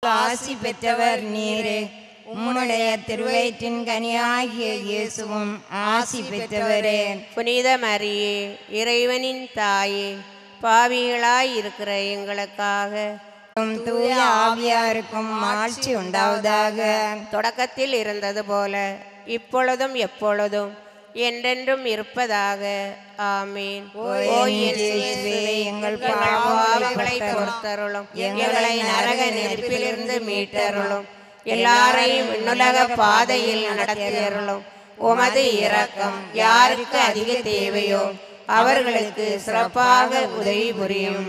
ஆசி பெற்றவர் நீரே உம்முடைய திருவயிற்றின் கனியாகிய இயேசுவும் ஆசி பெற்றவரே புனித மரியே இறைவனின் தாயே பாவிகளாய் இருக்கிற எங்களுக்காக உம் தூய ஆவியாருக்கும் ஆட்சி உண்டாவதாக தொடக்கத்தில் இருந்தது போல இப்பொழுதும் எப்பொழுதும் என்றென்றும் இருப்பதாக ஆமீன் ஓ ஓ என் என் இயேசுவே, எங்கள் எங்கள் பாவங்களை பாவங்களை பொறுத்தருளும் எங்களை எங்களை நரக நெருப்பிலிருந்து மீட்டருளும் எல்லாரையும் விண்ணுலக பாதையில் நடத்தியருளும் உமது இரக்கம் யாருக்கு அதிக தேவையோ அவர்களுக்கு சிறப்பாக உதவி புரியும்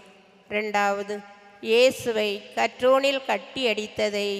இரண்டாவது இயேசுவை கற்றூனில் கட்டி அடித்ததை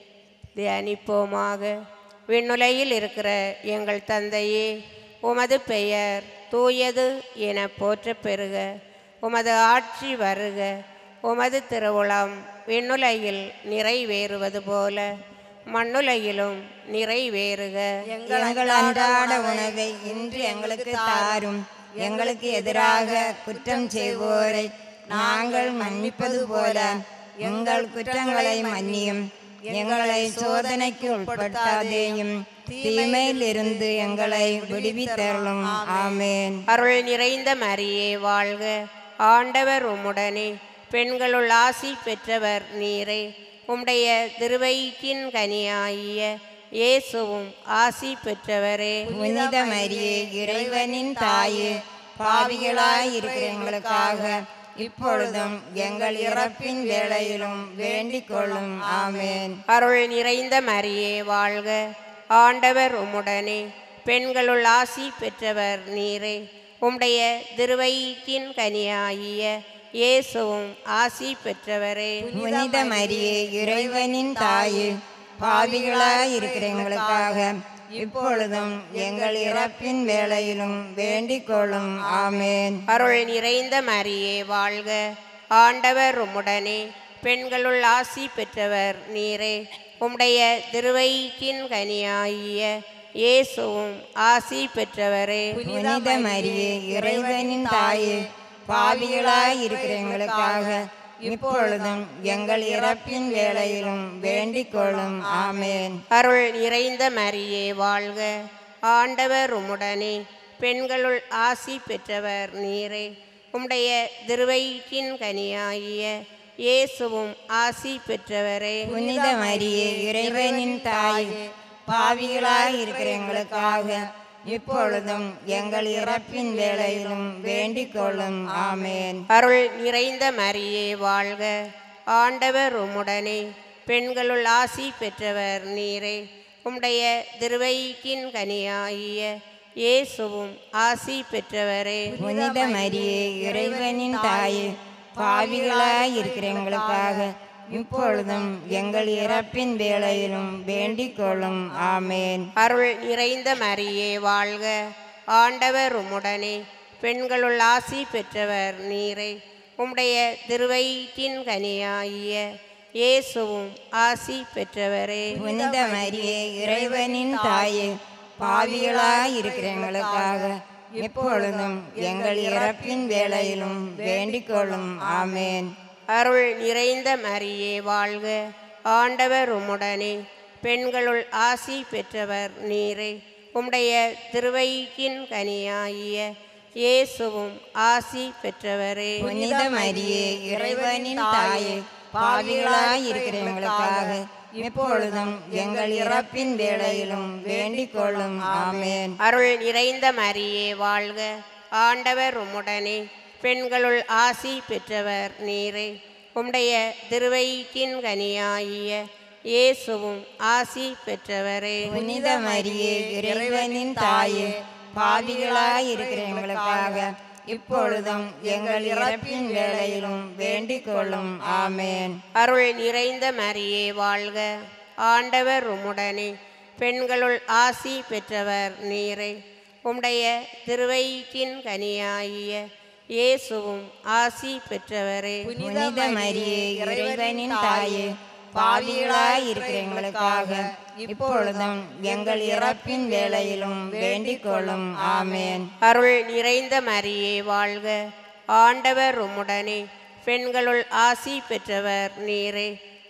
தியானிப்போமாக விண்ணுலையில் இருக்கிற எங்கள் தந்தையே உமது பெயர் தூயது என போற்றப் பெறுக உமது ஆட்சி வருக உமது திருவுளம் விண்ணுலையில் நிறைவேறுவது போல மண்ணுலையிலும் நிறைவேறுக எங்கள் அன்றாட உணவை இன்று எங்களுக்கு தாரும் எங்களுக்கு எதிராக குற்றம் செய்வோரை நாங்கள் மன்னிப்பது போல எங்கள் குற்றங்களை மன்னியும் எங்களை சோதனைக்கு உட்படுத்தாதேயும் தீமையில் இருந்து எங்களை விடுவித்தருளும் ஆமேன் அருள் நிறைந்த மரியே வாழ்க ஆண்டவர் உம்முடனே பெண்களுள் ஆசி பெற்றவர் நீரே உம்முடைய திருவயிற்றின் கனியாகிய இயேசுவும் ஆசி பெற்றவரே புனித மரியே இறைவனின் தாயே பாவிகளாய் இருக்கிற எங்களுக்காக இப்பொழுதும் எங்கள் இறப்பின் வேளையிலும் வேண்டிக் கொள்ளும் ஆமேன் அருள் நிறைந்த மரியே வாழ்க ஆண்டவர் உம்முடனே பெண்களுள் ஆசி பெற்றவர் நீரே உம்முடைய திருவயிற்றின் கனியாகிய இயேசுவும் ஆசி பெற்றவரே புனித மரியே இறைவனின் தாயே பாவிகளாய் இருக்கிற எங்களுக்காக இப்பொழுதும் எங்கள் இறப்பின் வேளையிலும் வேண்டிக் கொள்ளும் ஆமேன் அருள் நிறைந்த மரியே வாழ்க ஆண்டவர் உம்முடனே பெண்களுள் ஆசி பெற்றவர் நீரே உம்முடைய திருவயிற்றின் கனியாகிய இயேசுவும் ஆசி பெற்றவரே புனித மரியே இறைவனின் தாயே பாவிகளாய் இருக்கிற எங்களுக்காக இப்பொழுதும் எங்கள் இறப்பின் வேளையிலும் வேண்டிக் கொள்ளும் ஆமேன் அருள் நிறைந்த மரியே வாழ்க ஆண்டவர் உம்முடனே பெண்களுள் ஆசி பெற்றவர் நீரே உம்முடைய திருவயிற்றின் கனியாகிய இயேசுவும் ஆசி பெற்றவரே புனித மரியே இறைவனின் தாயே பாவிகளாய் இருக்கிற எங்களுக்காக இப்பொழுதும் எங்கள் இறப்பின் வேளையிலும் வேண்டிக் கொள்ளும் ஆமேன் அருள் நிறைந்த மரியே வாழ்க ஆண்டவர் உம்முடனே பெண்களுள் ஆசி பெற்றவர் நீரே உம்முடைய திருவயிற்றின் கனியாகிய இயேசுவும் ஆசி பெற்றவரே புனித மரியே இறைவனின் தாயே பாவிகளாய் இருக்கிற எங்களுக்காக இப்பொழுதும் எங்கள் இறப்பின் வேளையிலும் வேண்டிக் கொள்ளும் ஆமேன் அருள் நிறைந்த மரியே வாழ்க ஆண்டவர் உம்முடனே பெண்களுள் ஆசி பெற்றவர் நீரே உம்முடைய திருவயிற்றின் கனியாகிய இயேசுவும் ஆசி பெற்றவரே புனித மரியே இறைவனின் தாயே பாவிகளாய் இருக்கிற எங்களுக்காக இப்பொழுதும் எங்கள் இறப்பின் வேளையிலும் வேண்டிக் கொள்ளும் ஆமேன் அருள் நிறைந்த மரியே வாழ்க ஆண்டவர் உம்முடனே பெண்களுள் ஆசி பெற்றவர் நீரே உம்முடைய திருவயிற்றின் கனியாகிய இயேசுவும் ஆசி பெற்றவரே புனித மரியே இறைவனின் தாயே பாவிகளாய் இருக்கிற எங்களுக்காக இப்பொழுதும் எங்கள் இறப்பின் வேளையிலும் வேண்டிக் கொள்ளும் ஆமேன் அருள் நிறைந்த மரியே வாழ்க ஆண்டவர் உம்முடனே பெண்களுள் ஆசி பெற்றவர் நீரே உம்முடைய திருவயிற்றின் கனியாகிய இயேசுவும் ஆசி பெற்றவரே புனித மரியே இறைவனின் தாயே பாவிகளாய் இருக்கிற எங்களுக்காக இப்பொழுதும் எங்கள் இறப்பின் வேளையிலும் வேண்டிக் கொள்ளும் ஆமேன் அருள் நிறைந்த மரியே வாழ்க ஆண்டவர் உம்முடனே பெண்களுள் ஆசி பெற்றவர் நீரே உம்முடைய திருவயிற்றின் கனியாகிய இயேசுவும் ஆசி பெற்றவரே புனித மரியே இறைவனின் தாயே பாவிகளாய் இருக்கிற எங்களுக்காக இப்பொழுதும் எங்கள் இறப்பின் வேளையிலும் வேண்டிக் கொள்ளும் ஆமேன் அருள் நிறைந்த மரியே வாழ்க ஆண்டவர் உம்முடனே பெண்களுள் ஆசி பெற்றவர் நீரே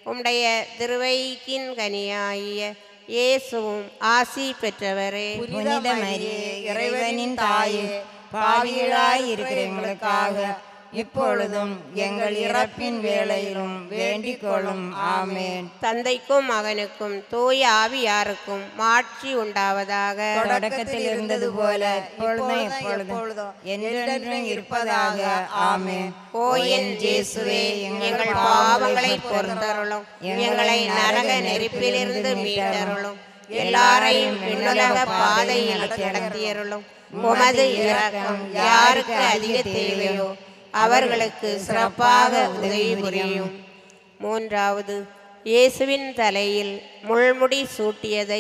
உம்முடைய திருவயிற்றின் கனியாகிய இயேசுவும் ஆசி பெற்றவரே புனித மரியே இறைவனின் தாயே பாவிகளாய் இருக்கிற எங்களுக்காக இப்பொழுதும் எங்கள் இறப்பின் வேளையிலும் வேண்டிக் கொள்ளும் ஆமேன் தந்தைக்கும் மகனுக்கும் தூய ஆவியாருக்கும் மாட்சி உண்டாவதாக தொடக்கத்தில் இருந்தது போல இப்பொழுதும் எப்பொழுதும் என்றென்றும் இருப்பதாக ஆமேன் ஓ என் இயேசுவே எங்கள் பாவங்களை பொறுத்தருளும் எங்களை நரக நெருப்பிலிருந்து மீட்டருளும் எல்லாரையும் விண்ணுலக பாதையில் நடத்தியருளும் உமது இரக்கம் யாருக்கு அதிக தேவையோ அவர்களுக்கு சிறப்பாக உதவி புரியும் மூன்றாவது இயேசுவின் தலையில் முள்முடி சூட்டியதை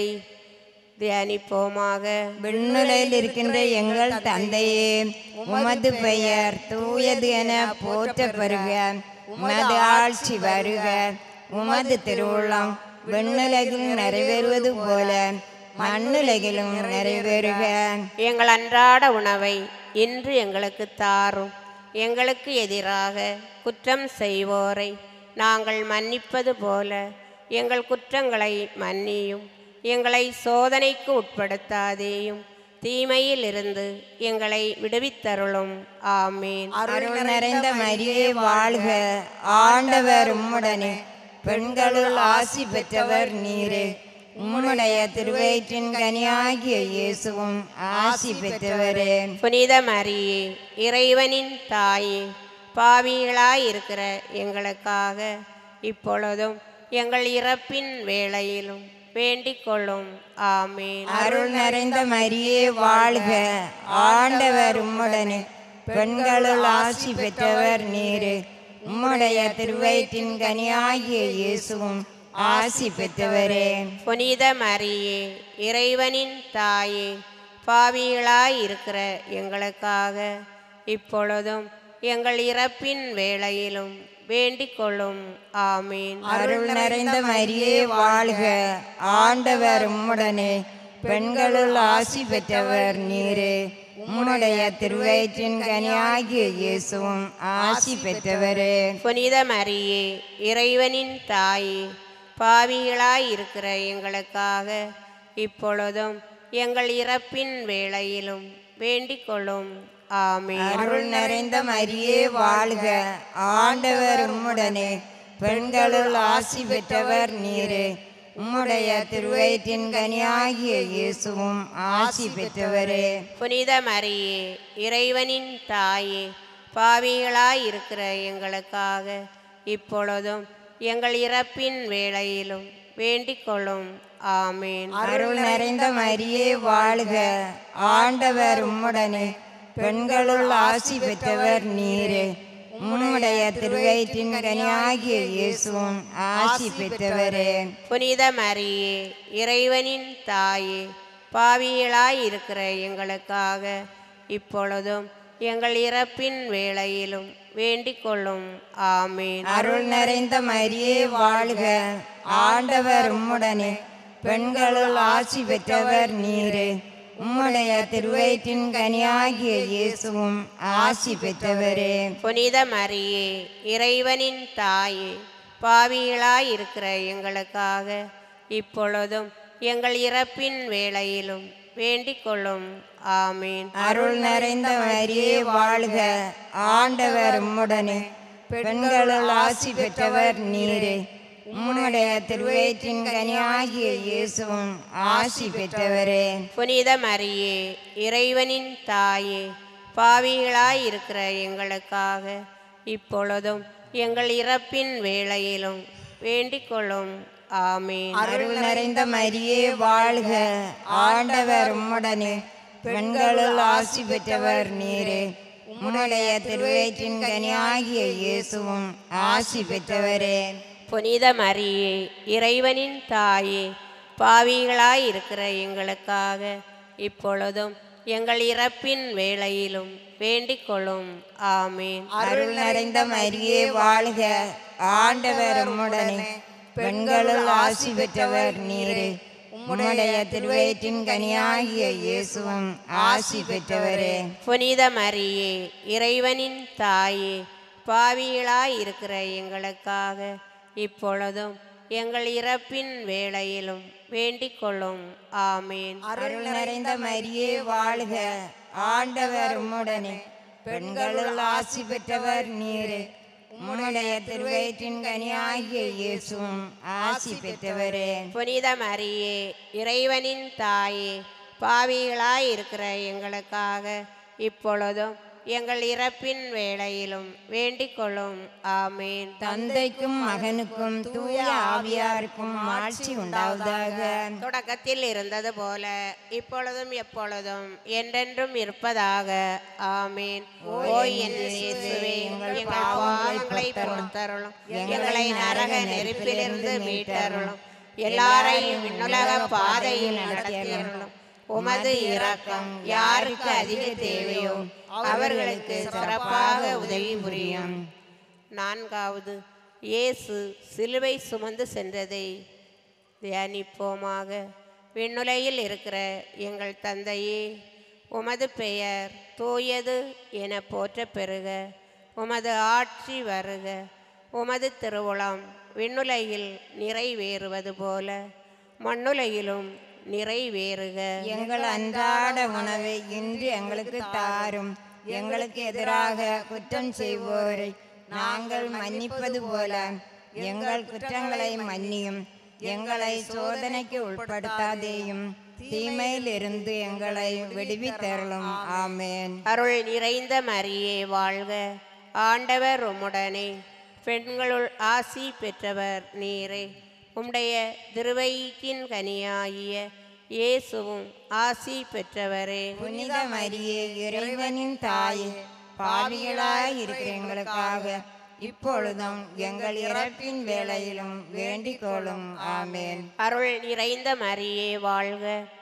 தியானிப்போமாக விண்ணுலையில் இருக்கின்ற எங்கள் தந்தையே உமது பெயர் தூயது என போற்ற பெறுக உமது ஆட்சி வருக உமது திருவுள்ளம் விண்ணுலகில் நிறைவேறுவது போல மண்ணுலகிலும் நிறைவேறுக எங்கள் அன்றாட உணவை இன்று எங்களுக்கு தாரும் எங்களுக்கு எதிராக குற்றம் செய்வோரை நாங்கள் மன்னிப்பது போல எங்கள் குற்றங்களை மன்னியும் எங்களை சோதனைக்கு உட்படுத்தாதேயும் தீமையில் இருந்து எங்களை விடுவித்தருளும் ஆமீன் அருள் நிறைந்த மரியே வாழ்க ஆண்டவர் உம்முடனே பெண்களுள் ஆசி பெற்றவர் நீரே உம்முடைய திருவயிற்றின் கனியாகிய இயேசுவும் ஆசி பெற்றவரே புனித மரியே இறைவனின் தாயே பாவிகளாயிருக்கிற எங்களுக்காக இப்பொழுதும் எங்கள் இறப்பின் வேளையிலும் வேண்டிக் கொள்ளும் ஆமீன் அருள் நிறைந்த மரியே வாழ்க ஆண்டவர் உம்முடனே பெண்களுள் ஆசி பெற்றவர் நீரே உம்முடைய திருவயிற்றின் கனியாகிய இயேசுவும் ஆசி பெற்றவரே புனித மரியே இறைவனின் தாயே பாவிகளாயிருக்கிற எங்களுக்காக இப்பொழுதும் எங்கள் இறப்பின் வேளையிலும் வேண்டிக் கொள்ளும் ஆமீன் அருள் நிறைந்த மரியே வாழ்க ஆண்டவர் உம்முடனே பெண்களுள் ஆசி பெற்றவர் நீரே உம்முடைய திருவயிற்றின் கனியாகிய இயேசுவும் ஆசி பெற்றவரே புனித மரியே இறைவனின் தாயே பாவிகளாயிருக்கிற எங்களுக்காக இப்பொழுதும் எங்கள் இறப்பின் வேளையிலும் வேண்டிக் கொள்ளும் ஆமீன் அருள் நிறைந்த மரியே வாழ்க ஆண்டவர் உம்முடனே பெண்களுள் ஆசி பெற்றவர் நீரே உம்முடைய திருவயிற்றின் கனியாகிய இயேசுவும் ஆசி பெற்றவரே புனித மரியே இறைவனின் தாயே பாவிகளாயிருக்கிற எங்களுக்காக இப்பொழுதும் எங்கள் இறப்பின் வேளையிலும் வேண்டிக் கொள்ளும் ஆமீன் அருள் நிறைந்த மரியே வாழ்க ஆண்டவர் உம்முடனே பெண்களுள் ஆசி பெற்றவர் நீரே உம்முடைய திருவயிற்றின் கனியாகிய இயேசுவும் ஆசி பெற்றவரே புனித மரியே இறைவனின் தாயே பாவிகளாயிருக்கிற எங்களுக்காக இப்பொழுதும் எங்கள் இறப்பின் வேளையிலும் வேண்டிக் கொள்ளும் ஆமீன் அருள் நிறைந்த மரியே வாழ்க ஆண்டவர் உம்முடனே பெண்களுள் ஆசி பெற்றவர் நீரே உம்முடைய திருவயிற்றின் கனியாகிய இயேசுவும் ஆசி பெற்றவரே புனித மரியே இறைவனின் தாயே பாவிகளாயிருக்கிற எங்களுக்காக இப்பொழுதும் எங்கள் இறப்பின் வேளையிலும் வேண்டிக் கொள்ளும் ஆமீன் அருள் நிறைந்த மரியே வாழ்க ஆண்டவர் உம்முடனே பெண்களுள் ஆசி பெற்றவர் நீரே உம்முடைய திருவயிற்றின் கனியாகிய இயேசுவும் ஆசி பெற்றவரே புனித மரியே இறைவனின் தாயே பாவிகளாயிருக்கிற எங்களுக்காக இப்பொழுதும் எங்கள் இறப்பின் வேளையிலும் வேண்டிக் கொள்ளும் ஆமீன் அருள் நிறைந்த மரியே வாழ்க ஆண்டவர் உம்முடனே பெண்களுள் ஆசி பெற்றவர் நீரே உம்முடைய திருவயிற்றின் கனியாகிய இயேசுவும் ஆசி பெற்றவரே புனித மரியே இறைவனின் தாயே பாவிகளாயிருக்கிற எங்களுக்காக இப்பொழுதும் எங்கள் இறப்பின் வேளையிலும் வேண்டிக் கொள்ளும் ஆமீன் அருள் நிறைந்த மரியே வாழ்க ஆண்டவர் உம்முடனே பெண்களுள் ஆசி பெற்றவர் நீரே உம்முடைய திருவயிற்றின் கனியாகிய இயேசுவும் ஆசி பெற்றவரே புனித மரியே இறைவனின் தாயே பாவிகளாயிருக்கிற எங்களுக்காக இப்பொழுதும் எங்கள் இறப்பின் வேளையிலும் வேண்டிக் கொள்ளும் ஆமேன் அருள் நிறைந்த மரியே வாழ்க ஆண்டவர் உம்முடனே பெண்களுள் ஆசி பெற்றவர் நீரே உம்முடைய திருவயிற்றின் கனியாகிய இயேசுவும் ஆசி பெற்றவரே புனித மரியே இறைவனின் தாயே பாவிகளாய் இருக்கிற எங்களுக்காக இப்பொழுதும் எங்கள் இறப்பின் வேளையிலும் வேண்டிக் கொள்ளும் ஆமேன் தந்தைக்கும் மகனுக்கும் தூய ஆவியாருக்கும் ஆட்சி உண்டாவதாக தொடக்கத்தில் இருந்தது போல இப்பொழுதும் எப்பொழுதும் என்றென்றும் இருப்பதாக ஆமேன் ஓ என் இயேசுவே எங்கள் பாவங்களை பொறுத்தருளும் எங்களை நரக நெருப்பிலிருந்து மீட்டருளும் எல்லாரையும் விண்ணுலக பாதையில் நடத்தியருளும் உமது இரக்கம் யாருக்கு அதிக தேவையோ அவர்களுக்கு சிறப்பாக உதவி புரியும் நான்காவது இயேசு சிலுவை சுமந்து சென்றதை தியானிப்போமாக விண்ணுலையில் இருக்கிற எங்கள் தந்தையே உமது பெயர் தூயது என போற்ற பெறுக உமது ஆட்சி வருக உமது திருவுளம் விண்ணுலையில் நிறைவேறுவது போல மண்ணுலையிலும் நிறைவேறுக எங்கள் அன்றாட உணவை இன்று எங்களுக்கு தாரும் எங்களுக்கு எதிராக குற்றம் செய்வோரை நாங்கள் மன்னிப்பது போல எங்கள் குற்றங்களை மன்னியும் எங்களை சோதனைக்கு உட்படுத்தாதேயும் தீமையிலிருந்து எங்களை விடுவித்தருளும் ஆமேன் அருள் நிறைந்த மரியே வாழ்க ஆண்டவர் உம்முடனே பெண்களுள் ஆசி பெற்றவர் நீரே உம்முடைய திருவயிற்றின் கனியாகிய இயேசுவும் ஆசி பெற்றவரே புனித மரியே இறைவனின் தாயே பாவிகளாய் இருக்கிற எங்களுக்காக இப்பொழுதும் எங்கள் இறப்பின் வேளையிலும் வேண்டிக் கொள்ளும் ஆமேன் அருள் நிறைந்த மரியே வாழ்க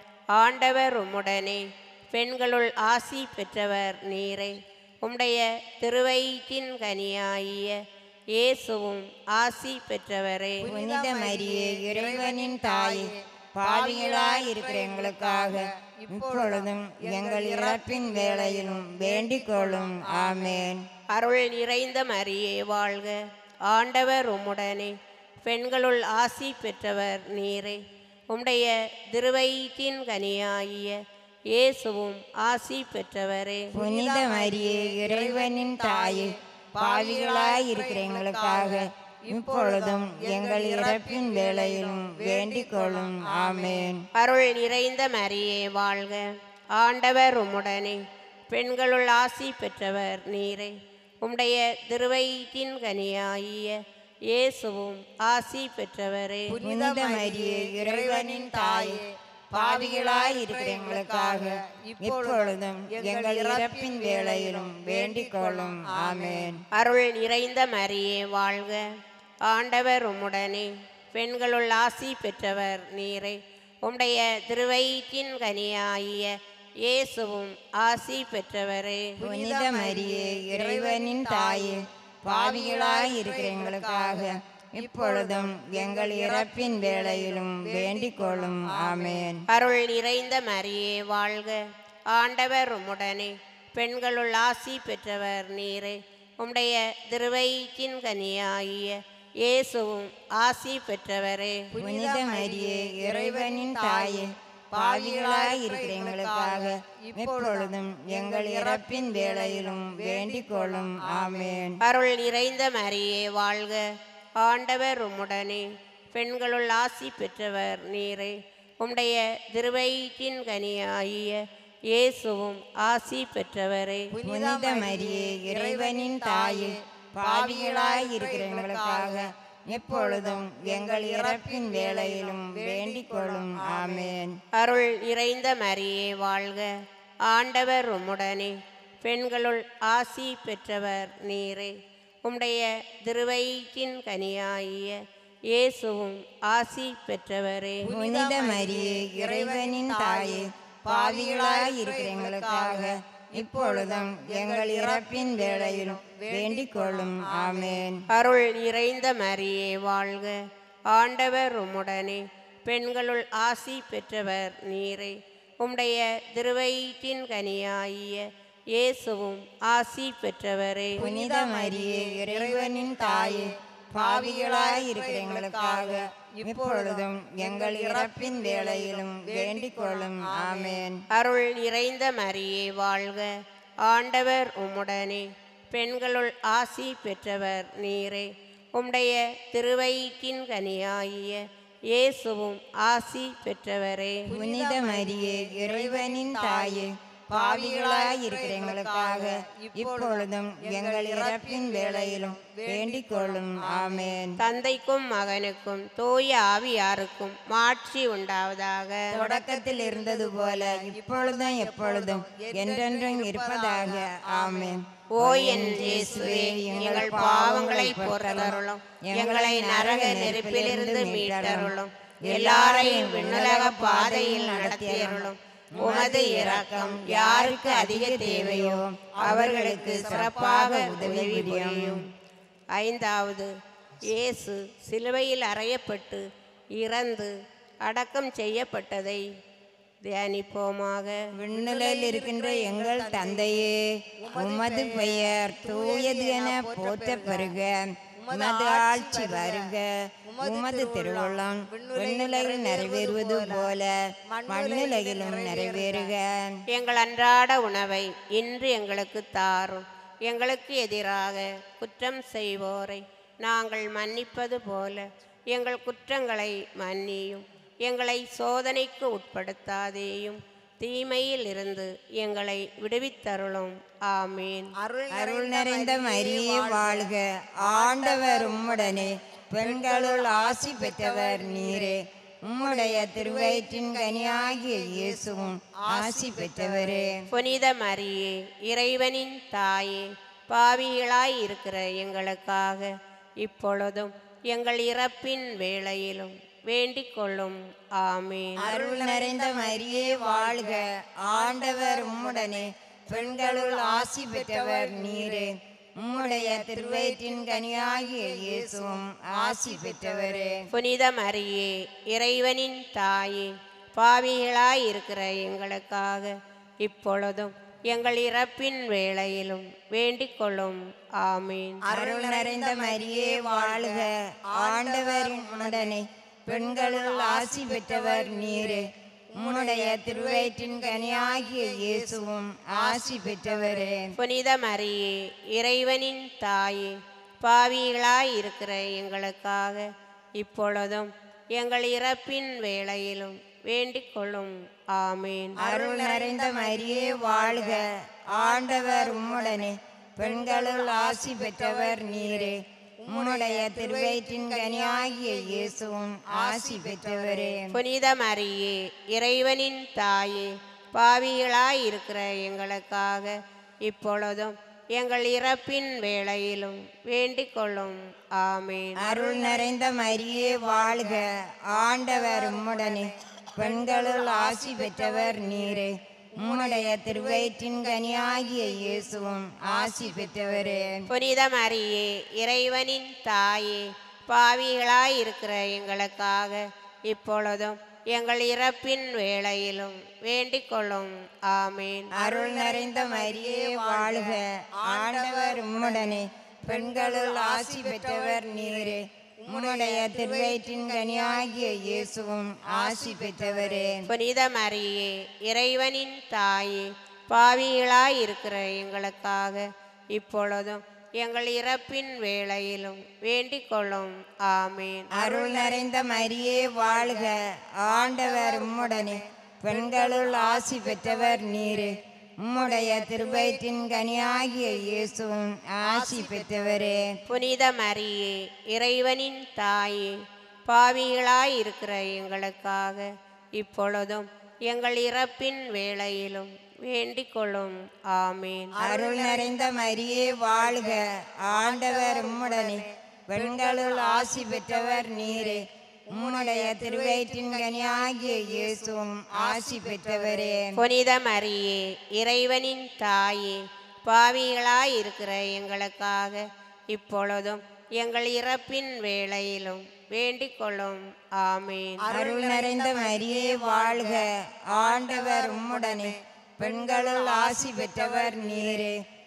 ஆண்டவர் உம்முடனே பெண்களுள் ஆசி பெற்றவர் நீரே உம்முடைய திருவயிற்றின் கனியாகிய இயேசுவும் ஆசி பெற்றவரே புனித மரியே இறைவனின் தாயே பாவிகளாய் இருக்கிற எங்களுக்காக இப்பொழுதும் எங்கள் இறப்பின் வேளையிலும் வேண்டிக் கொள்ளும் ஆமேன் அருள் நிறைந்த மரியே வாழ்க ஆண்டவர் உம்முடனே பெண்களுள் ஆசி பெற்றவர் நீரே உம்முடைய திருவயிற்றின் கனியாகிய இயேசுவும் ஆசி பெற்றவரே புனித மரியே இறைவனின் தாயே பாவிகளாய் இருக்கிற எங்களுக்காக இப்பொழுதும் எங்கள் இறப்பின் வேளையிலும் வேண்டிக் கொள்ளும் ஆமேன் அருள் நிறைந்த மரியே வாழ்க ஆண்டவர் உம்முடனே பெண்களுள் ஆசி பெற்றவர் நீரே உம்முடைய திருவயிற்றின் கனியாகிய இயேசுவும் ஆசி பெற்றவரே புனித மரியே இறைவனின் தாயே பாவிகளாய் இருக்கிற எங்களுக்காக இப்பொழுதும் எங்கள் இறப்பின் வேளையிலும் வேண்டிக் கொள்ளும் ஆமேன் அருள் நிறைந்த மரியே வாழ்க ஆண்டவர் உம்முடனே பெண்களுள் ஆசி பெற்றவர் நீரே உம்முடைய திருவயிற்றின் கனியாகிய இயேசுவும் ஆசி பெற்றவரே புனித மரியே இறைவனின் தாயே பாவிகளாய் இருக்கிற எங்களுக்காக இப்பொழுதும் எங்கள் இறப்பின் வேளையிலும் வேண்டிக் கொள்ளும் ஆமேன் அருள் நிறைந்த மரியே வாழ்க ஆண்டவர் உம்முடனே பெண்களுள் ஆசி பெற்றவர் நீரே உம்முடைய திருவயிற்றின் கனியாகிய இயேசுவும் ஆசி பெற்றவரே புனித மரியே இறைவனின் தாயே பாவிகளாய் இருக்கிற எங்களுக்காக இப்பொழுதும் எங்கள் இறப்பின் வேளையிலும் வேண்டிக் கொள்ளும் ஆமேன் அருள் நிறைந்த மரியே வாழ்க ஆண்டவர் உம்முடனே பெண்களுள் ஆசி பெற்றவர் நீரே உம்முடைய திருவயிற்றின் கனியாகிய இயேசுவும் ஆசி பெற்றவரே புனித மரியே இறைவனின் தாயே பாவிகளாய் இருக்கிற எங்களுக்காக எப்பொழுதும் எங்கள் இறப்பின் வேளையிலும் வேண்டிக் கொள்ளும் ஆமேன் அருள் நிறைந்த மரியே வாழ்க ஆண்டவர் உம்முடனே பெண்களுள் ஆசி பெற்றவர் நீரே உம்முடைய திருவயிற்றின் கனியாகிய இயேசுவும் ஆசி பெற்றவரே புனித மரியே இறைவனின் தாயே பாவிகளாய் இருக்கிற எங்களுக்காக இப்பொழுதும் எங்கள் இறப்பின் வேளையிலும் வேண்டிக் கொள்ளும் ஆமேன் அருள் நிறைந்த மரியே வாழ்க ஆண்டவர் உம்முடனே பெண்களுள் ஆசி பெற்றவர் நீரே உம்முடைய திருவயிற்றின் கனியாகிய இயேசுவும் ஆசி பெற்றவரே புனித மரியே இறைவனின் தாயே பாவிகளாய் இருக்கிற எங்களுக்காக இப்பொழுதும் எங்கள் இறப்பின் வேளையிலும் வேண்டிக் கொள்ளும் ஆமேன் அருள் நிறைந்த மரியே வாழ்க ஆண்டவர் உம்முடனே பெண்களுள் ஆசி பெற்றவர் நீரே உம்முடைய திருவயிற்றின் கனியாகிய இயேசுவும் ஆசி பெற்றவரே புனித மரியே இறைவனின் தாயே பாவிகளாய் இருக்கிற எங்களுக்காக இப்பொழுதும் எங்கள் இறப்பின் வேளையிலும் வேண்டிக் கொள்ளும் ஆமேன் தந்தைக்கும் மகனுக்கும் தூய ஆவியாருக்கும் மாட்சி உண்டாவதாக தொடக்கத்தில் இருந்தது போல இப்பொழுதும் எப்பொழுதும் என்றென்றும் இருப்பதாக ஆமேன் ஓ என் இயேசுவே எங்கள் பாவங்களை பொறுத்தருளும் எங்களை நரக நெருப்பிலிருந்து மீட்டருளும் எல்லாரையும் விண்ணுலக பாதையில் நடத்தியருளும் உமது இரக்கம் யாருக்கு அதிக தேவையோ அவர்களுக்கு சிறப்பாக உதவி புரியும் ஐந்தாவது இயேசு சிலுவையில் அறையப்பட்டு இறந்து அடக்கம் செய்யப்பட்டதை தியானிப்போமாக விண்ணுலகில் இருக்கின்ற எங்கள் தந்தையே உமது பெயர் தூயது என போற்ற பெறுக உமது ஆட்சி வருக உமது திருவுள்ளம் விண்ணுலகில் நிறைவேறுவது போல மண்ணுலகிலும் நிறைவேறுக எங்கள் அன்றாட உணவை இன்று எங்களுக்கு தாரும் எங்களுக்கு எதிராக குற்றம் செய்வோரை நாங்கள் மன்னிப்பது போல எங்கள் குற்றங்களை மன்னியும் எங்களை சோதனைக்கு உட்படுத்தாதேயும் தீமையில் இருந்து எங்களை விடுவித்தருளும் ஆமீன் அருள் நிறைந்த மரியே வாழ்க ஆண்டவர் உம்முடனே பெண்களுள் ஆசி பெற்றவர் நீரே உம்முடைய திருவயிற்றின் கனியாகிய இயேசுவும் ஆசி பெற்றவரே புனித மரியே இறைவனின் தாயே பாவிகளாய் இருக்கிற எங்களுக்காக இப்பொழுதும் எங்கள் இறப்பின் வேளையிலும் வேண்டிக் கொள்ளும் ஆமீன் அருள் நிறைந்த மரியே வாழ்க ஆண்டவர் உம்முடனே பெண்களுள் ஆசி பெற்றவர் நீரே உம்முடைய திருவயிற்றின் கனியாகிய இயேசுவும் ஆசி பெற்றவரே புனித மரியே இறைவனின் தாயே பாவிகளாய் இருக்கிற எங்களுக்காக இப்பொழுதும் எங்கள் இறப்பின் வேளையிலும் வேண்டிக் கொள்ளும் ஆமீன் அருள் நிறைந்த மரியே வாழ்க ஆண்டவரின் உடனே பெண்களுள் ஆசி பெற்றவர் நீரே உம்முடைய திருவயிற்றின் கனியாகிய இயேசுவும் ஆசி பெற்றவரே புனித மரியே இறைவனின் தாயே பாவிகளாய் இருக்கிற எங்களுக்காக இப்பொழுதும் எங்கள் இறப்பின் வேளையிலும் வேண்டிக் கொள்ளும் ஆமீன் அருள் நிறைந்த மரியே வாழ்க ஆண்டவர் உம்முடனே பெண்களுள் ஆசி பெற்றவர் நீரே உம்முடைய திருவயிற்றின் கனியாகிய இயேசுவும் ஆசி பெற்றவரே புனித மரியே இறைவனின் தாயே பாவிகளாய் இருக்கிற எங்களுக்காக இப்பொழுதும் எங்கள் இறப்பின் வேளையிலும் வேண்டிக் கொள்ளும் ஆமீன் அருள் நிறைந்த மரியே வாழ்க ஆண்டவர் உம்முடனே பெண்களுள் ஆசி பெற்றவர் நீரே உம்முடைய திருவயிற்றின் கனியாகிய இயேசுவும் ஆசி பெற்றவரே புனித மரியே இறைவனின் தாயே பாவிகளாய் இருக்கிற எங்களுக்காக இப்பொழுதும் எங்கள் இறப்பின் வேளையிலும் வேண்டிக் கொள்ளும் ஆமீன் அருள் நிறைந்த மரியே வாழ்க ஆண்டவர் உம்முடனே பெண்களுள் ஆசி பெற்றவர் நீரே உம்முடைய திருவயிற்றின் கனியாகிய இயேசுவும் ஆசி பெற்றவரே புனித மரியே இறைவனின் தாயே பாவிகளாய் இருக்கிற எங்களுக்காக இப்பொழுதும் எங்கள் இறப்பின் வேளையிலும் வேண்டிக் கொள்ளும் ஆமீன் அருள் நிறைந்த மரியே வாழ்க ஆண்டவர் உம்முடனே பெண்களுள் ஆசி பெற்றவர் நீரே உம்முடைய திருவயிற்றின் கனியாகிய இயேசுவும் ஆசி பெற்றவரே புனித மரியே இறைவனின் தாயே பாவிகளாய் இருக்கிற எங்களுக்காக இப்பொழுதும் எங்கள் இறப்பின் வேளையிலும் வேண்டிக் கொள்ளும் ஆமீன் அருள் நிறைந்த மரியே வாழ்க ஆண்டவர் உம்முடனே பெண்களுள் ஆசி பெற்றவர் நீரே உம்முடைய திருவயிற்றின் கனியாகிய இயேசுவும் ஆசி பெற்றவரே புனித மரியே இறைவனின் தாயே பாவிகளாய் இருக்கிற எங்களுக்காக இப்பொழுதும் எங்கள் இறப்பின் வேளையிலும் வேண்டிக் கொள்ளும் ஆமீன் அருள் நிறைந்த மரியே வாழ்க ஆண்டவர் உம்முடனே பெண்களுள் ஆசி பெற்றவர் நீரே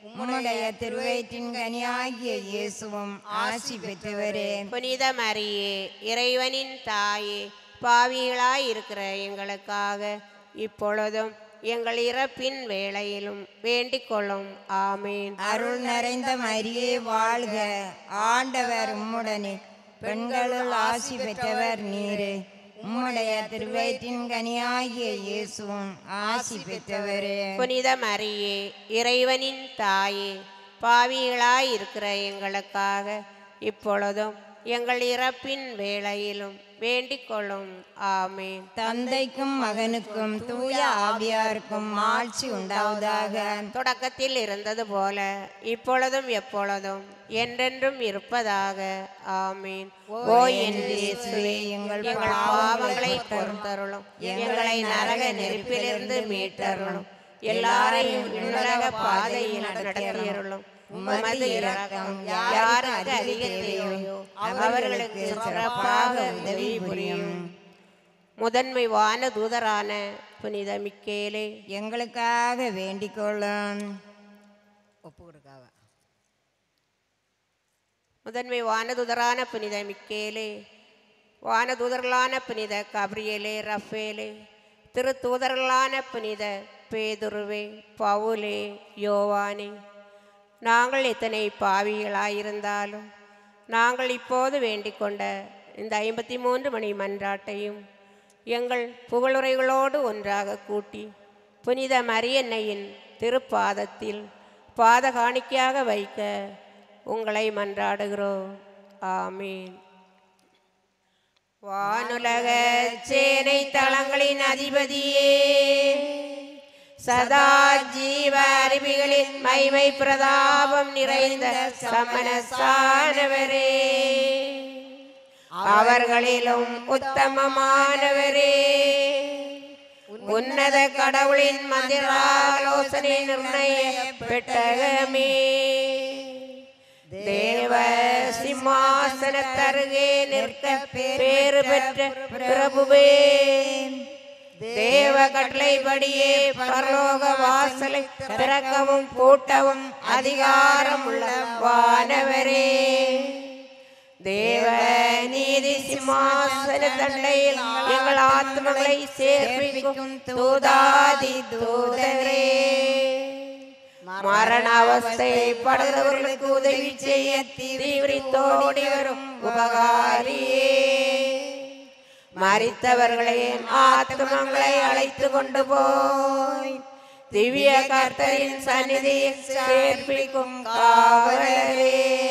உம்முடைய திருவயிற்றின் கனியாகிய இயேசுவும் ஆசி பெற்றவரே புனித மரியே இறைவனின் தாயே பாவிகளாய் இருக்கிற எங்களுக்காக இப்பொழுதும் எங்கள் இறப்பின் வேளையிலும் வேண்டிக் கொள்ளும் ஆமேன் அருள் நிறைந்த மரியே வாழ்க ஆண்டவர் உம்முடனே பெண்களுள் ஆசி பெற்றவர் நீரே உம்முடைய திருவயிற்றின் கனியாகிய இயேசுவும் ஆசி பெற்றவரே புனித மரியே இறைவனின் தாயே பாவிகளாய் இருக்கிற எங்களுக்காக இப்பொழுதும் எங்கள் இறப்பின் வேளையிலும் வேண்டிக் கொள்ளும் ஆமேன் தந்தைக்கும் மகனுக்கும் தூய ஆவியாருக்கும் ஆட்சி உண்டாவதாக தொடக்கத்தில் இருந்தது போல இப்பொழுதும் எப்பொழுதும் என்றென்றும் இருப்பதாக ஆமீன் ஓ என் இயேசுவே எங்கள் பாவங்களை பொறுத்தருளும் எங்களை நரக நெருப்பிலிருந்து மீட்டருளும் எல்லாரையும் விண்ணுலக பாதையில் நடத்தியருளும் உமது இரக்கம் யாருக்கு அதிக தேவையோ அவர்களுக்கு சிறப்பாக உதவி புரியும் முதன்மை வான தூதரான புனித மிக்கேலே எங்களுக்காக வேண்டிக் கொள்ளும் முதன்மை வானதுதரான புனித மிக்கேலே வானதூதர்களான புனித கப்ரியேலே ரஃபேலே திருத்தூதர்களான புனித பேதுருவே பவுலே யோவானே நாங்கள் எத்தனை பாவிகளாயிருந்தாலும் நாங்கள் இப்போது வேண்டிக் கொண்ட இந்த ஐம்பத்தி மூன்று மணி மன்றாட்டையும் எங்கள் புகழுரைகளோடு ஒன்றாக கூட்டி புனித மரியன்னையின் திருப்பாதத்தில் பாத காணிக்கையாக வைக்க உங்களை மன்றாடுகிறோம் ஆமீன் வானுலக சேனை தளங்களின் அதிபதியே சதா ஜீவ அறிவிகளின் மைமை பிரதாபம் நிறைந்த சமனசானவரே அவர்களிலும் உத்தமமானவரே உன்னத கடவுளின் மந்திராலோசனை நிர்ணய பெட்டகமே தேவ சிம்மாசனத்தருகே நிற்க பேறு பெற்ற பிரபுவே தேவ கட்டளைப்படியே பரலோக வாசலை திறக்கவும் பூட்டவும் அதிகாரம் உள்ள வானவரே தேவ நீதி சிம்மாசன தண்டையில் எங்கள் ஆத்மங்களை சேர்ப்பிக்கும் தூதாதி தூதரே மரண அவஸ்தை படுகிறவர்களுக்கு உதவி செய்ய தீவிரித்தோடி வரும் உபகாரியே மறித்தவர்களே ஆத்மங்களை அழைத்து கொண்டு போய் திவ்ய கர்த்தரின் சந்நிதியில் சேர்ப்பிக்கும் காவலரே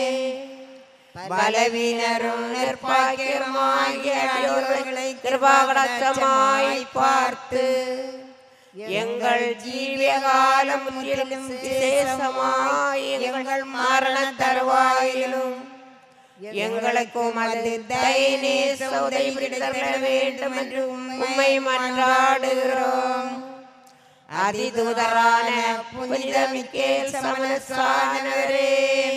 பலவீனரும் நிர்பாகியமாகிய அடியோர்களை கிருபாகடச்சமாய் பார்த்து எங்கள் ஜீவிய காலம் முற்றிலும் விசேஷமாய் எங்கள் மரண தருவாயிலும் எங்களுக்கு உமது தைநேச உதவி பிடித்தர வேண்டும் என்று உம்மை மன்றாடுகிறோம் அதிதூதரான புனித மிக்கேல் சமனசானவரே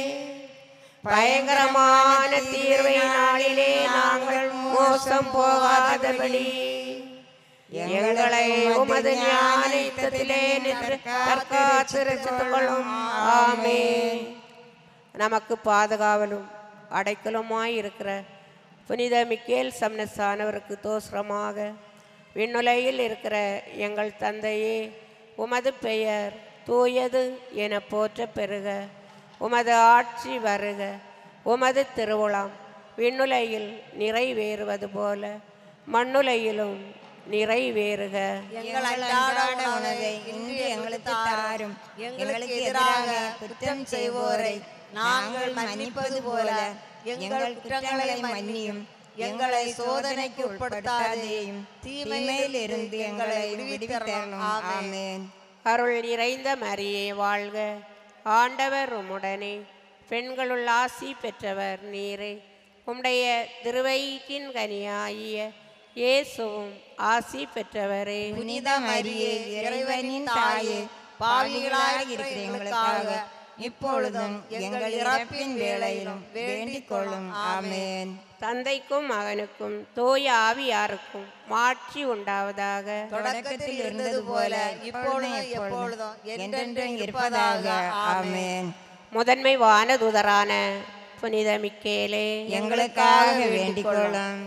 பயங்கரமான தீர்வை நாளிலே நாங்கள் மோசம் போகாதபடி எங்களை உமது ஞானத்திலே நின்று தற்காத்திருத்துக்கொள்ளும் ஆமே நமக்கு பாதுகாவலும் அடைக்கலுமாய் இருக்கிற புனித மிக்கேல் சம்னஸானவருக்கு தோஸ்ரமாக விண்ணுலையில் இருக்கிற எங்கள் தந்தையே உமது பெயர் தூயது என போற்ற பெறுக உமது ஆட்சி வருக உமது திருவுளம் விண்ணுலையில் நிறைவேறுவது போல மண்ணுலையிலும் நிறைவேறுக எங்கள் அன்றாட உணவை இன்று எங்களுக்கு தாரும் எங்களுக்கு எதிராக குற்றம் செய்வோரை நாங்கள் மன்னிப்பது போல எங்கள் குற்றங்களை மன்னியும் எங்களை சோதனைக்கு உட்படுத்தாதேயும் தீமையில் இருந்து எங்களை விடுவித்தரணும் ஆமென் அருள் நிறைந்த மரியே வாழ்க ஆண்டவர் உம்முடனே பெண்களுள் ஆசி பெற்றவர் நீரே உம்முடைய திருவயிற்றின் கனியாகிய இயேசுவும் ஆசி பெற்றவரே புனித மரியே இறைவனின் தாயே பாவிகளாக இருக்கிற எங்களுக்காக இப்பொழுதும் எங்கள் இறப்பின் வேளையிலும் வேண்டிக் கொள்ளும் ஆமேன் தந்தைக்கும் மகனுக்கும் தூய ஆவியாருக்கும் மாட்சி உண்டாவதாக தொடக்கத்தில் இருந்தது போல இப்பொழுதும் எப்பொழுதும் என்றென்றும் இருப்பதாக ஆமேன் முதன்மை வானதுதரான புனித மிக்கேலே எங்களுக்காக வேண்டிக் கொள்ளும்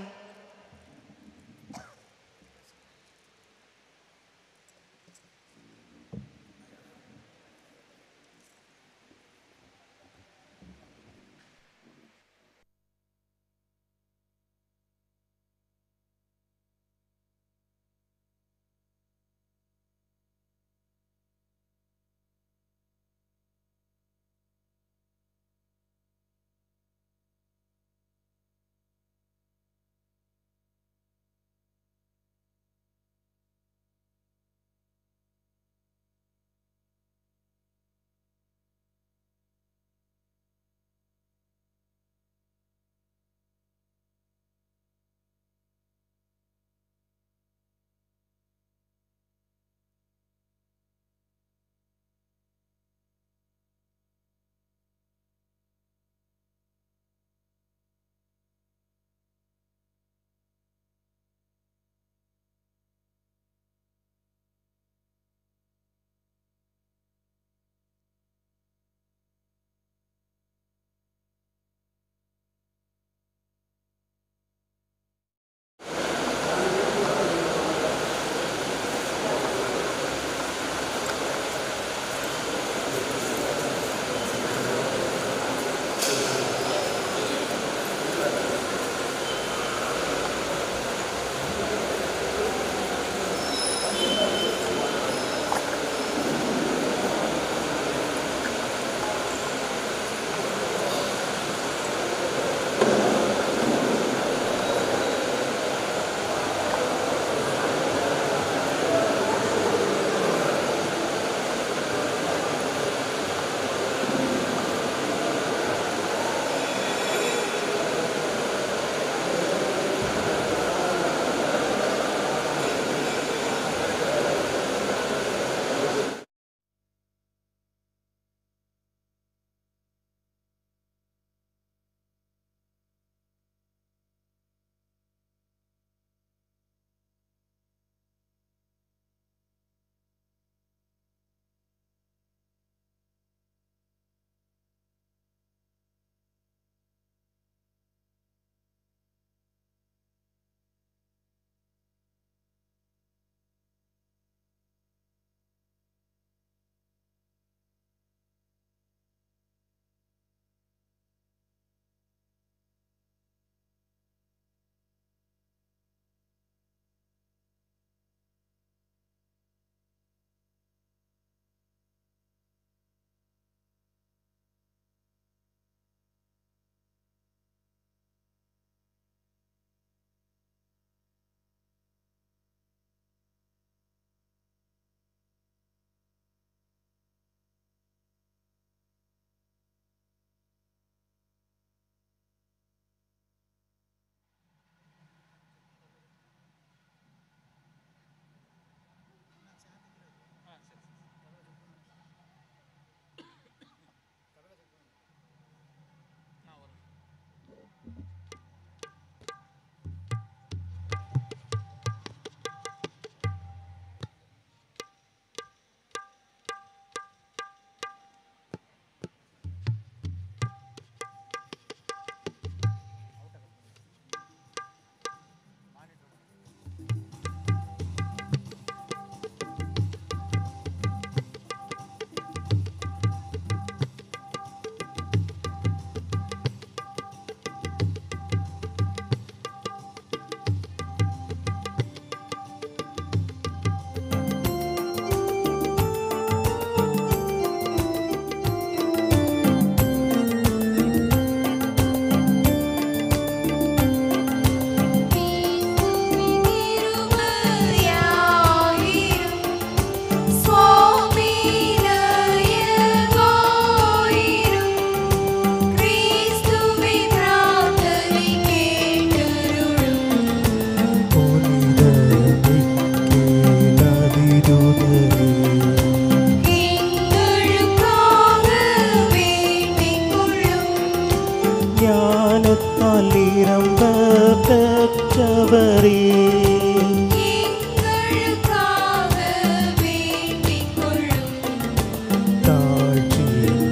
எங்களுக்காக வேண்டிக் கொள்ளும் தாழ்ச்சியின்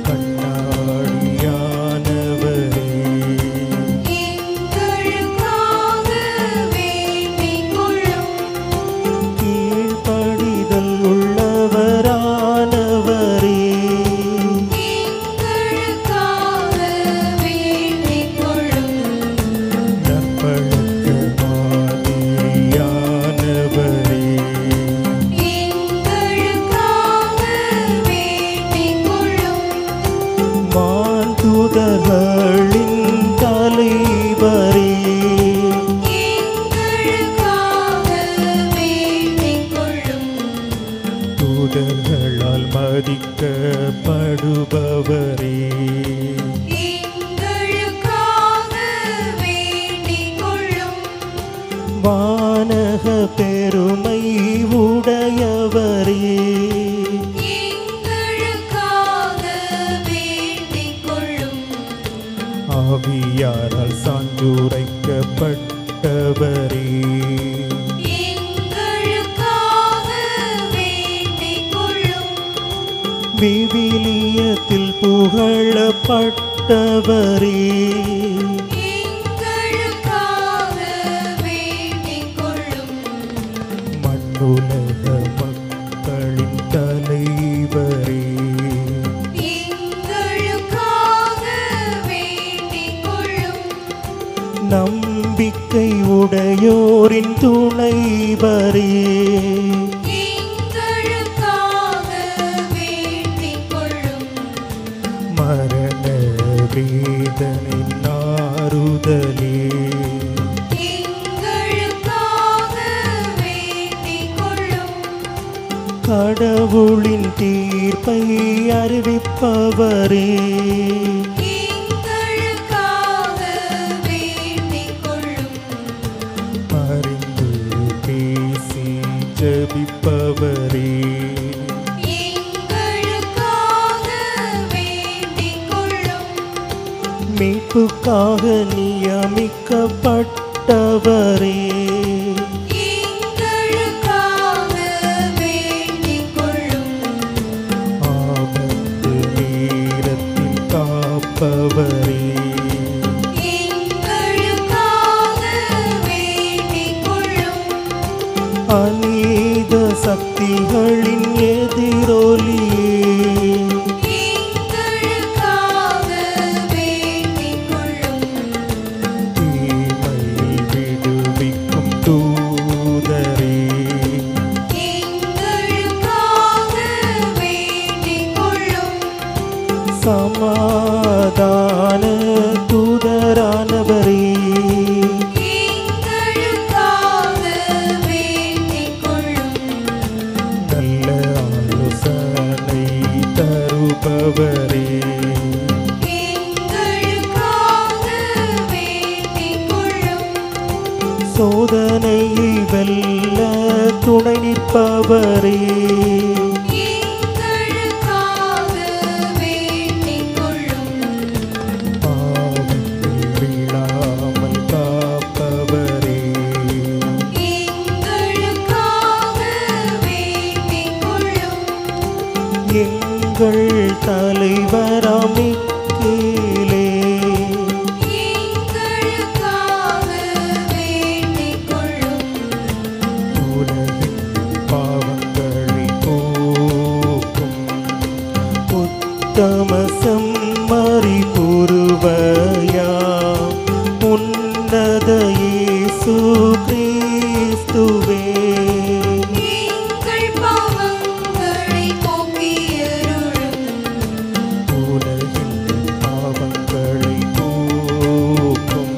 கண்ணாடியானவரே எங்களுக்காக வேண்டிக் கொள்ளும் கீழ்ப்படிதல் உள்ளவரானவரே எங்களுக்காக வேண்டிக் கொள்ளும் நற்பழக்க மாதிரியானவரே எங்களுக்காக வேண்டிக் கொள்ளும் மாந்துதர்களின் தலைவரே எங்களுக்காக வேண்டிக் கொள்ளும் தூதர்களால் மதிக்கப்படுபவரே எங்களுக்காக வேண்டிக் கொள்ளும் வானக பெருமை உடையவரே எங்களுக்காக வேண்டிக் கொள்ளும் ஆவியாரால் சான்றுரைக்கப்பட்டவரே எங்களுக்காக வேண்டிக் கொள்ளும் விவிலியத்தில் புகழப்பட்டவரே எங்களுக்காக வேண்டிக் கொள்ளும் மண்ணுலக மக்களின் தலைவரே எங்களுக்காக வேண்டிக் கொள்ளும் நம்பிக்கை உடையோரின் துணைவரே எங்களுக்காக வேண்டிக் கொள்ளும் மரண வேதனை நாறுதலே எங்களுக்காக வேண்டிக் கொள்ளும் கடவுளின் தீர்ப்பை அறிவிப்பவரே எங்களுக்காக வேண்டிக் கொள்ளும் அறிந்து பேசி ஜபிப்பவரே எங்களுக்காக வேண்டிக் கொள்ளும் மீட்புக்காக நியமிக்கப்பட்டவரே எங்களுக்காக வேண்டிக் கொள்ளும் ஆபத்து நேரத்தில் காப்பவரே எங்களுக்காக வேண்டிக் கொள்ளும் அநீத சக்திகளின் எதிரொலியே எங்களுக்காக வேண்டிக் கொள்ளும் தீமையில் விடுவிக்கும் தூதரே எங்களுக்காக வேண்டிக் கொள்ளும் சமாதான தூதரானவரே எங்களுக்காக வேண்டிக் கொள்ளும் நல்ல ஆலோசனை தருபவரே எங்களுக்காக வேண்டிக் கொள்ளும் சோதனையை வெல்ல துணை நிற்பவரே எங்களுக்காக வேண்டிக் கொள்ளும் பாவத்தில் வீழாமல் காப்பவரே எங்களுக்காக வேண்டிக் கொள்ளும் எங்கள் தலைவராமிக்கேலே எங்களுக்காக வேண்டிக் கொள்ளும் உலகின் பாவங்களை போக்கும் உத்தம செம்மறி புருவயா உன்னத இயேசு கிறிஸ்துவே எங்கள் பாவங்களை போக்கியருளும் உலகின் பாவங்களை போக்கும்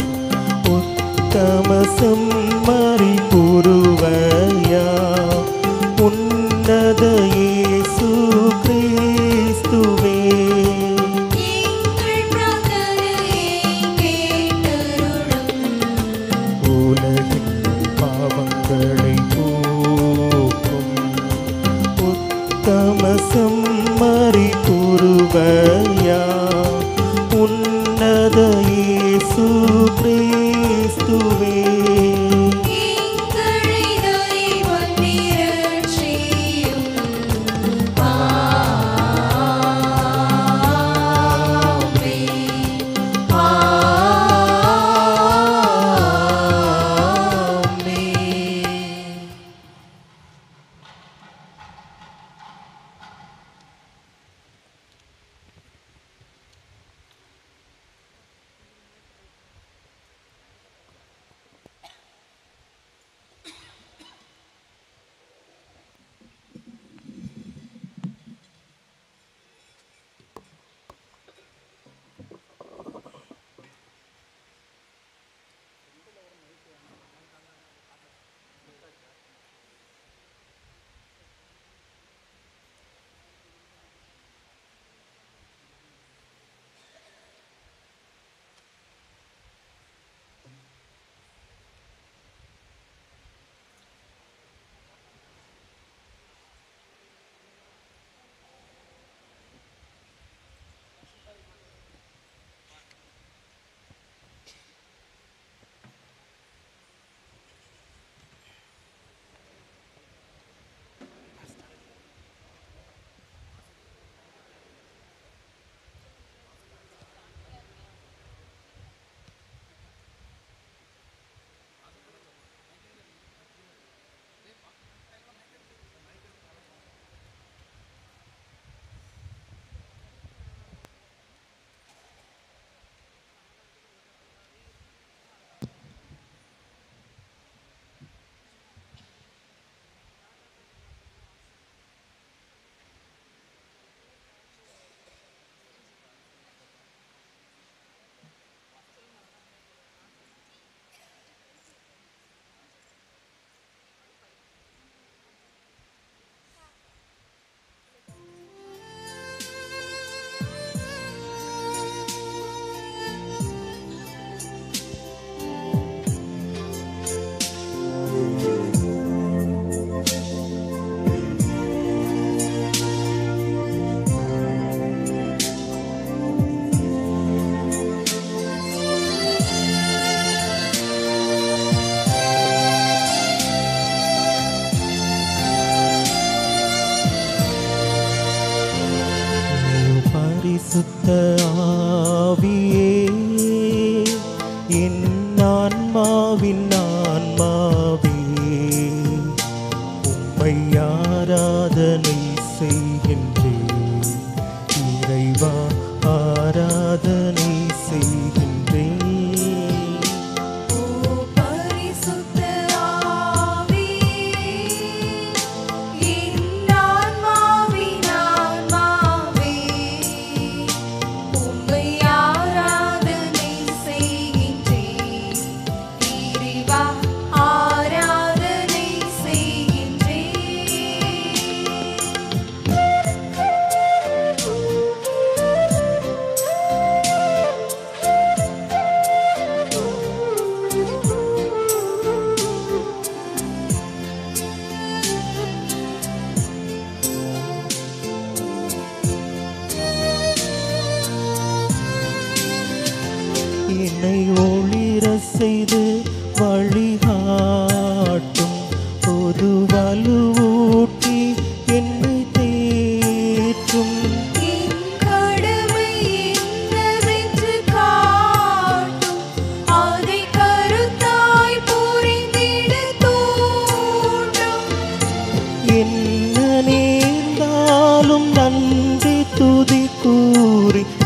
உத்தம செம்மறி புருவயா உன்னத இயேசு கிறிஸ்துவே எங்கள் பிரார்த்தனையை கேட்டருளும் உலகின் பாவங்களை போக்கும் உத்தம செம்மறி புருவயா உன்னத இயேசு கிறிஸ்துவே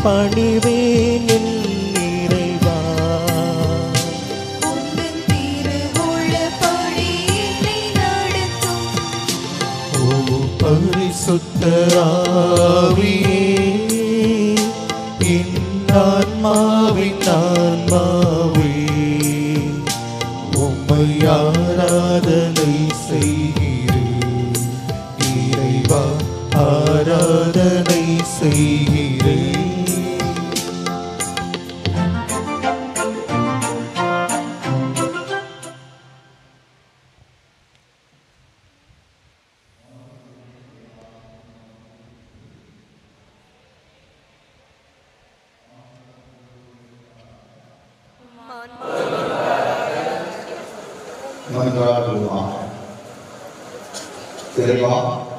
பணிவேன் என் இறைவா உந்தன் திருவுளப்படி என்னை நடத்தும் ஓ பரிசுத்த ஆவியே என் ஆன்மாவின் ஆன்மாவே உம்மை ஆராதனை செய்கிறேன் இறைவா ஆராதனை செய்கிறேன் மன்றாடுவோம் இறைவா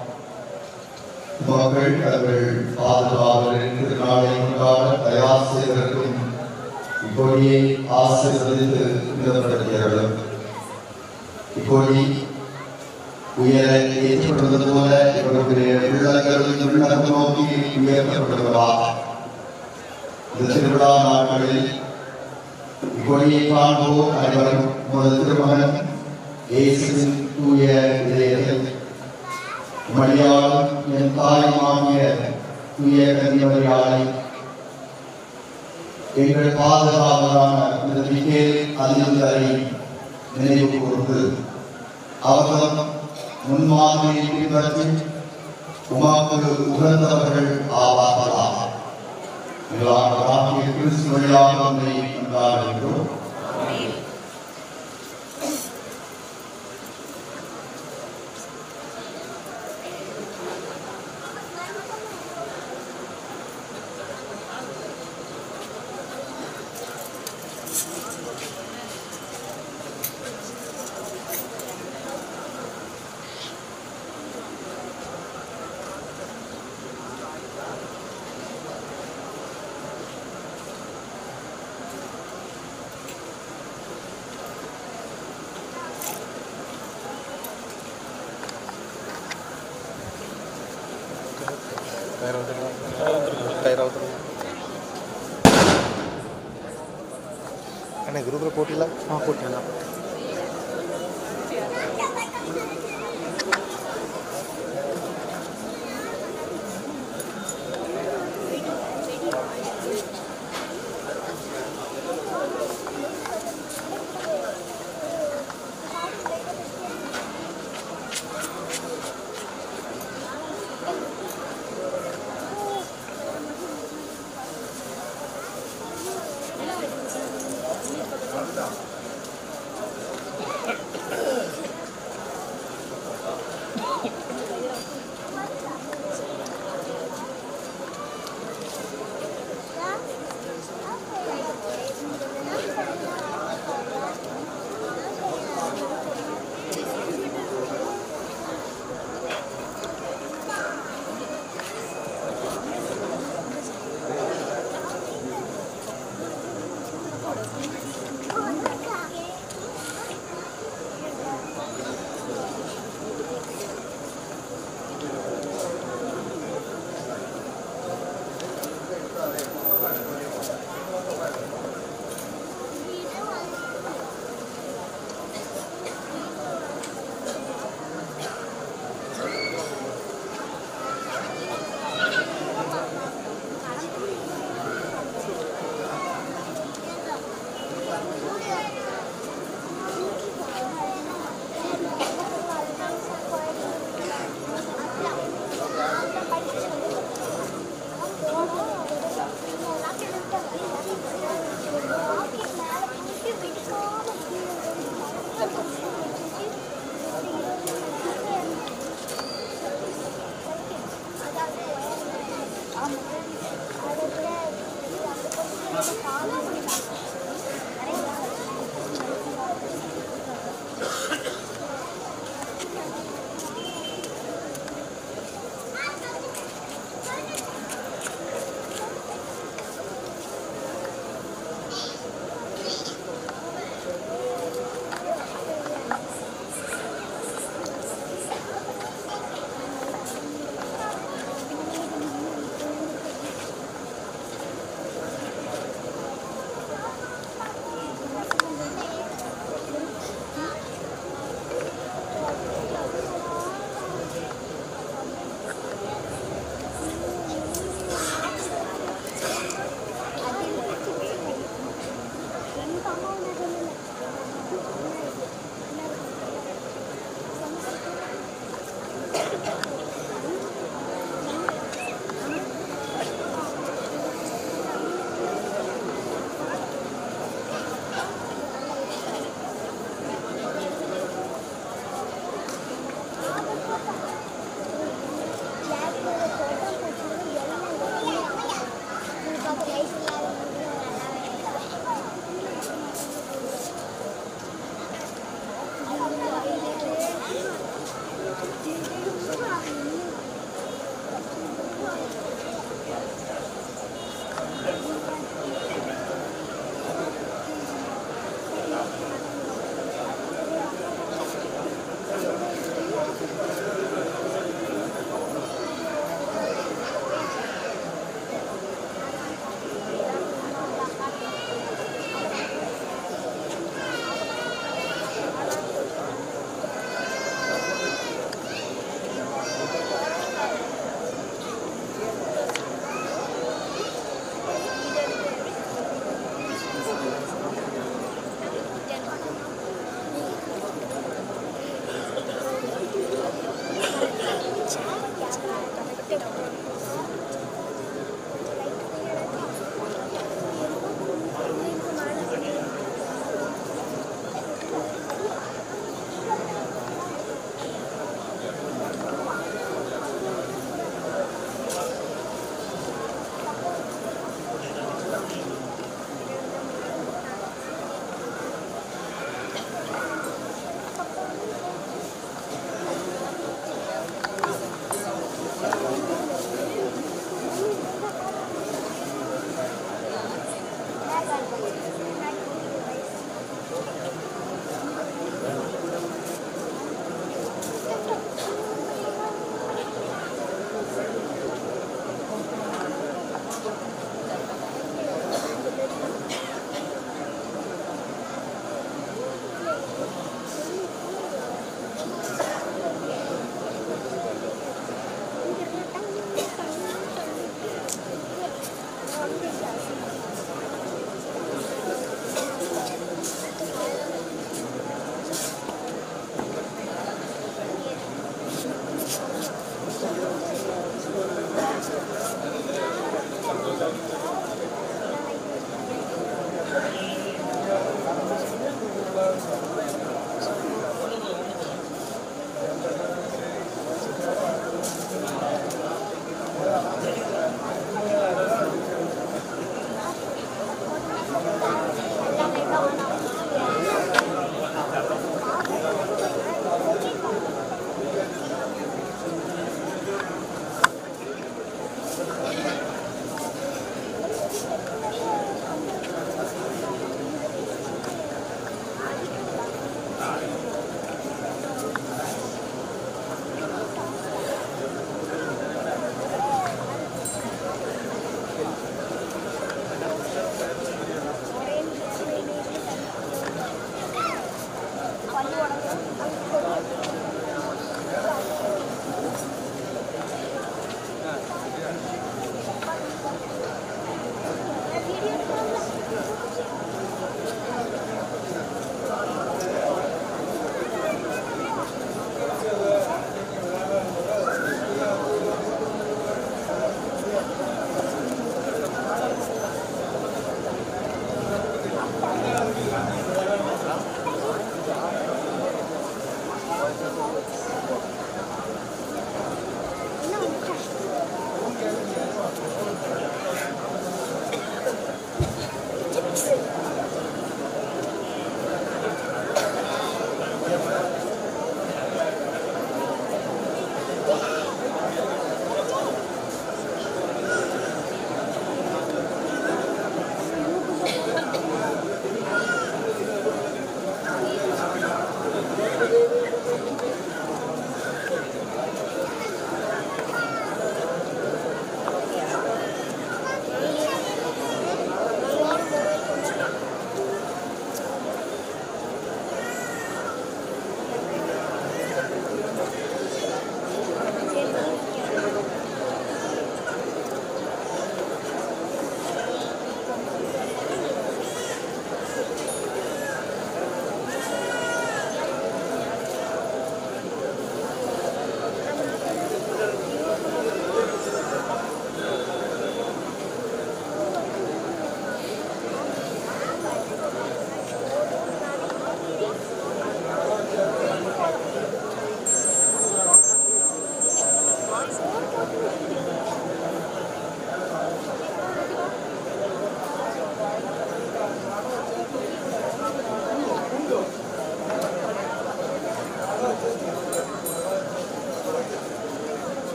மக்கள் தங்கள் பாதுகாவலின் திருநாளை கொண்டாட தயார் செய்வதற்கும் இப்பொழுதே ஆசீர்வதித்து விதப்படுத்துகிறார்கள் இப்பொழுது உயர ஏற்றுக்கொள்வது போல இவர்களுடைய உள்ளங்களின் உள்ளகம் நோக்கி உயர்த்தப்படுவதா இந்த திருவிழா நாட்களில் இப்பொழுதே காண்போம் அனைவரும் உமது திருமகன் இயேசுவின் தூய இதயத்தை மரியாள் என் தாய் மாமிய தூய கன்னிமரியாளை எங்கள் பாதுகாவலான இந்த மிகேல் அதிர்ந்தரை நினைவு கூர்ந்து அவர்களும் முன்மாதிரியை பின்பற்றி உமாக்கு உகந்தவர்கள் ஆவார்களாக எல்லாராகிய கிறிஸ்து வழியாக உம்மை கொண்டாடுகிறோம் ಅಣ್ಣ ಗುರುಗಳು ಕೊಟ್ಟಿಲ್ಲ ಹಾಂ ಕೊಟ್ಟಿಲ್ಲ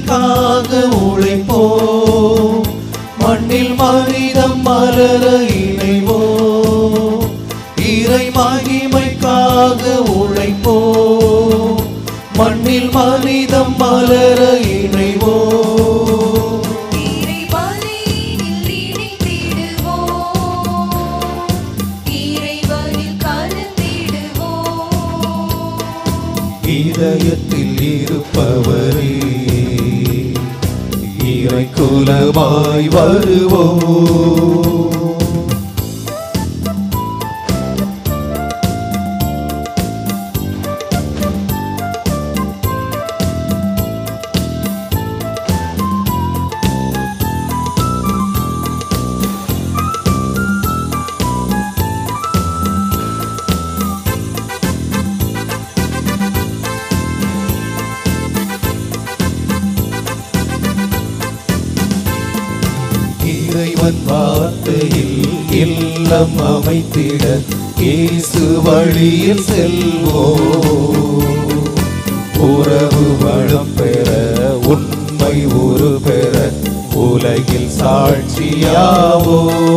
மகிமைக்காக உழைப்போ மண்ணில் மனிதம் மலர இணைவோ இறை மகிமைக்காக உழைப்போ மண்ணில் மனிதம் மலர இணைவோ இறை பலியினில் இணைந்திடுவோம். இறைவனில் கலந்திடுவோம். இதயத்தில் இருப்பவரே இறை குலமாய் வருவோ இறைவன் வார்த்தையில் இல்லம் அமைத்திட இயேசு வழியில் செல்வோ உறவு வளம் பெற உண்மை ஒரு பெற உலகில் சாட்சியாவோ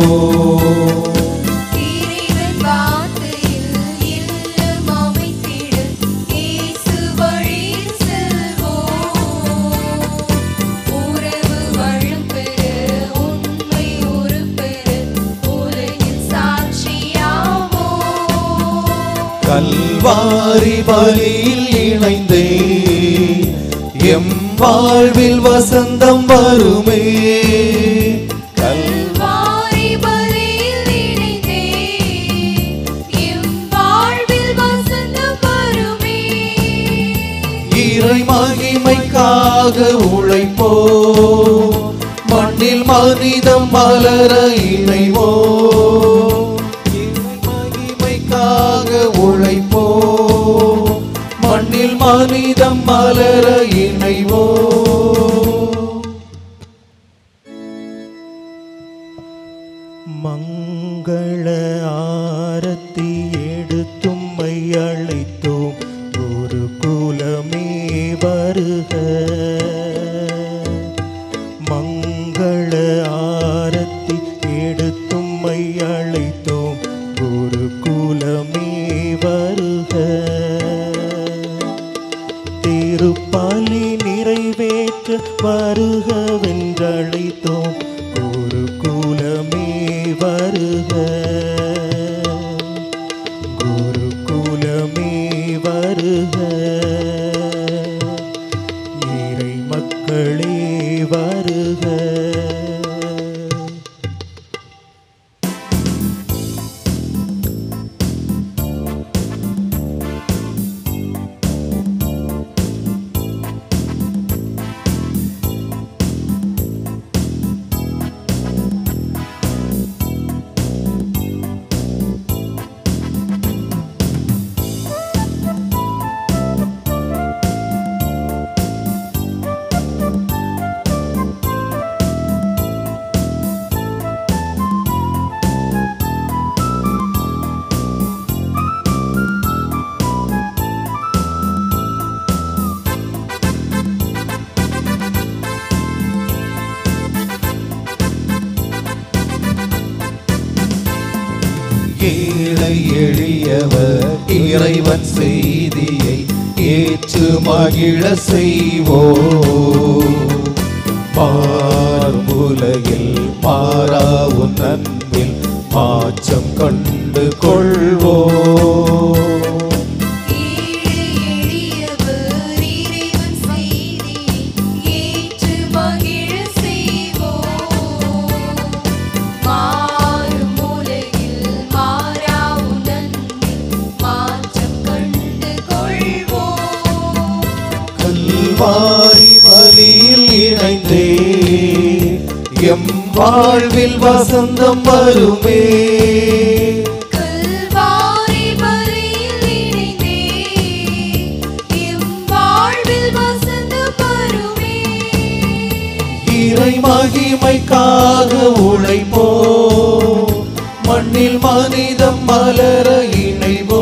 இறைவன் வார்த்தையில் இல்லம் அமைத்திட இயேசு வழியில் செல்வோம். உறவு வளம் பெற, உண்மை ஒரு பெற, உலகில் சாட்சியாவோம். கல்வாரி பலியில் இணைந்தே எம் வாழ்வில் வசந்தம் வருமே கல் வாரி பலியில் இணைந்தே, எம் வாழ்வில் வசந்தம் வருமே. இறை மகிமைக்காக உழைப்போ மண்ணில் மனிதம் மலர இணைவோ இறை மகிமைக்காக உழைப்போ மண்ணில் மனிதம் மலர இணைவோ மங்கள ஆரத்தி எடுத்தும்மை அழைத்தோம் ஒரு குலமே வருக மங்கள ஆரத்தி எடுத்தும்மை அழைத்தோம் ஒரு குலமே வருக திருப்பாலி நிறைவேற்ற வருகவென்றழைத்தோம் ஒரு குலமே வருக குரு குலமே வருக இறை மக்களே வருக ஏழை எளியவர் இறைவன் செய்தியை ஏற்று மகிழ செய்வோ பார்முலையில் மாறா உன் அன்பில் மாற்றம் கண்டு கொள்வோ ஏழை எளியவர் இறைவன் செய்தியை ஏற்று மகிழ செய்வோம். மாறும் உலகில் மாறா உணர்வில் மாற்றம் கண்டு கொள்வோம். கல்வாரி பலியில் இணைந்தே எம் வாழ்வில் வசந்தம் வருமே கல்வாரி பலியில் இணைந்தே, எம் வாழ்வில் வசந்தம் வருமே. இறை மகிமைக்காக உழைப்போ மண்ணில் மனிதம் மலர இணைவோ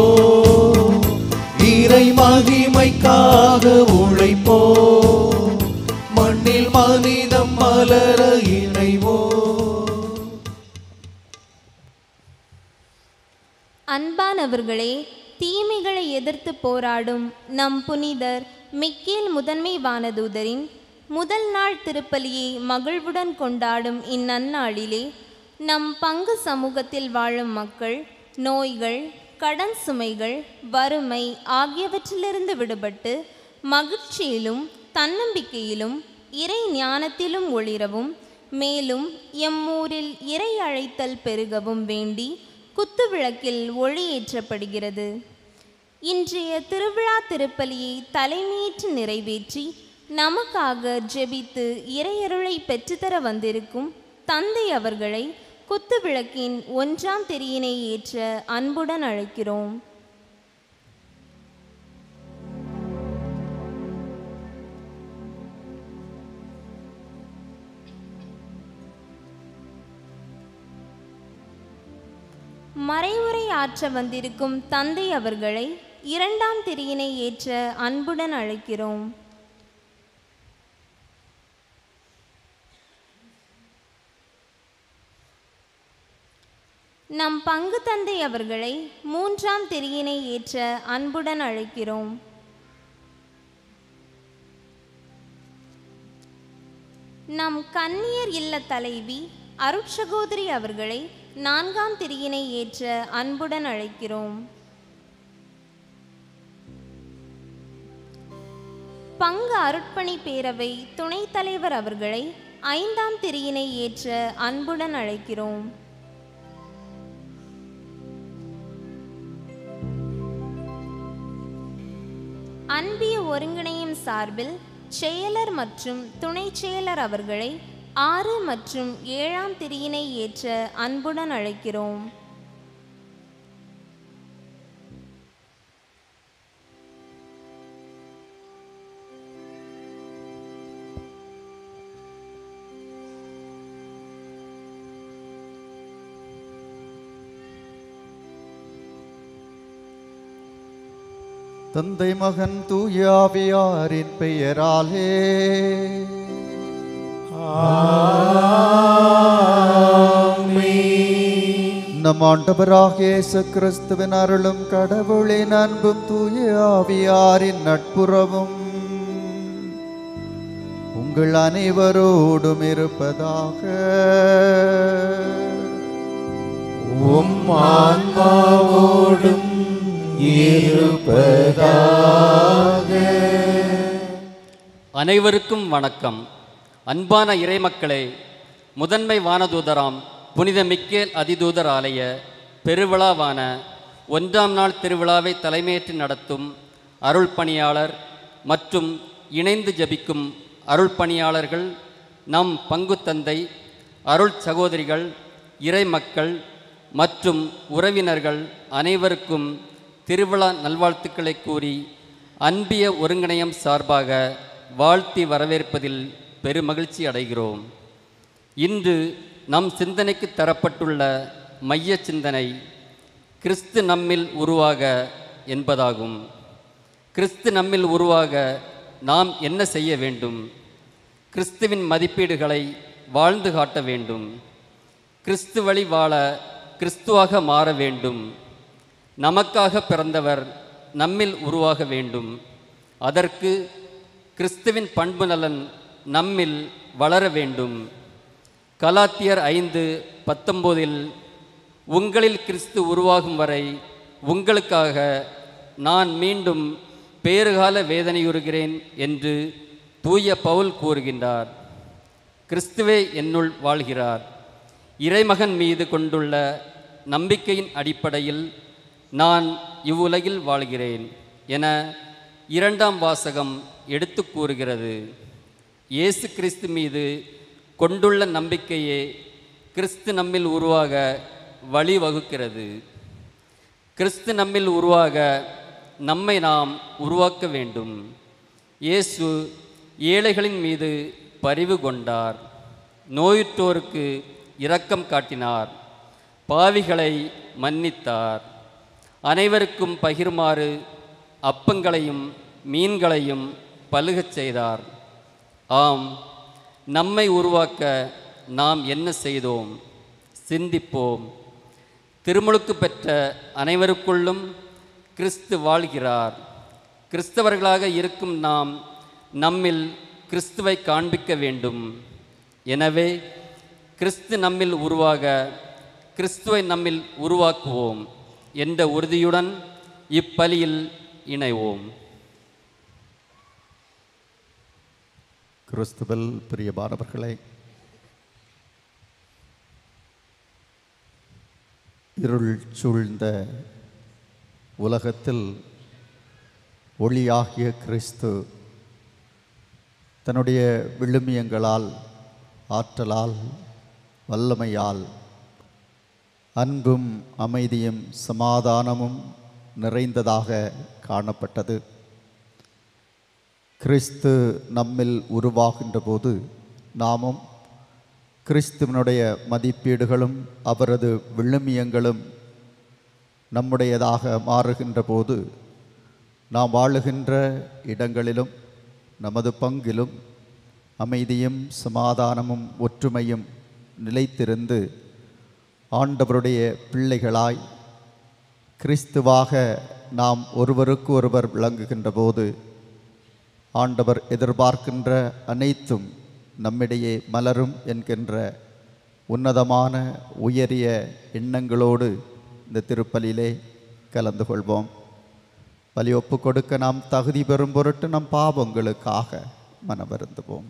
இறை மகிமைக்காக உழைப்போ மண்ணில் அன்பார்ந்தவர்களே தீமைகளை எதிர்த்து போராடும் நம் புனிதர் மிக்கேல் முதன்மை வானதூதரின் முதல் நாள் திருப்பலியை மகிழ்வுடன் கொண்டாடும் இந்நன்னாளிலே நம் பங்கு சமூகத்தில் வாழும் மக்கள் நோய்கள் கடன் சுமைகள் வறுமை ஆகியவற்றிலிருந்து விடுபட்டு மகிழ்ச்சியிலும் தன்னம்பிக்கையிலும் இறை ஞானத்திலும் ஒளிரவும் மேலும் எம்மூரில் இறை அழைத்தல் பெருகவும் வேண்டி குத்துவிளக்கில் ஒளியேற்றப்படுகிறது இன்றைய திருவிழா திருப்பலியை தலைமையேற்று நிறைவேற்றி நமக்காக ஜெபித்து இறையருளை பெற்றுத்தர வந்திருக்கும் தந்தை அவர்களை குத்துவிளக்கின் ஒன்றாம் திரியினை ஏற்ற அன்புடன் அழைக்கிறோம் மறைவுரை ஆற்ற வந்திருக்கும் தந்தை அவர்களை இரண்டாம் திரியினை ஏற்ற அன்புடன் அழைக்கிறோம் நம் பங்கு தந்தை அவர்களை மூன்றாம் திரியினை ஏற்ற அன்புடன் அழைக்கிறோம் நம் கன்னியர் இல்ல தலைவி அருட்சகோதரி அவர்களை நான்காம் திரியினை ஏற்ற அன்புடன் அழைக்கிறோம் பங்கு அருட்பணி பேரவை துணைத் தலைவர் அவர்களை ஐந்தாம் திரியினை ஏற்ற அன்புடன் அழைக்கிறோம் அன்பிய ஒருங்கிணையும் சார்பில் செயலர் மற்றும் துணை செயலர் அவர்களை ஆறு மற்றும் ஏழாம் திரியினை ஏற்ற அன்புடன் அழைக்கிறோம் தந்தை மகன் தூயாவியாரின் பெயராலே நம் ஆண்டவராக இயேசு கிறிஸ்துவின் அருளும் கடவுளின் அன்பும் தூய ஆவியாரின் நட்புறவும் உங்கள் அனைவரோடும் இருப்பதாக உம் ஆன்மாவோடும் இருப்பதாக அனைவருக்கும் வணக்கம் அன்பான இறைமக்களே முதன்மை வானதூதராம் புனித மிக்கேல் அதிதூதர் ஆலய பெருவிழாவான ஒன்றாம் நாள் திருவிழாவை தலைமையேற்று நடத்தும் அருள் பணியாளர் மற்றும் இணைந்து ஜபிக்கும் அருள் பணியாளர்கள் நம் பங்கு தந்தை அருள் சகோதரிகள் இறைமக்கள் மற்றும் உறவினர்கள் அனைவருக்கும் திருவிழா நல்வாழ்த்துக்களை கூறி அன்பிய ஒருங்கிணையம் சார்பாக வாழ்த்தி வரவேற்பதில் பெருமகிழ்ச்சி அடைகிறோம் இன்று நம் சிந்தனைக்கு தரப்பட்டுள்ள மைய சிந்தனை கிறிஸ்து நம்மில் உருவாக என்பதாகும் கிறிஸ்து நம்மில் உருவாக நாம் என்ன செய்ய வேண்டும் கிறிஸ்துவின் மதிப்பீடுகளை வாழ்ந்து காட்ட வேண்டும் கிறிஸ்து வழி வாழ கிறிஸ்துவாக மாற வேண்டும் நமக்காக பிறந்தவர் நம்மில் உருவாக வேண்டும் அதற்கு கிறிஸ்துவின் பண்பு நலன் நம்மில் வளர வேண்டும் கலாத்தியர் ஐந்து பத்தொம்போதில் உங்களில் கிறிஸ்து உருவாகும் வரை உங்களுக்காக நான் மீண்டும் பேறுகால வேதனையுறுகிறேன் என்று தூய பவுல் கூறுகின்றார் கிறிஸ்துவே என்னுள் வாழ்கிறார் இறைமகன் மீது கொண்டுள்ள நம்பிக்கையின் அடிப்படையில் நான் இவ்வுலகில் வாழ்கிறேன் என இரண்டாம் வாசகம் எடுத்து கூறுகிறது இயேசு கிறிஸ்து மீது கொண்டுள்ள நம்பிக்கையே கிறிஸ்து நம்மில் உருவாக வழிவகுக்கிறது கிறிஸ்து நம்மில் உருவாக நம்மை நாம் உருவாக்க வேண்டும் இயேசு ஏழைகளின் மீது பரிவு கொண்டார் நோயுற்றோருக்கு இரக்கம் காட்டினார் பாவிகளை மன்னித்தார் அனைவருக்கும் பகிருமாறு அப்பங்களையும் மீன்களையும் பலுகச் செய்தார் ஆம் நம்மை உருவாக்க நாம் என்ன செய்தோம் சிந்திப்போம் திருமுழுக்கு பெற்ற அனைவருக்குள்ளும் கிறிஸ்து வாழ்கிறார் கிறிஸ்தவர்களாக இருக்கும் நாம் நம்மில் கிறிஸ்துவை காண்பிக்க வேண்டும் எனவே கிறிஸ்து நம்மில் உருவாக கிறிஸ்துவை நம்மில் உருவாக்குவோம் என்ற உறுதியுடன் இப்பலியில் இணைவோம் கிறிஸ்துவில் பிரியமானவர்களே இருள் சூழ்ந்த உலகத்தில் ஒளியாகிய கிறிஸ்து தன்னுடைய விழுமியங்களால் ஆற்றலால் வல்லமையால் அன்பும் அமைதியும் சமாதானமும் நிறைந்ததாக காணப்பட்டது கிறிஸ்து நம்மில் உருவாகின்ற போது நாமும் கிறிஸ்துவனுடைய மதிப்பீடுகளும் அவரது விழுமியங்களும் நம்முடையதாக மாறுகின்ற போது நாம் வாழுகின்ற இடங்களிலும் நமது பங்கிலும் அமைதியும் சமாதானமும் ஒற்றுமையும் நிலைத்திருந்து ஆண்டவருடைய பிள்ளைகளாய் கிறிஸ்துவாக நாம் ஒருவருக்கு ஒருவர் விளங்குகின்ற போது ஆண்டவர் எதிர்பார்க்கின்ற அனைத்தும் நம்மிடையே மலரும் என்கின்ற உன்னதமான உயரிய எண்ணங்களோடு இந்த திருப்பலியிலே கலந்து கொள்வோம் பலி ஒப்பு கொடுக்க நாம் தகுதி பெறும் பொருட்டு நம் பாவங்களுக்காக மனவருந்துவோம்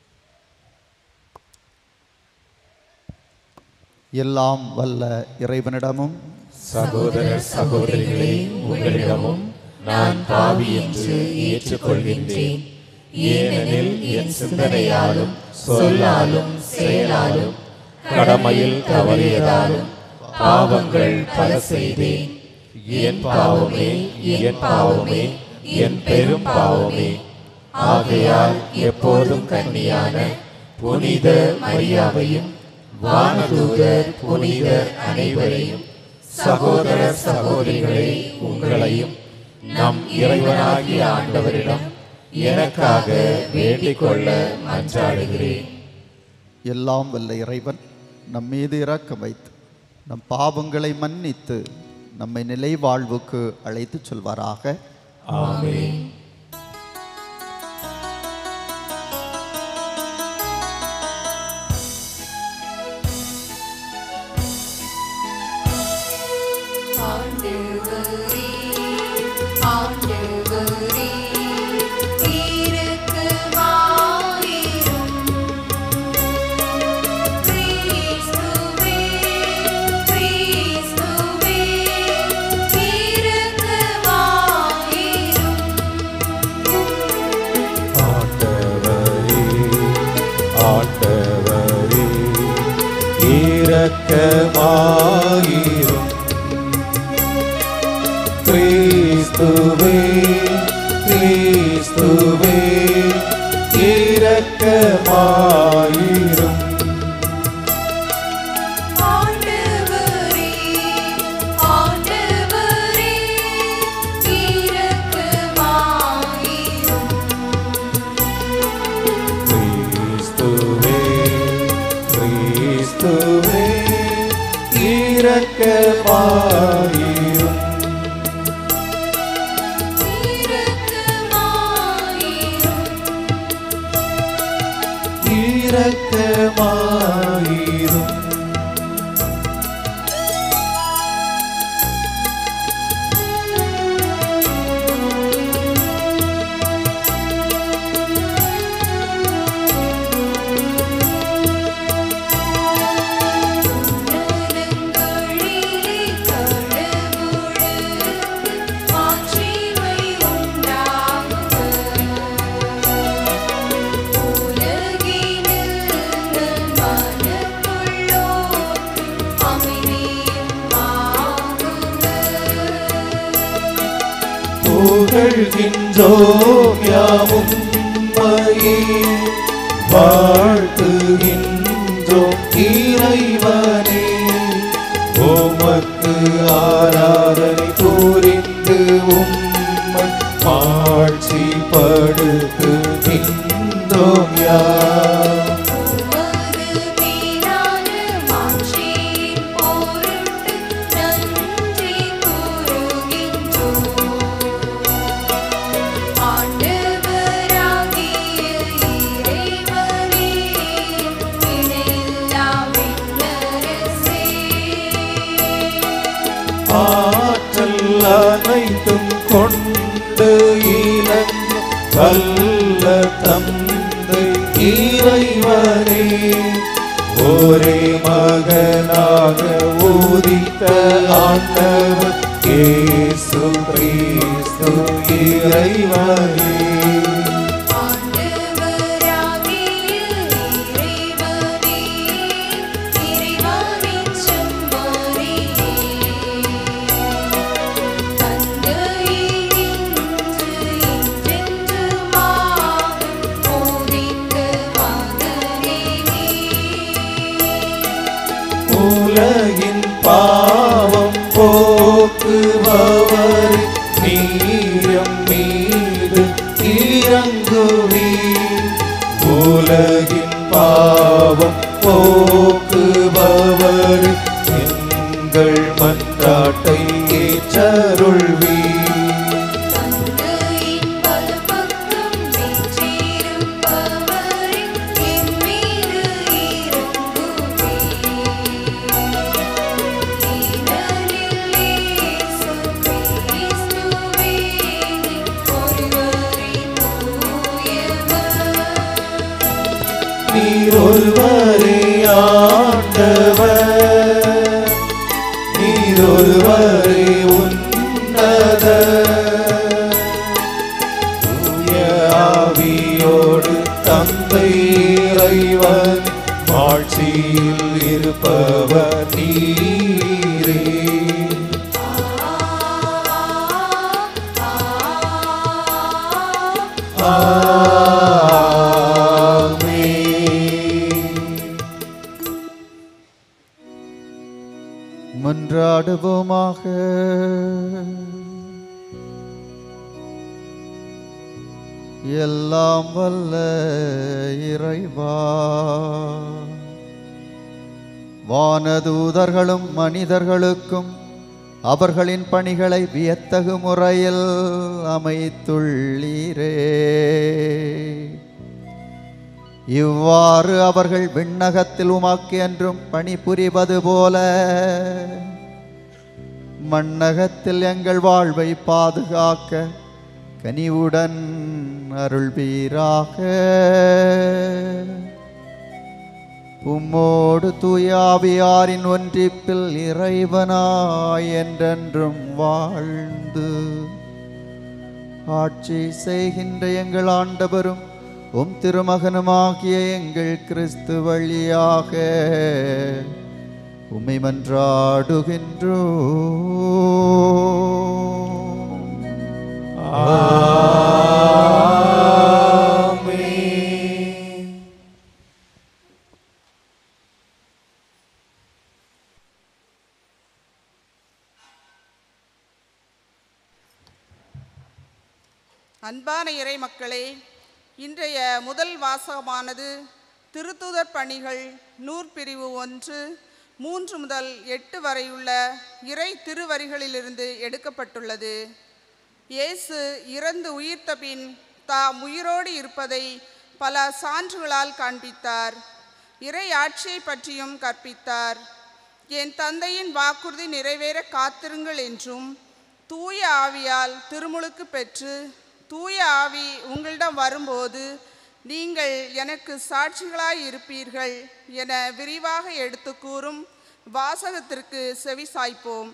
எல்லாம் வல்ல இறைவனிடமும் சகோதர சகோதரிகளே உங்களிடமும் நான் பாவி என்று ஏற்றுக்கொள்கின்றேன் ஏனெனில் என் சிந்தனையாலும் சொல்லாலும் செயலாலும் கடமையில் தவறியதாலும் பாவங்கள் பல செய்தேன் என் பாவமே என் பாவமே என் பெரும் பாவமே ஆகையால் எப்போதும் கன்னியான புனித மரியாவையும் வானதூதர் புனிதர் அனைவரையும் சகோதர சகோதரிகளை உங்களையும் நம் இறைவனாகிய ஆண்டவரிடம் எனக்காக வேண்டிக் கொள்ள மன்றாடுகிறேன் எல்லாம் வல்ல இறைவன் நம் மீது இரக்கம் வைத்து நம் பாவங்களை மன்னித்து நம்மை நிலை வாழ்வுக்கு அழைத்துச் செல்வாராக ஆமென் ஆண்டவரே ஆண்டவரே இரக்கமாயிரும் கிறிஸ்துவே கிறிஸ்துவே இரக்கமாயிரும் ஆண்டவரே ஆண்டவரே இரக்கமாயிரும் கிறிஸ்துவே கிறிஸ்துவே இரக்கமாயிரும் ஆண்டவரே ஆண்டவரே இரக்கமாயிரும் கிறிஸ்துவே கிறிஸ்துவே இரக்கமாயிரும் இரக்கமாயிரும் நலங்களிலே கடவுளுக்கு மாட்சிமை உண்டாகுக. உலகினில் நல் மனத்துள்ளோர் அமைதியும் ஆகுக. புகழ்கின்றோம் யாவும் உம்மையே வாழ்த்துகின்றோம் இறைவனே உமக்கு ஆராதனை புரிந்து உம்மை ஆட்சிப்படுத்துகின்றோம் யார் உமது மீதான மாட்சியின் பொருட்டு அனைத்தும் கொண்டு இலங்கும் வல்ல தந்தை இறைவனே ஒரே மகனாக ஊதித்த ஆண்டவர் இயேசு கிறிஸ்து இறைவனே ஆண்டவராகிய இறைவனே, இறைவனின் செம்மறியே, தந்தையினின்று என்றென்றுமாக போதித்த மகனே உலகின் பாவம் போக்குபவர் நீரம் மீது இறங்குவீர் உலகின் பாவம் போக்குபவர் எங்கள் மன்றாட்டை ஏற்றருள்வீர் தந்தையின் வலப்பக்கம் வீற்றிருப்பவரே, என் மீது இறங்குவே. ஏனெனில் இயேசு கிறிஸ்துவே, ஒருவரே தூயவர். நீர் ஒருவரே ஆண்டவர் நீர் ஒருவரே உன்னத தூய ஆவியோடு தந்தை இறைவன் ஆட்சியில் இருப்பவர் நீரே ஆமென். மன்றாடுவோமாக எல்லாம் வல்ல இறைவா வானதூதர்களும் மனிதர்களுக்கும் அவர்களின் பணிகளை வியத்தகு முறையில் அமைத்துள்ளீரே இவ்வாறு அவர்கள் விண்ணகத்தில் உமாக்கு என்றும் பணிபுரிவது போல மண்ணகத்தில் எங்கள் வாழ்வை பாதுகாக்க கனிவுடன் அருள்வீராக உம்மோடு தூயாவியாரின் ஒன்றிப்பில் இறைவனாய் என்றென்றும் வாழ்ந்து ஆட்சி செய்கின்ற எங்கள் ஆண்டவரும் உம் திருமகனுமாகிய எங்கள் கிறிஸ்து வழியாக உம்மை மன்றாடுகின்றோ அன்பான இறை மக்களே இன்றைய முதல் வாசகமானது திருத்துதர் பணிகள் நூற்பிரிவு ஒன்று மூன்று முதல் எட்டு வரையுள்ள இறை திருவரிகளிலிருந்து எடுக்கப்பட்டுள்ளது இயேசு இறந்து உயிர்த்த பின் தாம் உயிரோடு இருப்பதை பல சான்றுகளால் காண்பித்தார் இறை ஆட்சியை பற்றியும் கற்பித்தார் என் தந்தையின் வாக்குறுதி நிறைவேற காத்திருங்கள் என்றும் தூய ஆவியால் திருமுழுக்கு பெற்று தூய ஆவி உங்களிடம் வரும்போது நீங்கள் எனக்கு சாட்சிகளாய் இருப்பீர்கள் என விரிவாக எடுத்து கூறும் வாசகத்திற்கு செவி சாய்ப்போம்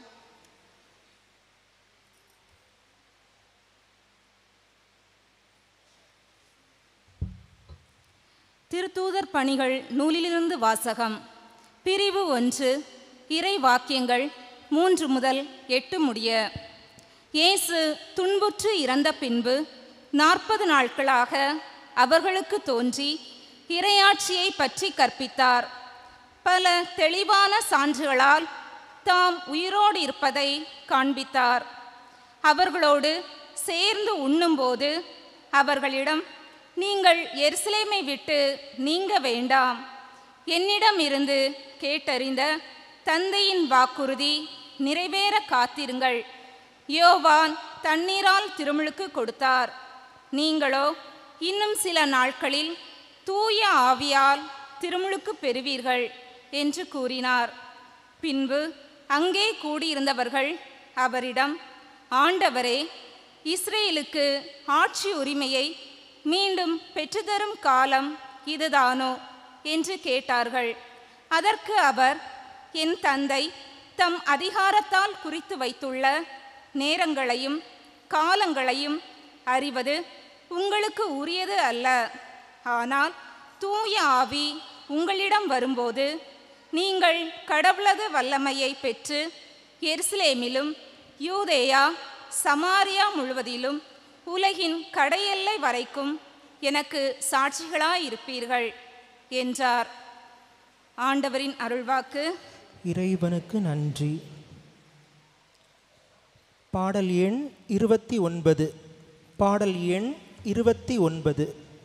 திருத்தூதர் பணிகள் நூலிலிருந்து வாசகம் பிரிவு ஒன்று இறை வாக்கியங்கள் மூன்று முதல் எட்டு முடிய இயேசு துன்புற்று இறந்த பின்பு நாற்பது நாட்களாக அவர்களுக்கு தோன்றி இறையாட்சியை பற்றி கற்பித்தார் பல தெளிவான சான்றுகளால் தாம் உயிரோடு இருப்பதை காண்பித்தார் அவர்களோடு சேர்ந்து உண்ணும்போது அவர்களிடம் நீங்கள் எருசலேமை விட்டு நீங்க வேண்டாம் என்னிடம் இருந்து கேட்டறிந்த தந்தையின் வாக்குறுதி நிறைவேற காத்திருங்கள் யோவான் தண்ணீரால் திருமுழுக்கு கொடுத்தார் நீங்களோ இன்னும் சில நாட்களில் தூய ஆவியால் திருமுழுக்கு பெறுவீர்கள் என்று கூறினார் பின்பு அங்கே கூடியிருந்தவர்கள் அவரிடம் ஆண்டவரே இஸ்ரேலுக்கு ஆட்சி உரிமையை மீண்டும் பெற்றுத்தரும் காலம் இதுதானோ என்று கேட்டார்கள் அதற்கு அவர் என் தந்தை தம் அதிகாரத்தால் குறித்து வைத்துள்ள நேரங்களையும் காலங்களையும் அறிவது உங்களுக்கு உரியது அல்ல ஆனால் தூய ஆவி உங்களிடம் வரும்போது நீங்கள் கடவுளது வல்லமையை பெற்று எருசலேமிலும் யூதேயா சமாரியா முழுவதிலும் உலகின் கடையெல்லை வரைக்கும் எனக்கு சாட்சிகளாயிருப்பீர்கள் என்றார் ஆண்டவரின் அருள்வாக்கு இறைவனுக்கு நன்றி பாடல் எண் இருபத்தி ஒன்பது பாடல் எண் இருபத்தி ஒன்பது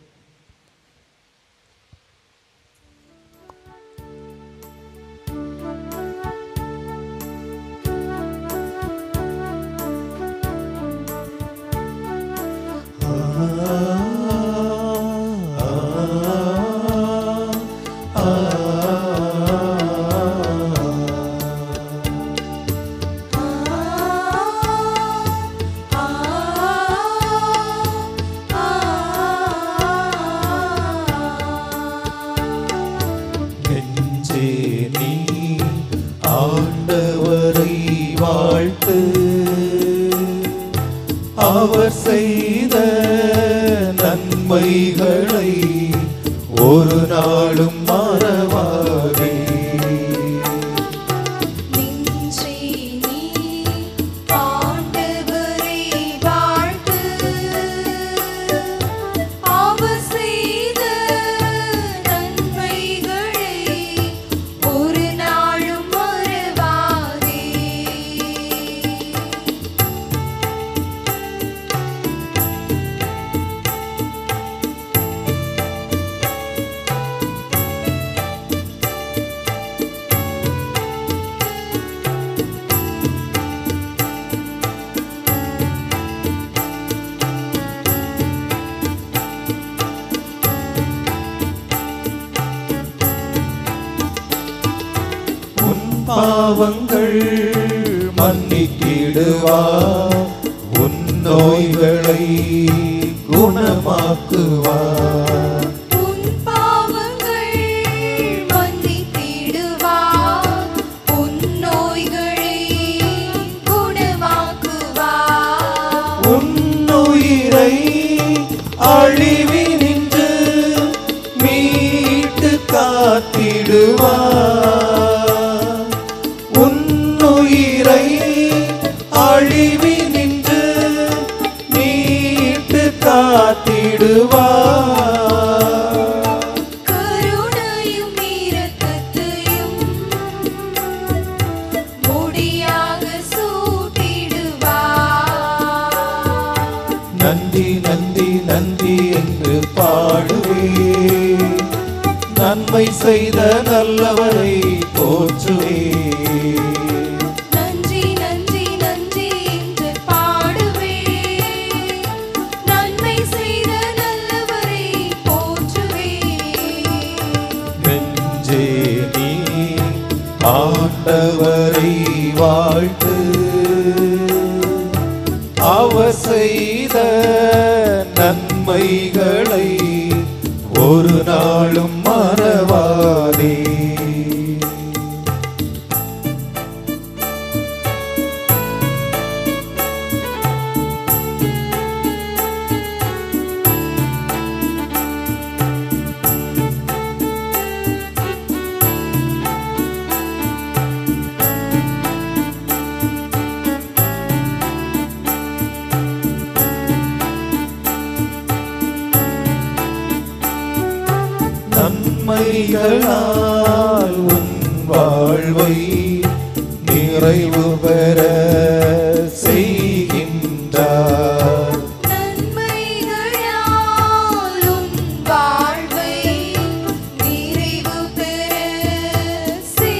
நெஞ்சே நீ ஆண்டவரை வாழ்த்து அவர் செய்த நன்மைகளை ஒரு நாளும் மறவாதே நெஞ்சே நீ ஆண்டவரை வாழ்த்து அவர் செய்த நன்மைகளை ஒரு நாளும் மறவாதே உன் பாவங்கள் மன்னிக்கிடுவார் உன் நோய்களை குணமாக்குவார் உன் பாவங்கள் மன்னித்திடுவார் உன் நோய்களை குணமாக்குவார் உன் உயிரை அழிவினின்று மீட்டு காத்திடுவார் உன் உயிரை அழிவினின்று மீட்டு காத்திடுவார் கருணையும் இரக்கத்தையும் முடியாக சூட்டிடுவார் நன்றி நன்றி நன்றி என்று பாடுவே நன்மை செய்த நல்லவரை போற்றுவே நன்றி நன்றி நன்றி என்று பாடுவே நன்மை செய்த நல்லவரை போற்றுவே நெஞ்சே நீ ஆண்டவரை வாழ்த்து அவர் செய்த நன்மைகளை ஒரு நாளும் மறவாதே நன்மைகளால் உன் வாழ்வை நிறைவு பெற செய்கின்றார் நன்மைகளால் உன் வாழ்வை நிறைவு பெற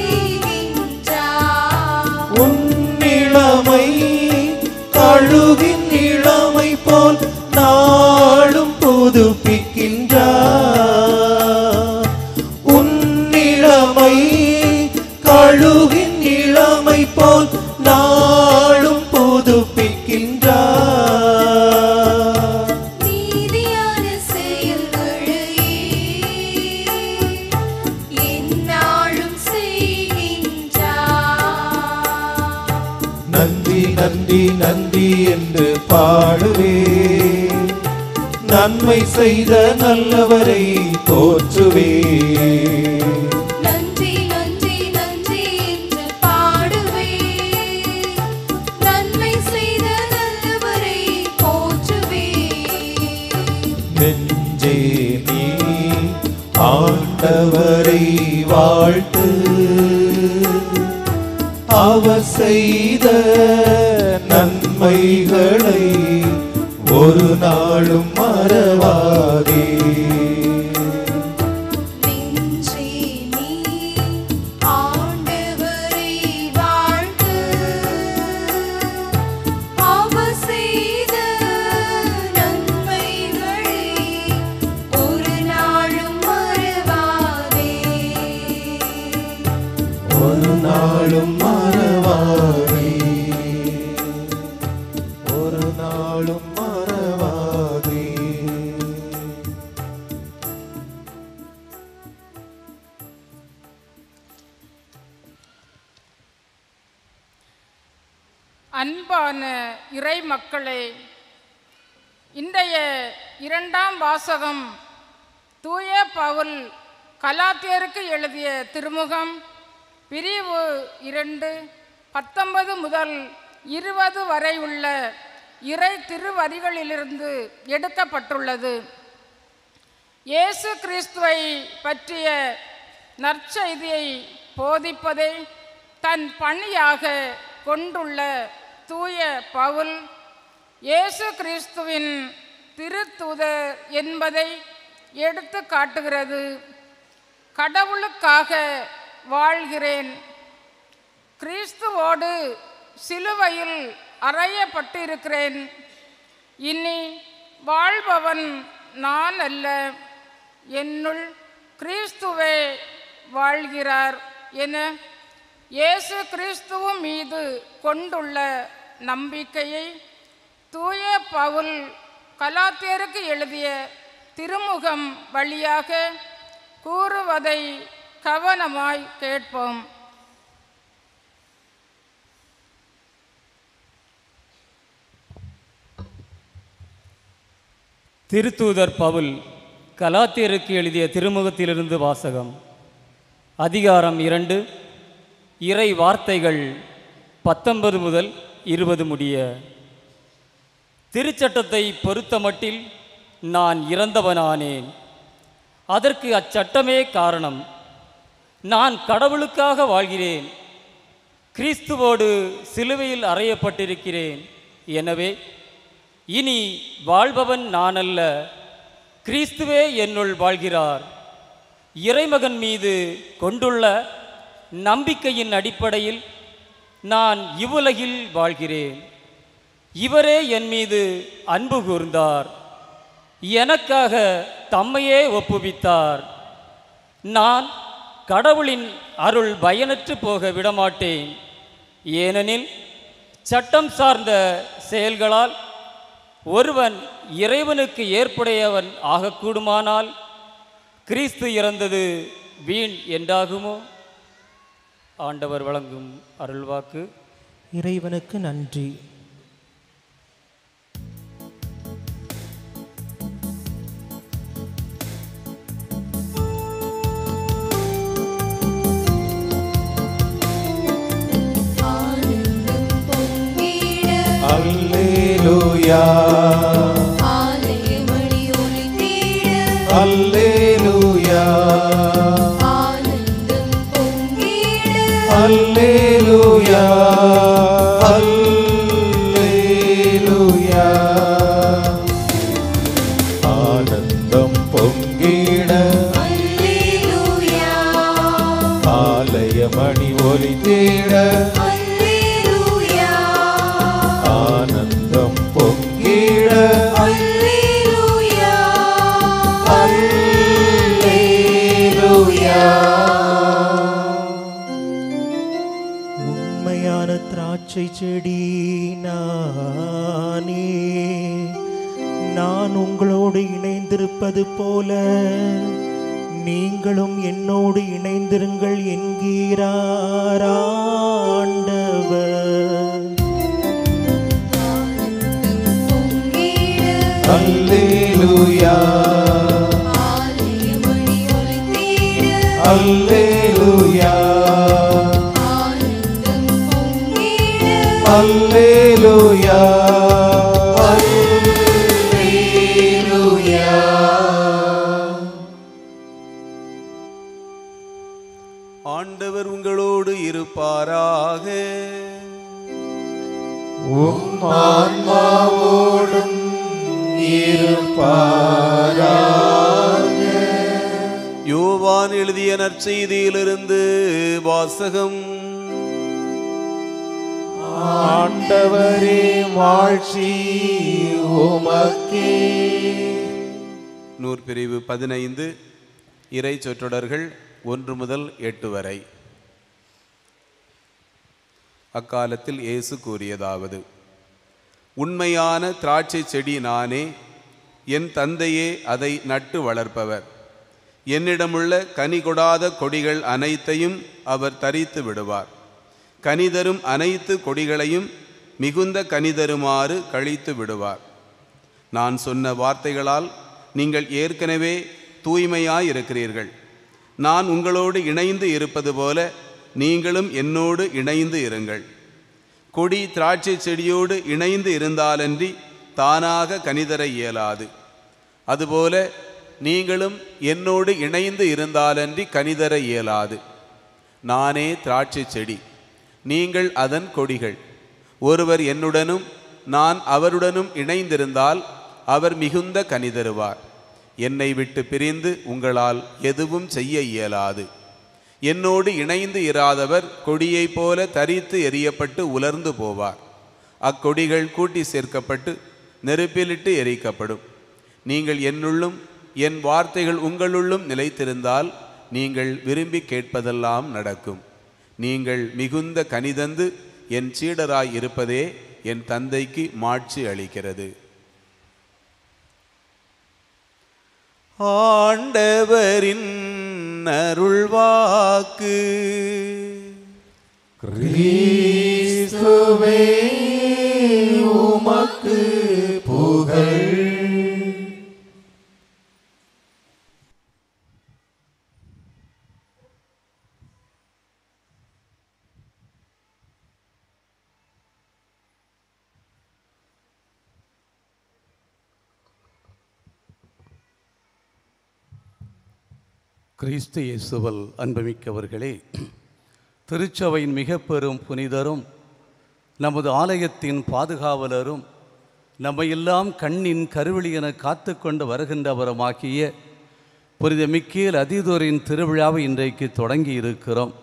செய்கின்றார் உன்னிளமை கழுகின் இளமை போல் நாளும் புதுப்பிக்கின்றார் உன்னிளமை கழுகின் இளமை போல் நீதியான செயல்களையே எந்நாளும் செய்கின்றார் நன்றி நன்றி நன்றி என்று பாடுவே நன்மை செய்த நல்லவரை போற்றுவே நன்றி நன்றி நன்றி என்று பாடுவே நன்மை செய்த நல்லவரை போற்றுவே நெஞ்சே நீ ஆண்டவரை வாழ்த்து அவர் செய்த நன்மைகளை ஒரு நாளும் மறவாதே நெஞ்சே நீ ஆண்டவரை வாழ்த்து அவர் செய்த நன்மைகளை ஒரு நாளும் மறவாதே ஒரு நாளும் மறவாதே ஒரு நாளும் மறவாதே அன்பான இறை மக்களே இன்றைய இரண்டாம் வாசகம் தூய பவுல் கலாத்தியருக்கு எழுதிய திருமுகம் பிரிவு இரண்டு பத்தொன்பது முதல் இருபது வரை உள்ள இறை திருவரிகளிலிருந்து எடுக்கப்பட்டுள்ளது இயேசு கிறிஸ்துவை பற்றிய நற்செய்தியை போதிப்பதை தன் பணியாக கொண்டுள்ள தூய பவுல் இயேசு கிறிஸ்துவின் திருத்தூதர் என்பதை எடுத்து காட்டுகிறது கடவுளுக்காக வாழ்கிறேன் கிறிஸ்துவோடு சிலுவையில் அறையப்பட்டிருக்கிறேன் இனி வாழ்பவன் நான் அல்ல என்னுள் கிறிஸ்துவே வாழ்கிறார் என இயேசு கிறிஸ்துவ மீது கொண்டுள்ள நம்பிக்கையை தூய பவுல் கலாத்தியருக்கு எழுதிய திருமுகம் வழியாக கூறுவதை கவனமாய் கேட்போம் திருத்தூதர் பவுல் கலாத்தியருக்கு எழுதிய திருமுகத்திலிருந்து வாசகம் அதிகாரம் இரண்டு இறை வார்த்தைகள் பத்தொன்பது முதல் இருபது முடிய திருச்சட்டத்தை பொறுத்தமட்டில் நான் இறந்தவனானேன் அதற்கு அச்சட்டமே காரணம் நான் கடவுளுக்காக வாழ்கிறேன் கிறிஸ்துவோடு சிலுவையில் அறையப்பட்டிருக்கிறேன் எனவே இனி வாழ்பவன் நான் அல்ல கிறிஸ்துவே என்னுள் வாழ்கிறார் இறைமகன் மீது கொண்டுள்ள நம்பிக்கையின் அடிப்படையில் நான் இவ்வுலகில் வாழ்கிறேன் இவரே என் மீது அன்பு கூர்ந்தார் எனக்காக தம்மையே ஒப்புவித்தார் நான் கடவுளின் அருள் பயனற்று போக விடமாட்டேன் ஏனெனில் சட்டம் சார்ந்த செயல்களால் ஒருவன் இறைவனுக்கு ஏற்புடையவன் ஆகக்கூடுமானால் கிறிஸ்து இறந்தது வீண் என்றாகுமோ ஆண்டவர் வழங்கும் அருள்வாக்கு இறைவனுக்கு நன்றி அல்லேலூயா ஆலயமணி ஒலித்திட அல்லேலூயா ஆனந்தம் பொங்கிட அல்லேலூயா அல்லேலூயா ஆனந்தம் பொங்கிட அல்லேலூயா ஆலயமணி ஒலி தேட அல்லேலூயா ஆனந்தம் பொங்கிட அல்லேலூயா அல்லேலூயா உண்மையான நான் உங்களோடு இணைந்திருப்பது போல நீங்களும் என்னோடு இணைந்திருங்கள் என்கிறார் ஆண்டவர் அல்லேலூயா அல்லேலூயா அல்லேலூயா அல்லேலூயா ஆண்டவர் உங்களோடு இருப்பாராக உம் ஆன்மாவோடும் இருப்பாராக யோவான் எழுதிய நற்செய்தியிலிருந்து வாசகம் ஆண்டவரே வாழ்ச்சி உமக்கே நூற்பிரிவு பதினைந்து இறை சொற்றொடர்கள் ஒன்று முதல் எட்டு வரை அக்காலத்தில் இயேசு கூறியதாவது உண்மையான திராட்சை செடி நானே என் தந்தையே அதை நட்டு வளர்ப்பவர் என்னிடமுள்ள கனி கொடாத கொடிகள் அனைத்தையும் அவர் தரித்து விடுவார் கனிதரும் அனைத்து கொடிகளையும் மிகுந்த கனிதருமாறு கழித்து விடுவார் நான் சொன்ன வார்த்தைகளால் நீங்கள் ஏற்கனவே தூய்மையாயிருக்கிறீர்கள் நான் உங்களோடு இணைந்து இருப்பது போல நீங்களும் என்னோடு இணைந்து இருங்கள் கொடி திராட்சை செடியோடு இணைந்து இருந்தாலன்றி தானாக கனிதர இயலாது அதுபோல நீங்களும் என்னோடு இணைந்து இருந்தாலன்றி கனிதர இயலாது நானே திராட்சை செடி நீங்கள் அதன் கொடிகள் ஒருவர் என்னுடனும் நான் அவருடனும் இணைந்திருந்தால் அவர் மிகுந்த கனிதருவார் என்னை விட்டு பிரிந்து உங்களால் எதுவும் செய்ய இயலாது என்னோடு இணைந்து இராதவர் கொடியைப் போல தரித்து எரியப்பட்டு உலர்ந்து போவார் அக்கொடிகள் கூட்டி சேர்க்கப்பட்டு நெருப்பிலிட்டு எரிக்கப்படும் நீங்கள் என்னுள்ளும் என் வார்த்தைகள் உங்களுள்ளும் நிலைத்திருந்தால் நீங்கள் விரும்பி கேட்பதெல்லாம் நடக்கும் நீங்கள் மிகுந்த கனிதந்து என் சீடராய் இருப்பதே என் தந்தைக்கு மாட்சி அளிக்கிறது ஆண்டவரின் அருள்வாக்கு கிறிஸ்துவே உமக்கு புகழ் கிறிஸ்து இயேசுவல் அன்புமிக்கவர்களே திருச்சபையின் மிக பெரும் புனிதரும் நமது ஆலயத்தின் பாதுகாவலரும் நம்மையெல்லாம் கண்ணின் கருவிழி என காத்து கொண்டு வருகின்றவருமாகிய புனித மிக்கேல் அதிதோரின் திருவிழாவை இன்றைக்கு தொடங்கி இருக்கிறோம்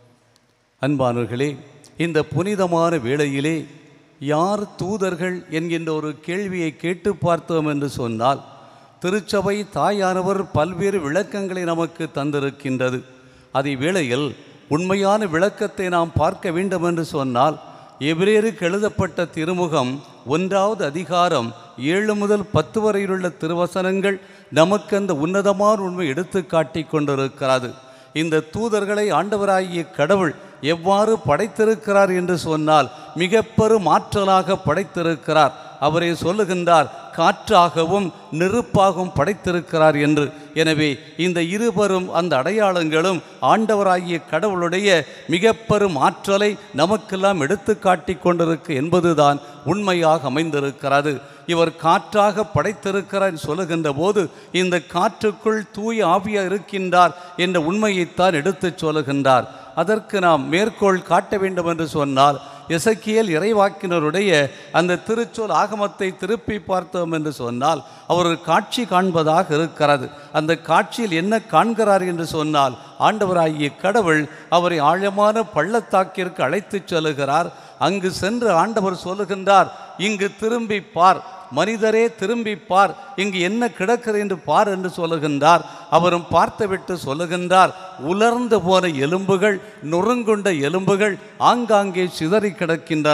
அன்பானவர்களே இந்த புனிதமான வேளையிலே யார் தூதர்கள் என்கின்ற ஒரு கேள்வியை கேட்டு பார்த்தோம் என்று சொன்னால் திருச்சபை தாயானவர் பல்வேறு விளக்கங்களை நமக்கு தந்திருக்கின்றது அதே வேளையில் உண்மையான விளக்கத்தை நாம் பார்க்க வேண்டும் என்று சொன்னால் எபிரேருக்கு எழுதப்பட்ட திருமுகம் ஒன்றாவது அதிகாரம் ஏழு முதல் பத்து வரையிலுள்ள திருவசனங்கள் நமக்கு அந்த உன்னதமான உண்மை எடுத்து காட்டி கொண்டிருக்கிறது இந்த தூதர்களை ஆண்டவராகிய கடவுள் எவ்வாறு படைத்திருக்கிறார் என்று சொன்னால் மிக பெரும் ஆற்றலாக படைத்திருக்கிறார் அவரே சொல்லுகின்றார் காற்றாகவும் நெருப்பாகவும் படைத்திருக்கிறார் என்று எனவே இந்த இருவரும் அந்த அடையாளங்களும் ஆண்டவராகிய கடவுளுடைய மிக பெரும் ஆற்றலை நமக்கெல்லாம் எடுத்து காட்டி கொண்டிருக்கு என்பதுதான் உண்மையாக அமைந்திருக்கிறது இவர் காற்றாக படைத்திருக்கிறார் சொல்லுகின்ற போது இந்த காற்றுக்குள் தூய ஆவியா இருக்கின்றார் என்ற உண்மையைத்தான் எடுத்துச் சொல்லுகின்றார் அதற்கு நாம் மேற்கோள் காட்ட வேண்டும் என்று சொன்னால் எசக்கியல் இறைவாக்கினருடைய அந்த திருச்சொல் ஆகமத்தை திருப்பி பார்த்தோம் என்று சொன்னால் அவர் ஒரு காட்சி காண்பதாக இருக்கிறது அந்த காட்சியில் என்ன காண்கிறார் என்று சொன்னால் ஆண்டவராகிய கடவுள் அவரை ஆழமான பள்ளத்தாக்கிற்கு அழைத்துச் செல்லுகிறார் அங்கு சென்று ஆண்டவர் சொல்லுகின்றார் இங்கு திரும்பி பார் மனிதரே திரும்பி பார் இங்கு என்ன கிடக்கிறது என்று பார் என்று சொல்லுகின்றார் அவரும் பார்த்துவிட்டு சொல்லுகின்றார் உலர்ந்து போன எலும்புகள் நொறுங்குண்ட எலும்புகள் ஆங்காங்கே சிதறி கிடக்கின்றன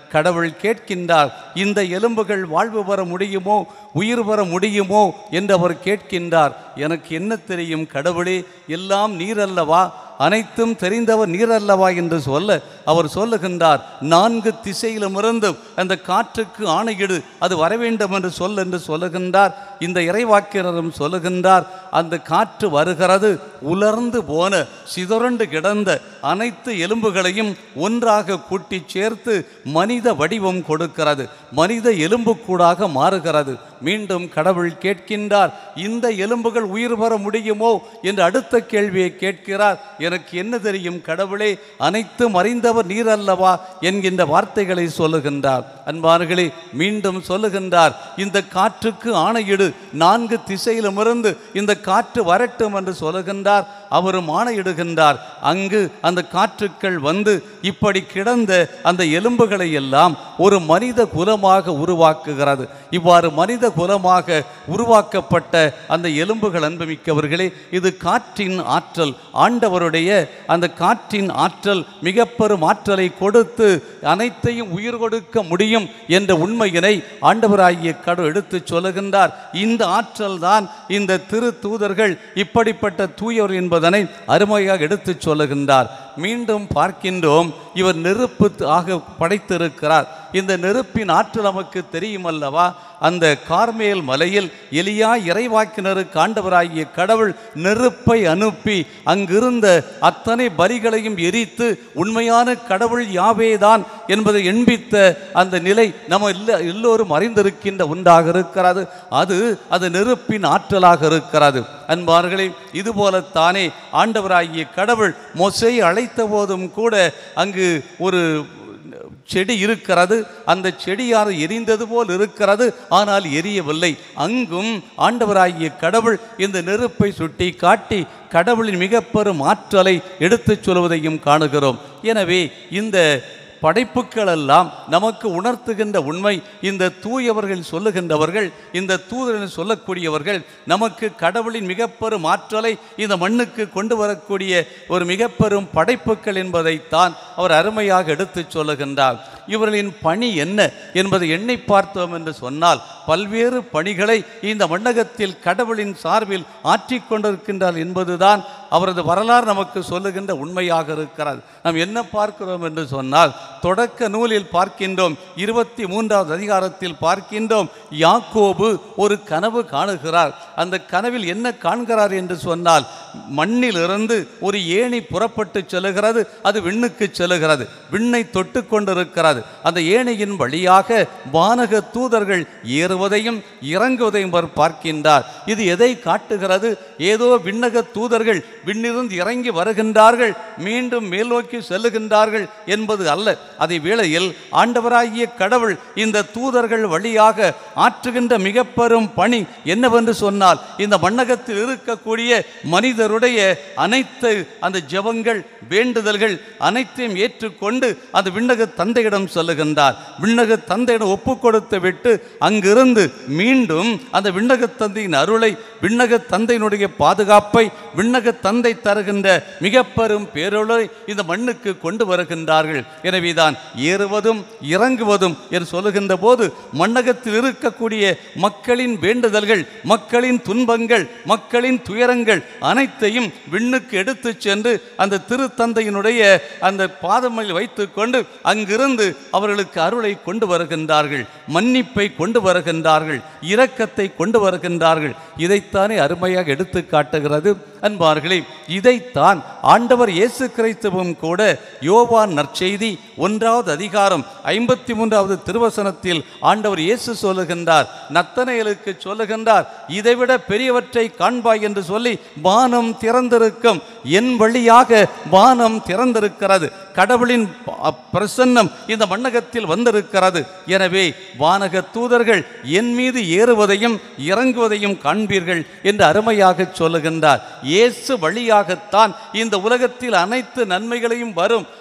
கடவுள் கேட்கின்றார் இந்த எலும்புகள் வாழ்வு பெற முடியுமோ உயிர் பெற முடியுமோ என்று அவர் கேட்கின்றார் எனக்கு என்ன தெரியும் கடவுளே எல்லாம் நீரல்லவா அனைத்தும் தெரிந்தவர் நீரல்லவா என்று சொல்ல அவர் சொல்லுகின்றார் நான்கு திசையிலுமிருந்தும் அந்த காற்றுக்கு ஆணையிடு அது வர வேண்டும் என்று சொல் என்று சொல்லுகின்றார் இந்த இறைவாக்கினரும் சொல்லுகின்றார் அந்த காற்று வருகிறது உலர்ந்து போன சிதறண்டு கிடந்த அனைத்து எலும்புகளையும் ஒன்றாக கூட்டி சேர்த்து மனித வடிவம் கொடுக்கிறது மனித எலும்புக்கூடாக மாறுகிறது மீண்டும் கடவுள் கேட்கின்றார் இந்த எலும்புகள் உயிர் பெற முடியுமோ என்று அடுத்த கேள்வியை கேட்கிறார் எனக்கு என்ன தெரியும் கடவுளே அனைத்தும் அறிந்தவர் நீர் அல்லவா என்கின்ற வார்த்தைகளை சொல்லுகின்றார் அன்பார்களே மீண்டும் சொல்லுகின்றார் இந்த காற்றுக்கு ஆணையிடு நான்கு திசையிலுமிருந்து இந்த காற்று வரட்டும் என்று சொல்லுகின்றார் அவரும் ஆணையிடுகின்றார் அங்கு அந்த காற்றுக்கள் வந்து இப்படி கிடந்த அந்த எலும்புகளை எல்லாம் ஒரு மனித குலமாக உருவாக்குகிறது இவ்வாறு மனித குலமாக உருவாக்கப்பட்ட அந்த எலும்புகள் அன்புமிக்கவர்களே இது காற்றின் ஆற்றல் ஆண்டவருடைய அந்த காற்றின் ஆற்றல் மிக பெரும் ஆற்றலை கொடுத்து அனைத்தையும் உயிர் கொடுக்க முடியும் என்ற உண்மையினை ஆண்டவராகிய கடவுள் எடுத்துச் சொல்லுகின்றார் இந்த ஆற்றல் தான் இந்த திரு தூதர்கள் இப்படிப்பட்ட தூயவர் என்பதனை அருமையாக எடுத்துச் சொல்லுகின்றார் மீண்டும் பார்க்கின்றோம் இவர் நெருப்பு ஆக படைத்திருக்கிறார் இந்த நெருப்பின் ஆற்றல் நமக்கு தெரியும் அல்லவா அந்த கார்மேல் மலையில் எலியா இறைவாக்கினருக்கு ஆண்டவராகிய கடவுள் நெருப்பை அனுப்பி அங்கிருந்த அத்தனை பலிகளையும் எரித்து உண்மையான கடவுள் யாவேதான் என்பதை எண்பித்த அந்த நிலை நம்ம இல்ல எல்லோரும் அறிந்திருக்கின்ற ஒன்றாக இருக்கிறது அது அது நெருப்பின் ஆற்றலாக இருக்கிறது அன்பார்களே இதுபோலத்தானே ஆண்டவராகிய கடவுள் மொசை அழைத்த போதும் கூட அங்கு ஒரு செடி இருக்கிறது அந்த செடியார் எரிந்தது போல் இருக்கிறது ஆனால் எரியவில்லை அங்கும் ஆண்டவராகிய கடவுள் இந்த நெருப்பை சுட்டி காட்டி கடவுளின் மிக பெரும் ஆற்றலை எடுத்துச் சொல்வதையும் காணுகிறோம் எனவே இந்த படைப்புகள் எல்லாம் நமக்கு உணர்த்துகின்ற உண்மை இந்த தூயவர்கள் சொல்லுகின்றவர்கள் இந்த தூதர்கள் சொல்லக்கூடியவர்கள் நமக்கு கடவுளின் மிக பெரும் ஆற்றலை இந்த மண்ணுக்கு கொண்டு வரக்கூடிய ஒரு மிக பெரும் படைப்புகள் என்பதைத்தான் அவர் அருமையாக எடுத்துச் சொல்லுகின்றார் இவர்களின் பணி என்ன என்பதை எண்ணி பார்த்தோம் என்று சொன்னால் பல்வேறு பணிகளை இந்த மண்ணகத்தில் கடவுளின் சார்பில் ஆற்றிக் கொண்டிருக்கின்றார் என்பதுதான் அவரது வரலாறு நமக்கு சொல்லுகின்ற உண்மையாக இருக்கிறது நாம் என்ன பார்க்கிறோம் என்று சொன்னால் தொடக்க நூலில் பார்க்கின்றோம் இருபத்தி மூன்றாவது அதிகாரத்தில் பார்க்கின்றோம் யாக்கோபு ஒரு கனவு காணுகிறார் அந்த கனவில் என்ன காண்கிறார் என்று சொன்னால் மண்ணிலிருந்து ஒரு ஏணி புறப்பட்டு செல்லுகிறது அது விண்ணுக்கு செல்லுகிறது விண்ணை தொட்டு கொண்டிருக்கிறது அந்த ஏணியின் வழியாக வானக தூதர்கள் ஏறுவதையும் இறங்குவதையும் அவர் பார்க்கின்றார் இது எதை காட்டுகிறது ஏதோ விண்ணக தூதர்கள் விண்ணிலிருந்து இறங்கி வருகின்றார்கள் மீண்டும் மேல் நோக்கி செல்லுகின்றார்கள் என்பது அல்ல அதே வேளையில் ஆண்டவராகிய கடவுள் இந்த தூதர்கள் வழியாக ஆற்றுகின்ற மிக பெரும் பணி என்னவென்று சொன்னால் இந்த மண்ணகத்தில் இருக்கக்கூடிய மனிதருடைய அனைத்து அந்த ஜெபங்கள் வேண்டுதல்கள் அனைத்தையும் ஏற்றுக்கொண்டு அந்த விண்ணக தந்தையிடம் சொல்லுகின்றார் விண்ணக தந்தையிடம் ஒப்பு கொடுத்து விட்டு அங்கிருந்து மீண்டும் அந்த விண்ணக தந்தையின் அருளை விண்ணக தந்தையினுடைய பாதுகாப்பை விண்ணக தந்தை தருகின்ற மிக பெரும் பேரொழை இந்த மண்ணுக்கு கொண்டு வருகின்றார்கள் எனவேதான் ஏறுவதும் இறங்குவதும் என்று சொல்லுகின்ற போது மண்ணகத்தில் இருக்கக்கூடிய மக்களின் வேண்டுதல்கள் மக்களின் துன்பங்கள் மக்களின் துயரங்கள் அனைத்தையும் விண்ணுக்கு எடுத்துச் சென்று அந்த திருத்தந்தையினுடைய அந்த பாதமையில் வைத்துக்கொண்டு அங்கிருந்து அவர்களுக்கு அருளை கொண்டு வருகின்றார்கள் மன்னிப்பை கொண்டு வருகின்றார்கள் இரக்கத்தை கொண்டு வருகின்றார்கள் இதைத்தானே அருமையாக எடுத்து காட்டுகிறது அன்பார்களே இதைத்தான் ஆண்டவர் இயேசு கிறிஸ்துவும் கூட யோவான் நற்செய்தி ஒன்றாவது அதிகாரம் ஐம்பத்தி மூன்றாவது திருவசனத்தில் ஆண்டவர் இயேசு சொல்லுகின்றார் நத்தனையலுக்கு சொல்லுகின்றார் இதைவிட பெரியவற்றை காண்பாய் என்று சொல்லி வானம் திறந்திருக்கும் என் வழியாக வானம் திறந்திருக்கிறது கடவுளின் ப- பிரசன்னம் இந்த மண்ணகத்தில் வந்திருக்கிறது எனவே வானக தூதர்கள் என் மீது ஏறுவதையும் இறங்குவதையும் காண்பீர்கள் என்று அருமையாக சொல்லுகின்றார் இயேசு வழியாகத்தான் இந்த உலகத்தில் அனைத்து நன்மைகளையும் வரும்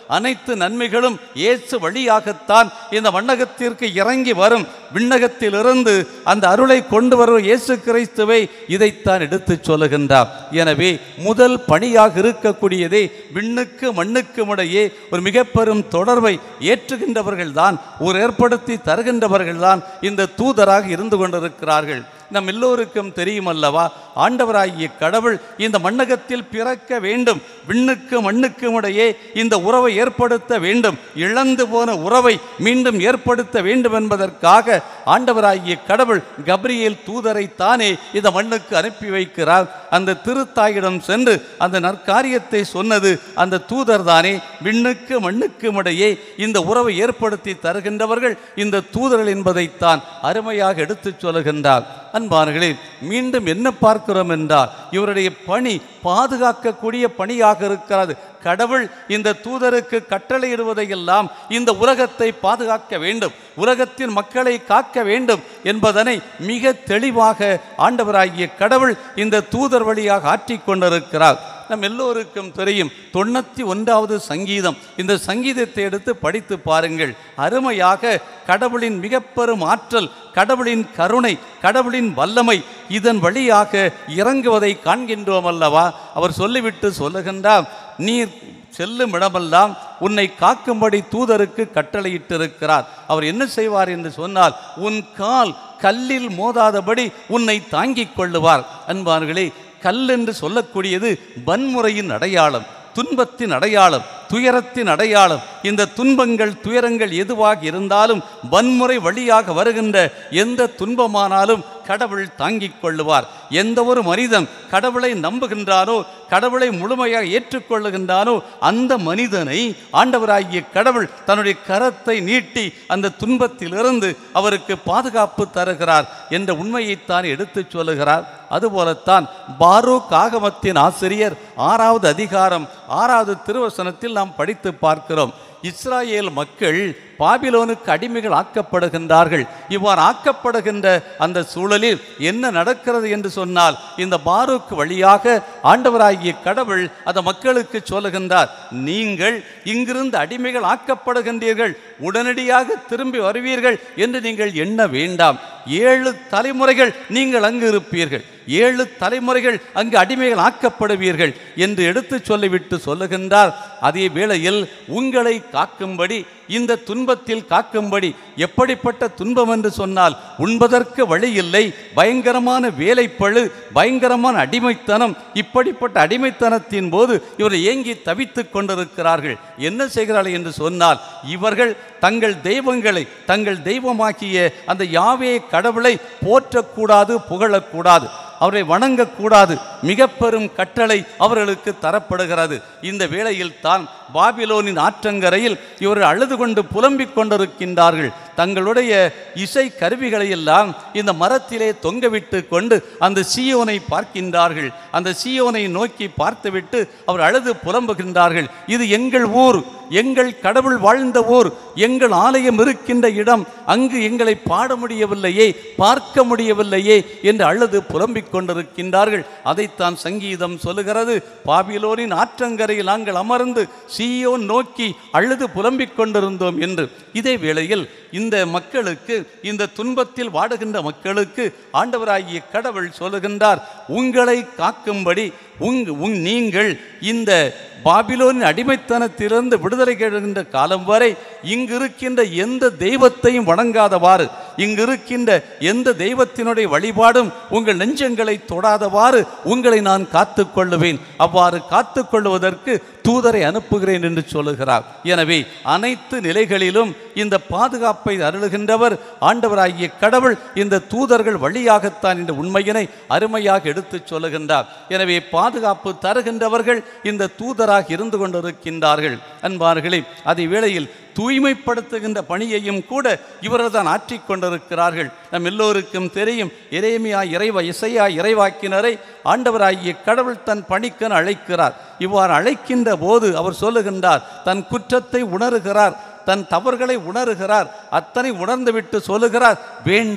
அனைத்து நன்மைகளும் இயேசு வழியாகத்தான் இந்த மண்ணகத்திற்கு இறங்கி வரும் விண்ணகத்திலிருந்து அந்த அருளை கொண்டு வரும் இயேசு கிறிஸ்துவை இதைத்தான் எடுத்துச் சொல்லுகின்றார் எனவே முதல் பணியாக இருக்கக்கூடியதே விண்ணுக்கு மண்ணுக்கும் இடையே ஒரு மிக பெரும் தொடர்பை ஏற்றுகின்றவர்கள்தான் ஒரு ஏற்படுத்தி தருகின்றவர்கள்தான் இந்த தூதராக இருந்து கொண்டிருக்கிறார்கள் நம் எல்லோருக்கும் தெரியும் அல்லவா ஆண்டவராகிய கடவுள் இந்த மண்ணகத்தில் பிறக்க வேண்டும் விண்ணுக்கு மண்ணுக்கும் இடையே இந்த உறவை ஏற்படுத்த வேண்டும் இழந்து போன உறவை மீண்டும் ஏற்படுத்த வேண்டும் என்பதற்காக ஆண்டவராகிய கடவுள் கப்ரியேல் தூதரை தானே இந்த மண்ணுக்கு அனுப்பி வைக்கிறார் அந்த திருத்தாயிடம் சென்று அந்த நற்காரியத்தை சொன்னது அந்த தூதர் தானே விண்ணுக்கு மண்ணுக்கும் இடையே இந்த உறவை ஏற்படுத்தி தருகின்றவர்கள் இந்த தூதர்கள் என்பதைத்தான் அருமையாக எடுத்துச் சொல்லுகின்றார் அன்பார்களே மீண்டும் என்ன பார்க்கிறோம் என்றால் இவருடைய பணி பாதுகாக்கக்கூடிய பணியாக இருக்கிறது கடவுள் இந்த தூதருக்கு கட்டளையிடுவதையெல்லாம் இந்த உலகத்தை பாதுகாக்க வேண்டும் உலகத்தின் மக்களை காக்க வேண்டும் என்பதனை மிக தெளிவாக ஆண்டவராகிய கடவுள் இந்த தூதர் வழியாக ஆற்றிக் கொண்டிருக்கிறார் நம் எல்லோருக்கும் தெரியும் தொண்ணூற்றி ஒன்றாவது சங்கீதம் இந்த சங்கீதத்தை எடுத்து படித்து பாருங்கள் அருமையாக கடவுளின் மிக பெரும் ஆற்றல் கடவுளின் கருணை கடவுளின் வல்லமை இதன் வழியாக இறங்குவதை காண்கின்றோம் அல்லவா அவர் சொல்லிவிட்டு சொல்லுகின்றார் நீர் செல்லும் இடமெல்லாம் உன்னை காக்கும்படி தூதருக்கு கட்டளையிட்டிருக்கிறார் அவர் என்ன செய்வார் என்று சொன்னால் உன் கால் கல்லில் மோதாதபடி உன்னை தாங்கிக் கொள்ளுவார் அன்பார்களே கல் என்று சொல்லக்கூடியது வன்முறையின் அடையாளம் துன்பத்தின் அடையாளம் துயரத்தின் அடையாளம் இந்த துன்பங்கள் துயரங்கள் எதுவாக இருந்தாலும் வன்முறை வழியாக வருகின்ற எந்த துன்பமானாலும் கடவுள் தாங்கிக் கொள்ளுவார் எந்த ஒரு மனிதன் கடவுளை நம்புகின்றானோ கடவுளை முழுமையாக ஏற்றுக்கொள்ளுகின்றானோ அந்த மனிதனை ஆண்டவராகிய கடவுள் தன்னுடைய கரத்தை நீட்டி அந்த துன்பத்திலிருந்து அவருக்கு பாதுகாப்பு தருகிறார் என்ற உண்மையைத்தான் எடுத்துச் சொல்லுகிறார் அதுபோலத்தான் பாரூக் ஆகமத்தின் ஆசிரியர் ஆறாவது அதிகாரம் ஆறாவது திருவசனத்தில் நாம் படித்து பார்க்கிறோம் இஸ்ராயேல் மக்கள் பாபிலோனுக்கு அடிமைகள் ஆக்கப்படுகின்றார்கள் இவ்வாறு ஆக்கப்படுகின்ற அந்த சூழலில் என்ன நடக்கிறது என்று சொன்னால் இந்த பாரூக் வழியாக ஆண்டவராகிய கடவுள் அந்த மக்களுக்கு சொல்லுகின்றார் நீங்கள் இங்கிருந்து அடிமைகள் ஆக்கப்படுகின்றீர்கள் உடனடியாக திரும்பி வருவீர்கள் என்று நீங்கள் எண்ண வேண்டாம் ஏழு தலைமுறைகள் நீங்கள் அங்கு இருப்பீர்கள் ஏழு தலைமுறைகள் அங்கு அடிமைகள் ஆக்கப்படுவீர்கள் என்று எடுத்துச் சொல்லிவிட்டு சொல்லுகின்றார் அதே வேளையில் உங்களை காக்கும்படி இந்த துன்பத்தில் காக்கும்படி எப்படிப்பட்ட துன்பம் என்று சொன்னால் உண்பதற்கு வழி இல்லை பயங்கரமான வேலைப்பழு பயங்கரமான அடிமைத்தனம் இப்படிப்பட்ட அடிமைத்தனத்தின் போது இவர் ஏங்கி தவித்துக் கொண்டிருக்கிறார்கள் என்ன செய்கிறார்கள் என்று சொன்னால் இவர்கள் தங்கள் தெய்வங்களை தங்கள் தெய்வமாக்கிய அந்த யாவே கடவுளை போற்றக்கூடாது புகழக்கூடாது அவரை வணங்கக்கூடாது மிக பெரும் கட்டளை அவர்களுக்கு தரப்படுகிறது இந்த வேளையில் தான் பாபிலோனின் ஆற்றங்கரையில் இவர்கள் அழுது கொண்டு புலம்பிக் கொண்டிருக்கின்றார்கள் தங்களுடைய இசை கருவிகளை எல்லாம் இந்த மரத்திலே தொங்கவிட்டு கொண்டு அந்த சீயோனை பார்க்கின்றார்கள் அந்த சீயோனை நோக்கி பார்த்துவிட்டு அவர் அழுது புலம்புகின்றார்கள் இது எங்கள் ஊர் எங்கள் கடவுள் வாழ்ந்த ஊர் எங்கள் ஆலயம் இருக்கின்ற இடம் அங்கு எங்களை பாட முடியவில்லையே பார்க்க முடியவில்லையே என்று அழுது புலம்பிக் கொண்டிருக்கின்றார்கள் அதைத்தான் சங்கீதம் சொல்லுகிறது பாபிலோனின் ஆற்றங்கரையில் நாங்கள் அமர்ந்து சீயோன் நோக்கி அழுது புலம்பிக் கொண்டிருந்தோம் என்று இதே வேளையில் இந்த மக்களுக்கு இந்த துன்பத்தில் வாடுகின்ற மக்களுக்கு ஆண்டவராகிய கடவுள் சொல்லுகின்றார் உங்களை காக்கும்படி உங் உங் நீங்கள் இந்த பாபிலோனின் அடிமைத்தனத்திலிருந்து விடுதலை கிடைக்கின்ற காலம் வரை இங்கு இருக்கின்ற எந்த தெய்வத்தையும் வணங்காதவாறு இங்கு இருக்கின்ற எந்த தெய்வத்தினுடைய வழிபாடும் உங்கள் நெஞ்சங்களை தொடாதவாறு உங்களை நான் காத்துக் கொள்ளுவேன் அவ்வாறு காத்துக் கொள்வதற்கு தூதரை அனுப்புகிறேன் என்று சொல்லுகிறார் எனவே அனைத்து நிலைகளிலும் இந்த பாதுகாப்பை அருளுகின்றவர் ஆண்டவராகிய கடவுள் இந்த தூதர்கள் வழியாகத்தான் இந்த உண்மையினை அருமையாக எடுத்துச் சொல்லுகின்றார் எனவே பாதுகாப்பு தருகின்றவர்கள் இந்த தூதராக இருந்து கொண்டிருக்கின்றார்கள் அன்பார்களே அதே வேளையில் தூய்மைப்படுத்துகின்ற பணியையும் கூட இவர்கள் தான் ஆற்றிக் கொண்டிருக்கிறார்கள் நம் எல்லோருக்கும் தெரியும் இறைமையா இறைவ இசையா இறைவாக்கினரை ஆண்டவராகிய கடவுள் தன் பணிக்கென அழைக்கிறார் இவ்வாறு அழைக்கின்ற போது அவர் சொல்லுகின்றார் தன் குற்றத்தை உணருகிறார் தன் தவறுகளை உணருகிறார் அத்தனை உணர்ந்துவிட்டு சொல்லுகிறார் வேண்டாம்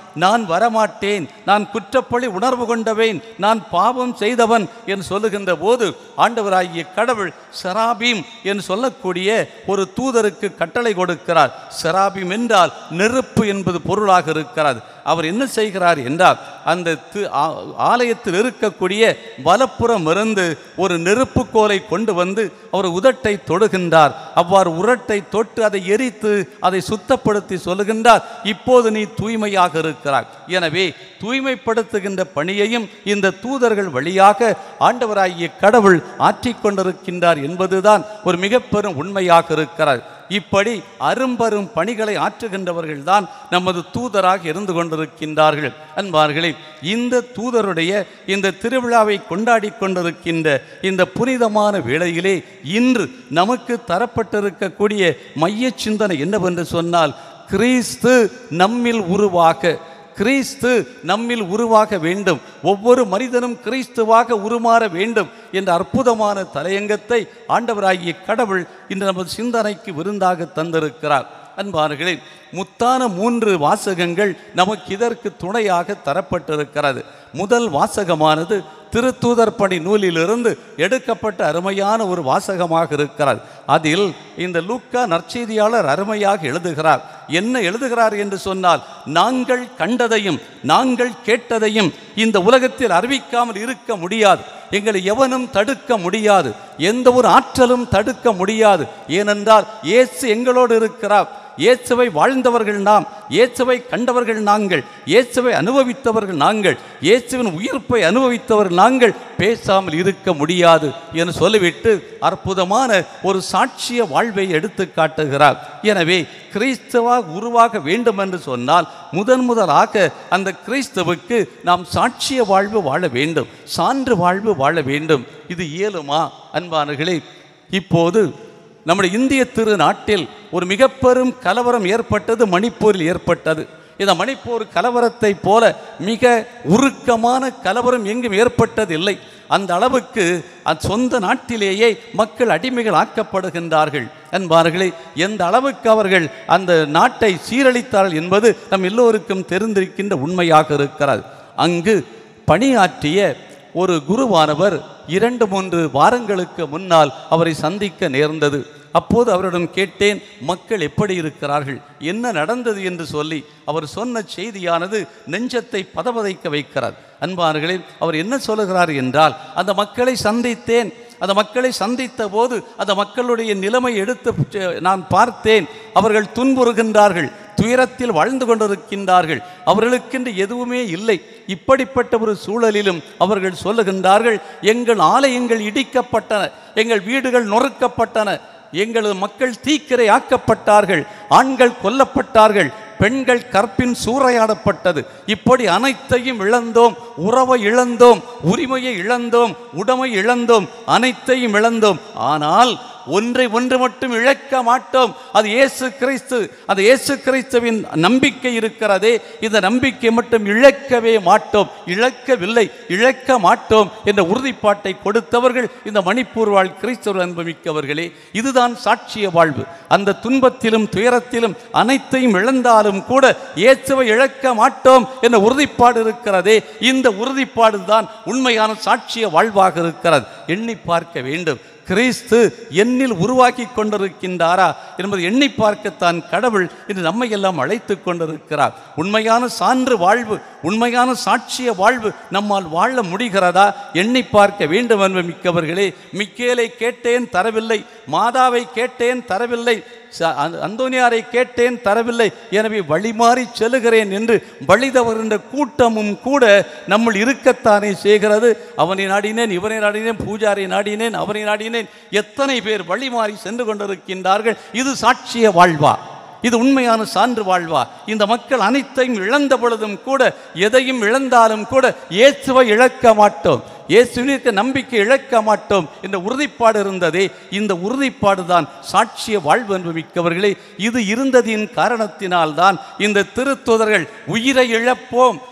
நான் வரமாட்டேன் நான் குற்றப்பழி உணர்வு கொண்டவேன் நான் பாவம் செய்தவன் என்று சொல்லுகின்ற போது ஆண்டவராகிய கடவுள் செராபீம் என்று சொல்லக்கூடிய ஒரு தூதருக்கு கட்டளை கொடுக்கிறார் செராபீம் என்றால் நெருப்பு என்பது பொருளாக இருக்கிறது அவர் என்ன செய்கிறார் என்றால் அந்த தி- ஆ- ஆலயத்தில் இருக்கக்கூடிய வலப்புறம் இருந்து ஒரு நெருப்பு கோலை கொண்டு வந்து அவர் உதட்டை தொடுகின்றார் அவ்வாறு உரட்டை தொட்டு அதை எரித்து அதை சுத்தப்படுத்தி சொல்லுகின்றார் இப்போது நீ தூய்மையாக இருக்கிறாய் எனவே தூய்மைப்படுத்துகின்ற பணியையும் இந்த தூதர்கள் வழியாக ஆண்டவராகிய கடவுள் ஆற்றிக் கொண்டிருக்கின்றார் என்பதுதான் ஒரு மிக பெரும் உண்மையாக இருக்கிறது இப்படி அரும்பெரும் பணிகளை ஆற்றுகின்றவர்கள் தான் நமது தூதராக இருந்து கொண்டிருக்கின்றார்கள் அன்பார்களே இந்த தூதருடைய இந்த திருவிழாவை கொண்டாடி கொண்டிருக்கின்ற இந்த புனிதமான வேளையிலே இன்று நமக்கு தரப்பட்டிருக்கக்கூடிய மைய சிந்தனை என்னவென்று சொன்னால் கிறிஸ்து நம்மில் உருவாக கிறிஸ்து நம்மில் உருவாக வேண்டும் ஒவ்வொரு மனிதனும் கிறிஸ்துவாக உருமாற வேண்டும் என்ற அற்புதமான தலையங்கத்தை ஆண்டவராகிய கடவுள் இன்று நமது சிந்தனைக்கு விருந்தாக தந்திருக்கிறார் அன்பார்களே முத்தான மூன்று வாசகங்கள் நமக்கு இதற்கு துணையாக தரப்பட்டிருக்கிறது முதல் வாசகமானது திருத்தூதர் பணி நூலிலிருந்து எடுக்கப்பட்ட அருமையான ஒரு வாசகமாக இருக்கிறது அதில் இந்த லூக்கா நற்செய்தியாளர் அருமையாக எழுதுகிறார் என்ன எழுதுகிறார் என்று சொன்னால் நாங்கள் கண்டதையும் நாங்கள் கேட்டதையும் இந்த உலகத்தில் அறிவிக்காமல் இருக்க முடியாது எங்களை எவனும் தடுக்க முடியாது எந்த ஒரு ஆற்றலும் தடுக்க முடியாது ஏனென்றால் இயேசு எங்களோடு இருக்கிறார் இயேசுவை வாழ்ந்தவர்கள் நாம் இயேசுவை கண்டவர்கள் நாங்கள் இயேசுவை அனுபவித்தவர்கள் நாங்கள் இயேசுவின் உயிர்ப்பை அனுபவித்தவர்கள் நாங்கள் பேசாமல் இருக்க முடியாது என்று சொல்லிவிட்டு அற்புதமான ஒரு சாட்சிய வாழ்வை எடுத்து காட்டுகிறார் எனவே கிறிஸ்துவாக உருவாக வேண்டும் என்று சொன்னால் முதன் முதலாக அந்த கிறிஸ்துவுக்கு நாம் சாட்சிய வாழ்வு வாழ வேண்டும் சான்று வாழ்வு வாழ வேண்டும் இது இயலுமா அன்பானர்களே இப்போது நம்முடைய இந்திய திருநாட்டில் ஒரு மிக பெரும் கலவரம் ஏற்பட்டது மணிப்பூரில் ஏற்பட்டது இந்த மணிப்பூர் கலவரத்தை போல மிக உருக்கமான கலவரம் எங்கும் ஏற்பட்டதில்லை அந்த அளவுக்கு அந்த சொந்த நாட்டிலேயே மக்கள் அடிமைகள் ஆக்கப்படுகின்றார்கள் என்பார்களே எந்த அளவுக்கு அவர்கள் அந்த நாட்டை சீரழித்தார்கள் என்பது நம் எல்லோருக்கும் தெரிந்திருக்கின்ற உண்மையாக இருக்கிறது அங்கு பணியாற்றிய ஒரு குருவானவர் இரண்டு மூன்று வாரங்களுக்கு முன்னால் அவரை சந்திக்க நேர்ந்தது அப்போது அவரிடம் கேட்டேன் மக்கள் எப்படி இருக்கிறார்கள் என்ன நடந்தது என்று சொல்லி அவர் சொன்ன செய்தியானது நெஞ்சத்தை பதபதைக்க வைக்கிறார் அன்பார்களே அவர் என்ன சொல்லுகிறார் என்றால் அந்த மக்களை சந்தித்தேன் அந்த மக்களை சந்தித்த போது அந்த மக்களுடைய நிலைமை எடுத்து நான் பார்த்தேன் அவர்கள் துன்புறுகின்றார்கள் துயரத்தில் வாழ்ந்து கொண்டிருக்கின்றார்கள் அவர்களுக்கென்று எதுவுமே இல்லை இப்படிப்பட்ட ஒரு சூழலிலும் அவர்கள் சொல்லுகின்றார்கள் எங்கள் ஆலயங்கள் இடிக்கப்பட்டன எங்கள் வீடுகள் நொறுக்கப்பட்டன எங்களது மக்கள் தீக்கிரை ஆக்கப்பட்டார்கள் ஆண்கள் கொல்லப்பட்டார்கள் பெண்கள் கற்பின் சூறையாடப்பட்டது இப்படி அனைத்தையும் இழந்தோம் உறவை இழந்தோம் உரிமையை இழந்தோம் உடமை இழந்தோம் அனைத்தையும் இழந்தோம் ஆனால் ஒன்றை ஒன்று மட்டும் இழக்க மாட்டோம் அது இயேசு கிறிஸ்து அந்த இயேசு கிறிஸ்துவின் நம்பிக்கை இருக்கிறதே இந்த நம்பிக்கை மட்டும் இழக்கவே மாட்டோம் இழக்கவில்லை இழக்க மாட்டோம் என்ற உறுதிப்பாட்டை கொடுத்தவர்கள் இந்த மணிப்பூர் வாழ் கிறிஸ்தவர் அனுபவிக்கவர்களே இதுதான் சாட்சிய வாழ்வு அந்த துன்பத்திலும் துயரத்திலும் அனைத்தையும் இழந்தாலும் கூட இயேசுவை இழக்க மாட்டோம் என்ற உறுதிப்பாடு இருக்கிறதே இந்த உறுதிப்பாடு தான் உண்மையான சாட்சிய வாழ்வாக இருக்கிறது எண்ணி பார்க்க வேண்டும் கிறிஸ்து என்னில் உருவாக்கி கொண்டிருக்கின்றாரா என்பது எண்ணி பார்க்கத்தான் கடவுள் இன்று நம்மை எல்லாம் அழைத்து கொண்டிருக்கிறார் உண்மையான சான்று வாழ்வு உண்மையான சாட்சிய வாழ்வு நம்மால் வாழ முடிகிறதா எண்ணி பார்க்க வேண்டும் என்று மிக்கவர்களே மிக்கேலை கேட்டேன் தரவில்லை மாதாவை கேட்டேன் தரவில்லை ச- அந்த- அந்தோனியாரை கேட்டேன் தரவில்லை எனவே வழிமாறி செல்லுகிறேன் என்று வழி தவறுகின்ற கூட்டமும் கூட நம்முள் இருக்கத்தானே செய்கிறது அவனை நாடினேன் இவனை நாடினேன் பூஜாரை நாடினேன் அவனை நாடினேன் எத்தனை பேர் வழிமாறி சென்று கொண்டிருக்கின்றார்கள் இது சாட்சிய வாழ்வா இது உண்மையான சான்று வாழ்வா இந்த மக்கள் அனைத்தையும் இழந்த பொழுதும் கூட எதையும் இழந்தாலும் கூட இயேசுவை இழக்க மாட்டோம் இயேசுவிற்கு நம்பிக்கை இழக்க மாட்டோம் என்ற உறுதிப்பாடு இருந்ததே இந்த உறுதிப்பாடு தான் சாட்சிய வாழ்வு என்று மிக்கவர்களே இது இருந்ததின் காரணத்தினால்தான் இந்த திருத்துதர்கள் உயிரை இழப்போம்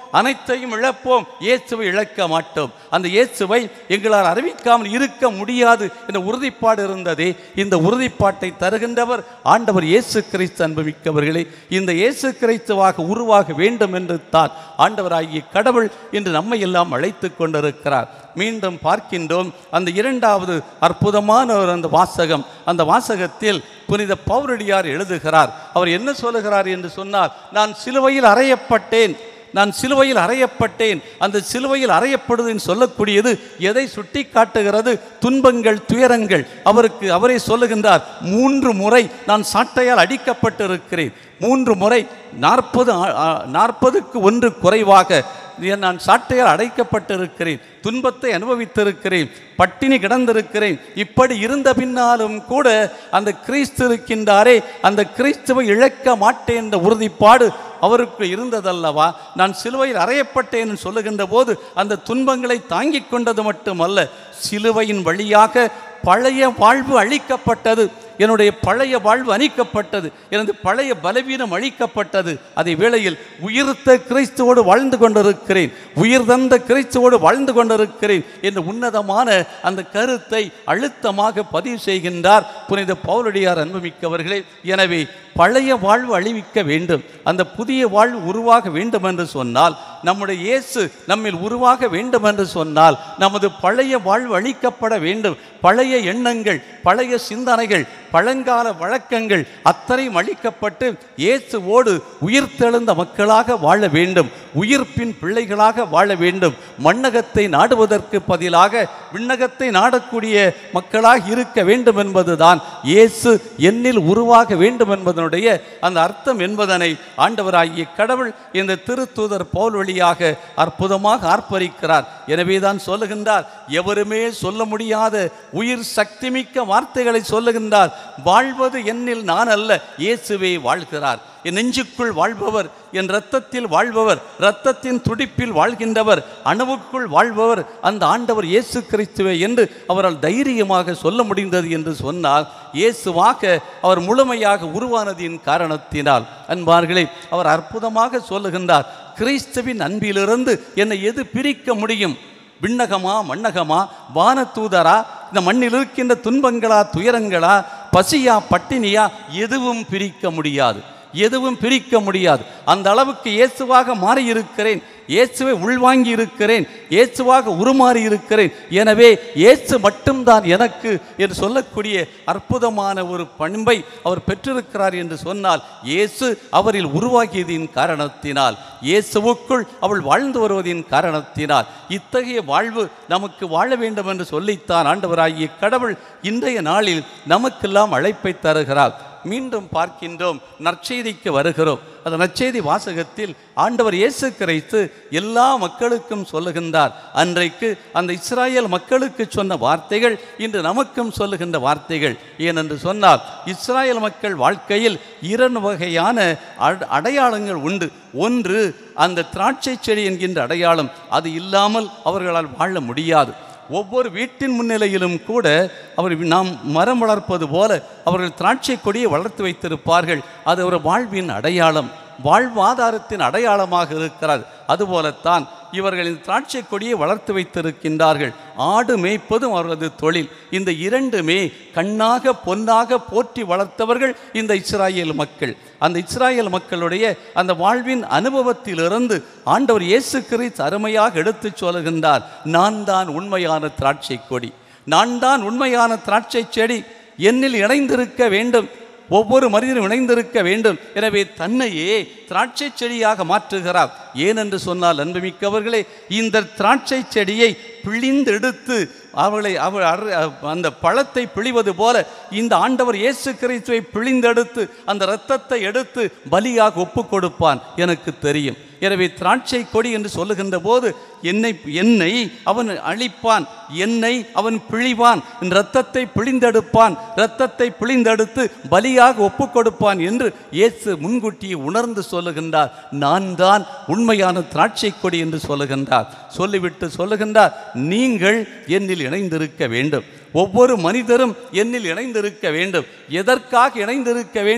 அனைத்தையும் இழப்போம் இயேசுவை இழக்க மாட்டோம் அந்த இயேசுவை எங்களால் அறிவிக்காமல் இருக்க முடியாது என்ற உறுதிப்பாடு இருந்ததே இந்த உறுதிப்பாட்டை தருகின்றவர் ஆண்டவர் இயேசு கிறிஸ்து அன்புமிக்கவர்களே இந்த இயேசு கிறிஸ்துவாக உருவாக வேண்டும் என்று தான் ஆண்டவராகிய கடவுள் இன்று நம்மை எல்லாம் அழைத்து கொண்டிருக்கிறார் மீண்டும் பார்க்கின்றோம் அந்த இரண்டாவது அற்புதமான ஒரு அந்த வாசகம் அந்த வாசகத்தில் புனித பௌரடியார் எழுதுகிறார் அவர் என்ன சொல்லுகிறார் என்று சொன்னால் நான் சிலுவையில் அறையப்பட்டேன் நான் சிலுவையில் அறையப்பட்டேன் அந்த சிலுவையில் அறையப்படுதுன்னு சொல்லக்கூடியது எதை சுட்டி காட்டுகிறது துன்பங்கள் துயரங்கள் அவருக்கு அவரே சொல்லுகின்றார் மூன்று முறை நான் சாட்டையால் அடிக்கப்பட்டிருக்கிறேன் மூன்று முறை நாற்பது நாற்பதுக்கு ஒன்று குறைவாக நான் சாட்டையால் அடைக்கப்பட்டிருக்கிறேன் துன்பத்தை அனுபவித்திருக்கிறேன் பட்டினி கிடந்திருக்கிறேன் இப்படி இருந்த பின்னாலும் கூட அந்த கிறிஸ்து இருக்கின்றாரே அந்த கிறிஸ்துவை இழக்க மாட்டேன் என்ற உறுதிப்பாடு அவருக்கு இருந்ததல்லவா நான் சிலுவையில் அறையப்பட்டேன் சொல்லுகின்ற போது அந்த துன்பங்களை தாங்கிக் கொண்டது மட்டுமல்ல சிலுவையின் வழியாக பழைய வாழ்வு அழிக்கப்பட்டது என்னுடைய பழைய வாழ்வு அணிக்கப்பட்டது எனது பழைய பலவீனம் அழிக்கப்பட்டது அதே வேளையில் உயிர்த்த கிறிஸ்துவோடு வாழ்ந்து கொண்டிருக்கிறேன் உயிர் தந்த கிறிஸ்துவோடு வாழ்ந்து கொண்டிருக்கிறேன் என்ற உன்னதமான அந்த கருத்தை அழுத்தமாக பதிவு செய்கின்றார் புனித பவுலடியார் அன்புமிக்கவர்களே எனவே பழைய வாழ்வு அழிவிக்க வேண்டும் அந்த புதிய வாழ்வு உருவாக வேண்டும் என்று சொன்னால் நம்முடைய இயேசு நம்மில் உருவாக வேண்டும் என்று சொன்னால் நமது பழைய வாழ்வு அழிக்கப்பட வேண்டும் பழைய எண்ணங்கள் பழைய சிந்தனைகள் பழங்கால வழக்கங்கள் அத்தனையும் அழிக்கப்பட்டு இயேசுவோடு உயிர்த்தெழுந்த மக்களாக வாழ வேண்டும் உயிர்ப்பின் பிள்ளைகளாக வாழ வேண்டும் மண்ணகத்தை நாடுவதற்கு பதிலாக விண்ணகத்தை நாடக்கூடிய மக்களாக இருக்க வேண்டும் என்பதுதான் இயேசு என்னில் உருவாக வேண்டும் என்பதனுடைய அந்த அர்த்தம் என்பதனை ஆண்டவராகிய கடவுள் இந்த திருத்தூதர் பவுல் வழியாக அற்புதமாக ஆர்ப்பரிக்கிறார் எனவேதான் சொல்லுகின்றார் எவருமே சொல்ல முடியாத உயிர் சக்திமிக்க வார்த்தைகளை சொல்லுகின்றார் வாழ்வது என்னில் நான் அல்ல இயேசுவே வாழ்கிறார் என் நெஞ்சுக்குள் வாழ்பவர் என் இரத்தத்தில் வாழ்பவர் இரத்தத்தின் துடிப்பில் வாழ்கின்றவர் அணுவுக்குள் வாழ்பவர் அந்த ஆண்டவர் இயேசு கிறிஸ்துவே என்று அவரால் தைரியமாக சொல்ல முடிந்தது என்று சொன்னால் இயேசுவாக அவர் முழுமையாக உருவானதின் காரணத்தினால் அன்பார்களே அவர் அற்புதமாக சொல்லுகின்றார் கிறிஸ்துவின் அன்பிலிருந்து என்னை எது பிரிக்க முடியும் விண்ணகமா மண்ணகமா வானதூதரா இந்த மண்ணில் இருக்கின்ற துன்பங்களா துயரங்களா பசியா பட்டினியா எதுவும் பிரிக்க முடியாது எதுவும் பிரிக்க முடியாது அந்த அளவுக்கு இயேசுவாக மாறி இருக்கிறேன் இயேசுவை உள்வாங்கி இருக்கிறேன் இயேசுவாக உருமாறி இருக்கிறேன் எனவே இயேசு மட்டும்தான் எனக்கு என்று சொல்லக்கூடிய அற்புதமான ஒரு பண்பை அவர் பெற்றிருக்கிறார் என்று சொன்னால் இயேசு அவரில் உருவாகியதின் காரணத்தினால் இயேசுவுக்குள் அவள் வாழ்ந்து வருவதின் காரணத்தினால் இத்தகைய வாழ்வு நமக்கு வாழ வேண்டும் என்று சொல்லித்தான் ஆண்டவராகிய கடவுள் இன்றைய நாளில் நமக்கெல்லாம் அழைப்பை தருகிறார் மீண்டும் பார்க்கின்றோம் நற்செய்திக்கு வருகிறோம் அந்த நற்செய்தி வாசகத்தில் ஆண்டவர் இயேசு கிறிஸ்து எல்லா மக்களுக்கும் சொல்லுகின்றார் அன்றைக்கு அந்த இஸ்ராயல் மக்களுக்கு சொன்ன வார்த்தைகள் இன்று நமக்கும் சொல்லுகின்ற வார்த்தைகள் ஏனென்று சொன்னால் இஸ்ராயல் மக்கள் வாழ்க்கையில் இரண்டு வகையான அட- அடையாளங்கள் உண்டு ஒன்று அந்த திராட்சை செடி என்கின்ற அடையாளம் அது இல்லாமல் அவர்களால் வாழ முடியாது ஒவ்வொரு வீட்டின் முன்னிலையிலும் கூட அவர் நாம் மரம் வளர்ப்பது போல அவர்கள் திராட்சை கொடியை வளர்த்து வைத்திருப்பார்கள் அது ஒரு வாழ்வின் அடையாளம் வாழ்வாதாரத்தின் அடையாளமாக இருக்கிறது அதுபோலத்தான் இவர்கள் இந்த திராட்சை கொடியை வளர்த்து வைத்திருக்கின்றார்கள் ஆடு மேய்ப்பதும் அவரது தொழில் இந்த இரண்டுமே கண்ணாக பொன்னாக போற்றி வளர்த்தவர்கள் இந்த இஸ்ராயேல் மக்கள் அந்த இஸ்ராயேல் மக்களுடைய அந்த வாழ்வின் அனுபவத்திலிருந்து ஆண்டவர் இயேசு கிறிஸ்து அருமையாக எடுத்துச் சொல்லுகின்றார் நான் தான் உண்மையான திராட்சை கொடி நான் தான் உண்மையான திராட்சை செடி என்னில் இணைந்திருக்க வேண்டும் ஒவ்வொரு மனிதனும் இணைந்திருக்க வேண்டும் எனவே தன்னையே திராட்சை செடியாக மாற்றுகிறார் ஏனென்று சொன்னால் அன்புமிக்கவர்களே இந்த திராட்சை செடியை பிழிந்தெடுத்து அவளை அவள் அற- அந்த பழத்தை பிழிவது போல இந்த ஆண்டவர் இயேசு கிறிஸ்துவை பிழிந்தெடுத்து அந்த இரத்தத்தை எடுத்து பலியாக ஒப்பு கொடுப்பான் எனக்கு தெரியும் எனவே திராட்சை கொடி என்று சொல்லுகின்ற போது என்னை என்னை அவன் அழிப்பான் என்னை அவன் பிழிவான் என் இரத்தத்தை பிழிந்தெடுப்பான் இரத்தத்தை பிழிந்தெடுத்து பலியாக ஒப்பு கொடுப்பான் என்று இயேசு முன்கூட்டியே உணர்ந்து சொல்லுகின்றார் நான் தான் உண்மையான திராட்சை கொடி என்று சொல்லுகின்றார் சொல்லிவிட்டு சொல்லுகின்றார் நீங்கள் என்னில் இணைந்திருக்க வேண்டும் ஒவ்வொரு மனிதரும் என்னில் இணைந்திருக்க வேண்டும் எதற்காக இணைந்திருக்க வேண்டும்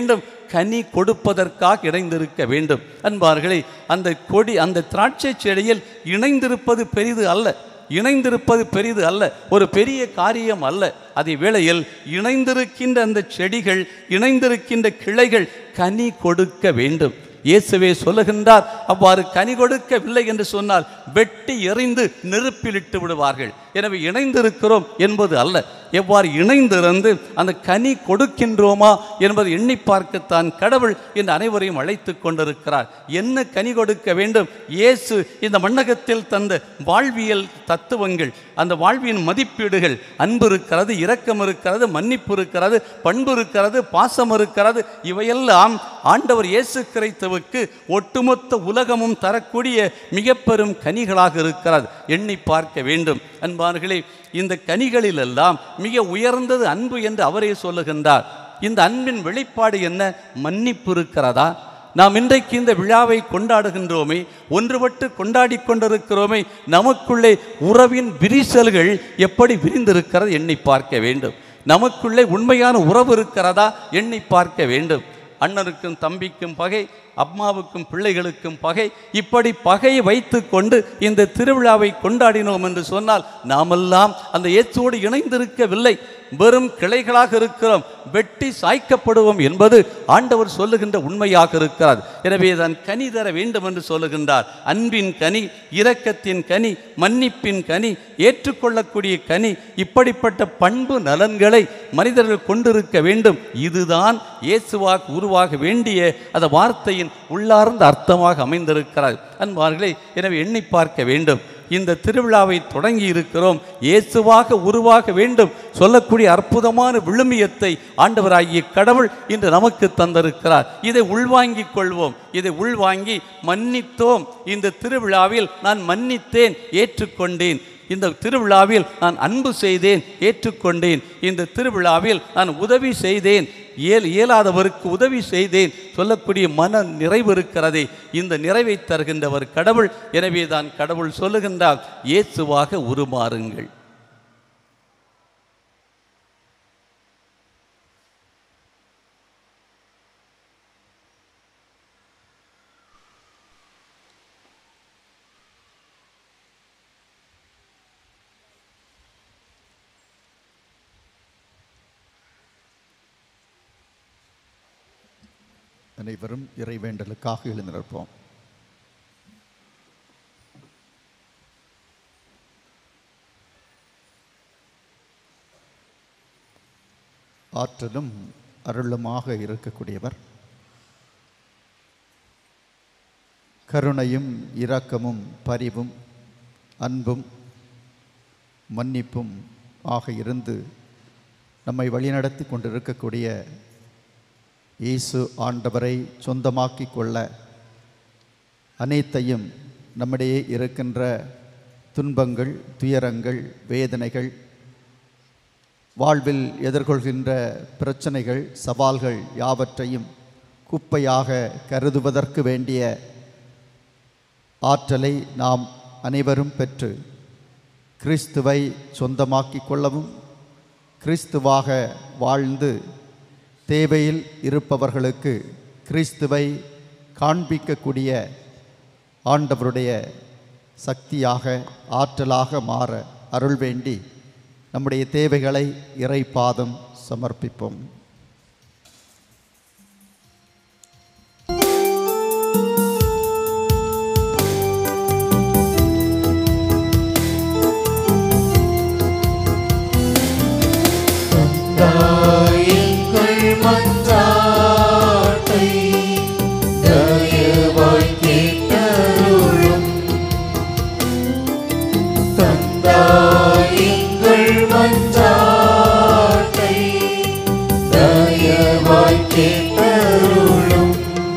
கனி கொடுப்பதற்காக இணைந்திருக்க வேண்டும் அன்பார்களே அந்த கொடி அந்த திராட்சை செடியில் இணைந்திருப்பது பெரிது அல்ல இணைந்திருப்பது பெரிது அல்ல ஒரு பெரிய காரியம் அல்ல அதே வேளையில் இணைந்திருக்கின்ற அந்த செடிகள் இணைந்திருக்கின்ற கிளைகள் கனி கொடுக்க வேண்டும் இயேசுவே சொல்லுகின்றார் அவ்வாறு கனி கொடுக்கவில்லை என்று சொன்னால் வெட்டி எறிந்து நெருப்பிலிட்டு விடுவார்கள் எனவே இணைந்திருக்கிறோம் என்பது அல்ல எவ்வாறு இணைந்திருந்து அந்த கனி கொடுக்கின்றோமா என்பதை எண்ணி பார்க்கத்தான் கடவுள் இந்த அனைவரையும் அழைத்து கொண்டிருக்கிறார் என்ன கனி கொடுக்க வேண்டும் இயேசு இந்த மண்ணகத்தில் தந்த வாழ்வியல் தத்துவங்கள் அந்த வாழ்வின் மதிப்பீடுகள் அன்பு இருக்கிறது இரக்கம் இருக்கிறது மன்னிப்பு இருக்கிறது பண்பு இருக்கிறது பாசம் இருக்கிறது இவையெல்லாம் ஆண்டவர் இயேசு கிறிஸ்துவுக்கு ஒட்டுமொத்த உலகமும் தரக்கூடிய மிக பெரும் கனிகளாக இருக்கிறது எண்ணி பார்க்க வேண்டும் அன்பார்களே இந்த கனிகளில் எல்லாம் மிக உயர்ந்தது அன்பு என்று அவரே சொல்லுகின்றார் இந்த அன்பின் வெளிப்பாடு என்ன மன்னிப்பு இருக்கிறதா நாம் இன்றைக்கு இந்த விழாவை கொண்டாடுகின்றோமே ஒன்றுபட்டு கொண்டாடி கொண்டிருக்கிறோமே நமக்குள்ளே உறவின் விரிசல்கள் எப்படி விரிந்திருக்கிறது எண்ணி பார்க்க வேண்டும் நமக்குள்ளே உண்மையான உறவு இருக்கிறதா எண்ணி பார்க்க வேண்டும் அண்ணனுக்கும் தம்பிக்கும் பகை அம்மாவுக்கும் பிள்ளைகளுக்கும் பகை இப்படி பகையை வைத்து கொண்டு இந்த திருவிழாவை கொண்டாடினோம் என்று சொன்னால் நாமெல்லாம் அந்த ஏற்றோடு இணைந்திருக்கவில்லை வெறும் கிளைகளாக இருக்கிறோம் வெட்டி சாய்க்கப்படுவோம் என்பது ஆண்டவர் சொல்லுகின்ற உண்மையாக இருக்கிறது எனவே தான் கனி தர வேண்டும் என்று சொல்லுகின்றார் அன்பின் கனி இரக்கத்தின் கனி மன்னிப்பின் கனி ஏற்றுக்கொள்ளக்கூடிய கனி இப்படிப்பட்ட பண்பு நலன்களை மனிதர்கள் கொண்டிருக்க வேண்டும் இதுதான் இயேசுவாக உருவாக வேண்டிய அந்த வார்த்தையின் உள்ளார்ந்த அர்த்தமாக அமைந்திருக்கிறது அன்பார்களே எனவே எண்ணி பார்க்க வேண்டும் இந்த திருவிழாவை தொடங்கி இருக்கிறோம் இயேசுவாக உருவாக வேண்டும் சொல்லக்கூடிய அற்புதமான விழுமியத்தை ஆண்டவராகிய கடவுள் இன்று நமக்கு தந்திருக்கிறார் இதை உள்வாங்கிக் கொள்வோம் இதை உள்வாங்கி மன்னித்தோம் இந்த திருவிழாவில் நான் மன்னித்தேன் ஏற்றுக்கொண்டேன் இந்த திருவிழாவில் நான் அன்பு செய்தேன் ஏற்றுக்கொண்டேன் இந்த திருவிழாவில் நான் உதவி செய்தேன் இயல் இயலாதவருக்கு உதவி செய்தேன் சொல்லக்கூடிய மன நிறைவு இருக்கிறதே இந்த நிறைவை தருகின்றவர் கடவுள் எனவே தான் கடவுள் சொல்லுகின்றார் இயேசுவாக உருமாறுங்கள் அனைவரும் இறைவேண்டலுக்காக எழுந்து நிற்போம் ஆற்றலும் அருளுமாக இருக்கக்கூடியவர் கருணையும் இரக்கமும் பரிவும் அன்பும் மன்னிப்பும் ஆக இருந்து நம்மை வழிநடத்தி கொண்டிருக்கக்கூடிய இயேசு ஆண்டவரை சொந்தமாக்கி கொள்ள அனைத்தையும் நம்மிடையே இருக்கின்ற துன்பங்கள் துயரங்கள் வேதனைகள் வாழ்வில் எதிர்கொள்கின்ற பிரச்சனைகள் சவால்கள் யாவற்றையும் குப்பையாக கருதுவதற்கு வேண்டிய ஆற்றலை நாம் அனைவரும் பெற்று கிறிஸ்துவை சொந்தமாக்கிக் கொள்ளவும் கிறிஸ்துவாக வாழ்ந்து தேவையில் இருப்பவர்களுக்கு கிறிஸ்துவை காண்பிக்கக்கூடிய ஆண்டவருடைய சக்தியாக ஆற்றலாக மாற அருள் வேண்டி நம்முடைய தேவைகளை இறை பாதம் சமர்ப்பிப்போம் தாயங்கள் மன்றாட்டை தயவாய் கேட்டருளும் தந்தாயங்கள் மன்றாட்டை தயவாய் கேட்டருளும்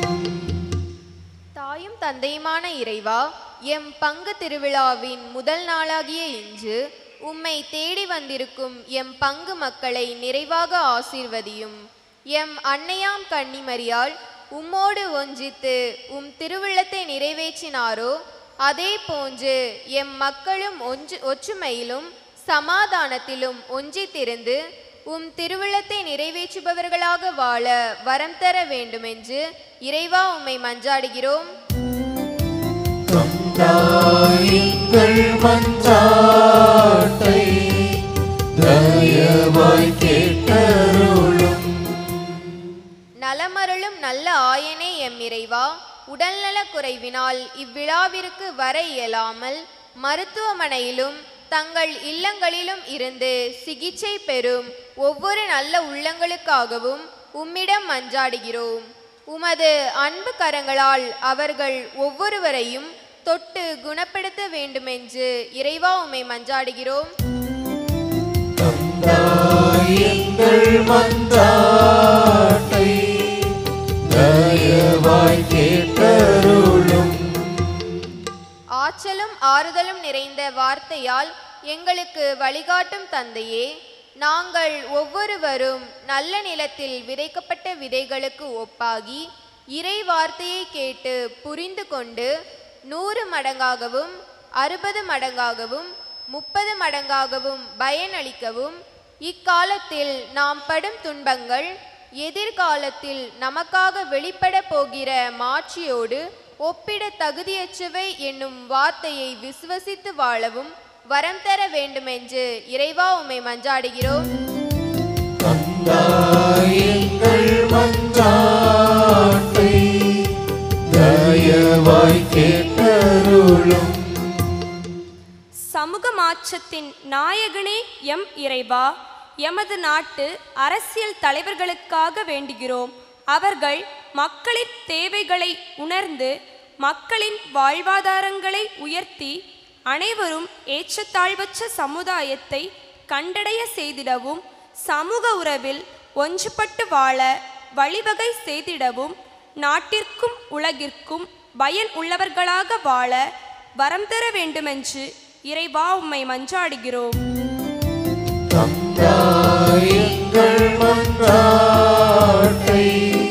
தாயும் தந்தையுமான இறைவா எம் பங்கு திருவிழாவின் முதல் நாளாகிய இன்று உம்மை தேடி வந்திருக்கும் எம் பங்கு மக்களை நிறைவாக ஆசீர்வதியும் எம் அன்னையாம் கன்னிமரியால் உம்மோடு ஒன்றித்து உம் திருவிழத்தை நிறைவேற்றினாரோ அதே போன்று எம் மக்களும் ஒன்று ஒற்றுமையிலும் சமாதானத்திலும் ஒன்றித்திருந்து உம் திருவிழத்தை நிறைவேற்றுபவர்களாக வாழ வரம் தர வேண்டுமென்று இறைவா உம்மை மஞ்சாடுகிறோம் எங்கள் மஞ்சாட்டை தயவாய் கேட்டருளும் நலமருளும் நல்ல ஆயனே எம் இறைவா உடல்நலக் குறைவினால் இவ்விழாவிற்கு வர இயலாமல் மருத்துவமனையிலும் தங்கள் இல்லங்களிலும் இருந்து சிகிச்சை பெறும் ஒவ்வொரு நல்ல உள்ளங்களுக்காகவும் உம்மிடம் மஞ்சாடுகிறோம் உமது அன்பு கரங்களால் அவர்கள் ஒவ்வொருவரையும் தொட்டு குணப்படுத்த வேண்டுமென்று இறைவா உம்மை மஞ்சாடுகிறோம் எங்கள் மஞ்சாட்டை தயவாய் கேட்டருளும் ஆற்றலும் ஆறுதலும் நிறைந்த வார்த்தையால் எங்களுக்கு வழிகாட்டும் தந்தையே நாங்கள் ஒவ்வொருவரும் நல்ல நிலத்தில் விதைக்கப்பட்ட விதைகளுக்கு ஒப்பாகி இறை வார்த்தையை கேட்டு புரிந்து கொண்டு நூறு மடங்காகவும் அறுபது மடங்காகவும் முப்பது மடங்காகவும் பயனளிக்கவும் இக்காலத்தில் நாம் படும் துன்பங்கள் எதிர்காலத்தில் நமக்காக வெளிப்பட போகிற மாட்சியோடு ஒப்பிட தகுதியற்றவை என்னும் வார்த்தையை விசுவசித்து வாழவும் வரம் தர வேண்டுமென்று இறைவா உம்மை மஞ்சாடுகிறோம் எங்கள் மஞ்சாட்டை தயவாய் கேட்டருளும் சமூக மாற்றத்தின் நாயகனே எம் இறைவா எமது நாட்டு அரசியல் தலைவர்களுக்காக வேண்டுகிறோம் அவர்கள் மக்களின் தேவைகளை உணர்ந்து மக்களின் வாழ்வாதாரங்களை உயர்த்தி அனைவரும் ஏற்றத்தாழ்வற்ற சமுதாயத்தை கண்டடைய செய்திடவும் சமூக உறவில் ஒன்றுபட்டு வாழ வழிவகை செய்திடவும் நாட்டிற்கும் உலகிற்கும் பயன் உள்ளவர்களாக வாழ வரம் தர வேண்டுமென்று இறைவா உம்மை மன்றாடுகிறோம் எங்கள் மன்றாட்டை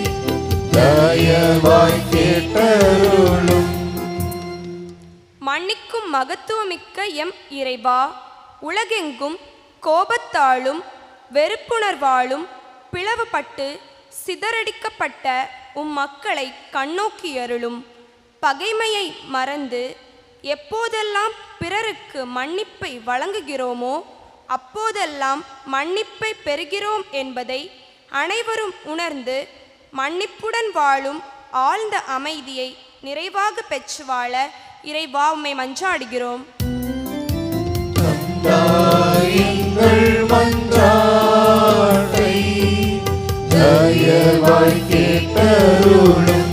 தயவாய் கேட்டருளும் மன்னிக்கும் மகத்துவமிக்க எம் இறைவா உலகெங்கும் கோபத்தாலும் வெறுப்புணர்வாலும் பிளவுபட்டு சிதறடிக்கப்பட்ட உம் மக்களை கண்ணோக்கியருளும் பகைமையை மறந்து எப்போதெல்லாம் பிறருக்கு மன்னிப்பை வழங்குகிறோமோ அப்போதெல்லாம் மன்னிப்பை பெறுகிறோம் என்பதை அனைவரும் உணர்ந்து மன்னிப்புடன் வாழும் ஆழ்ந்த அமைதியை நிறைவாக பெற்று வாழ இறைவா உம்மை மன்றாடுகிறோம் எங்கள் மன்றாட்டை தயவாய் கேட்டருளும்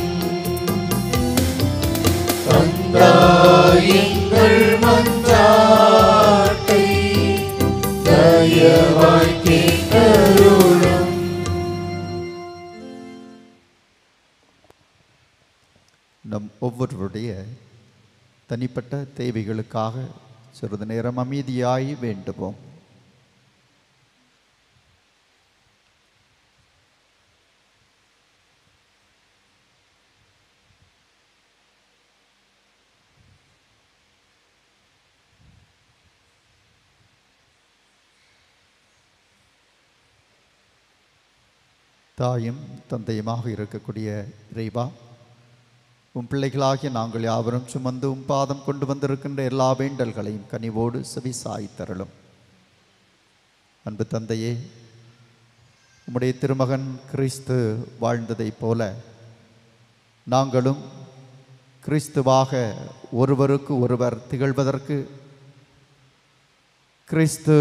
எங்கள் மன்றாட்டை தயவாய் கேட்டருளும் நம் ஒவ்வொருவருடைய தனிப்பட்ட தேவைகளுக்காக சிறிது நேரம் அமைதியாய் வேண்டுவோம் தாயும் தந்தையுமாக இருக்கக்கூடிய இறைவா உம் பிள்ளைகளாகிய நாங்கள் யாவரும் சுமந்து உம் பாதம் கொண்டு வந்திருக்கின்ற எல்லா வேண்டல்களையும் கனிவோடு செவிசாய் தரலும் அன்பு தந்தையே உம்முடைய திருமகன் கிறிஸ்து வாழ்ந்ததைப் போல நாங்களும் கிறிஸ்துவாக ஒருவருக்கு ஒருவர் திகழ்வதற்கு கிறிஸ்து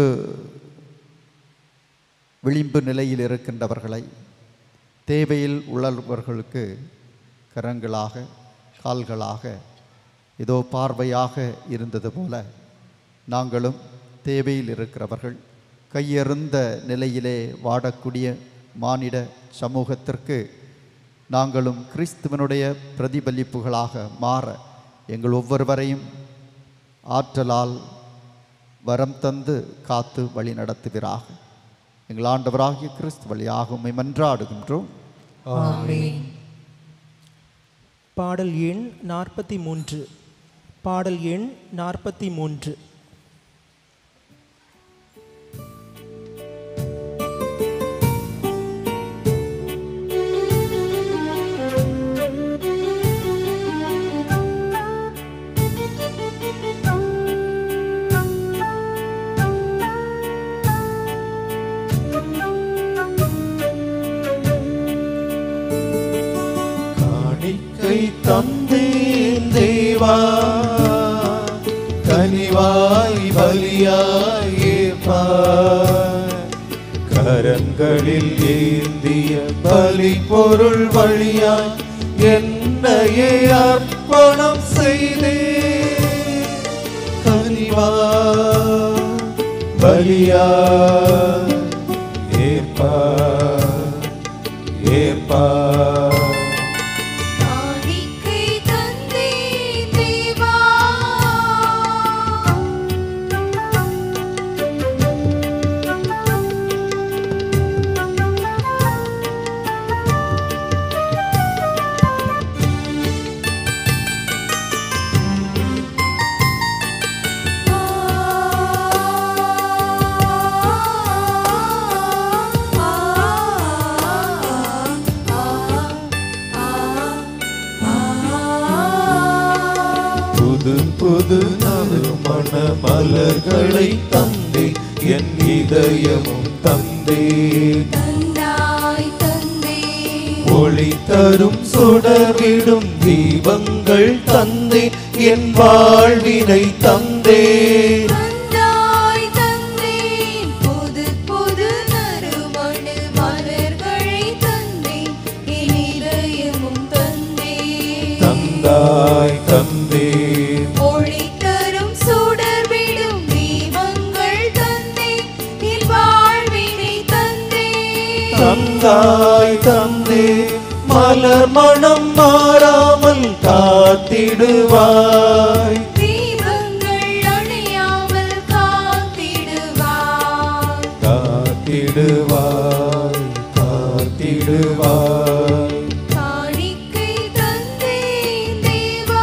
விளிம்பு நிலையில் இருக்கின்றவர்களை தேவையில் உள்ளவர்களுக்கு கரங்களாக கால்களாக ஏதோ பார்வையாக இருந்தது போல நாங்களும் தேவையில் இருக்கிறவர்கள் கையெறிந்த நிலையிலே வாடக்கூடிய மானிட சமூகத்திற்கு நாங்களும் கிறிஸ்துவனுடைய பிரதிபலிப்புகளாக மாற எங்கள் ஒவ்வொருவரையும் ஆற்றலால் வரம் தந்து காத்து வழி நடத்துவீராக எங்கள் ஆண்டவராகிய கிறிஸ்து வழியாக உம்மை மன்றாடுகின்றோம் ஆமென். பாடல் எண் நாற்பத்தி மூன்று பாடல் எண் நாற்பத்தி மூன்று தந்தேன் தேவா கனிவாய் பலியாய் ஏற்பாய் கரங்களில் ஏந்திய பலி பொருள் வழியாய் என்னையே அர்ப்பணம் செய்தே கனிவா பலியா ஏற்பா ஏற்பா காணிக்கை தந்தே தேவா புது புது நறுமண மலர்களை தந்தே என் இதயமும் தந்தே தந்தாய் தந்தே ஒளி தரும் சுடர்விடும் தீபங்கள் தந்தே என் வாழ்வினை தந்தே தந்தாய் தந்தே புது புது நறுமண மலர்களை தந்தே என் இதயமும் தந்தே தந்தாய் தந்தே ஒளி தரும் சுடர்விடும் தீபங்கள் தந்தே என் வாழ்வினை தந்தே தந்தாய் தந்தே மலர் மனம் மாறாமல் காத்திடுவாய் தீபங்கள் அணையாமல் காத்திடுவாய் காத்திடுவாய் காத்திடுவாய் காணிக்கை தந்தே தேவா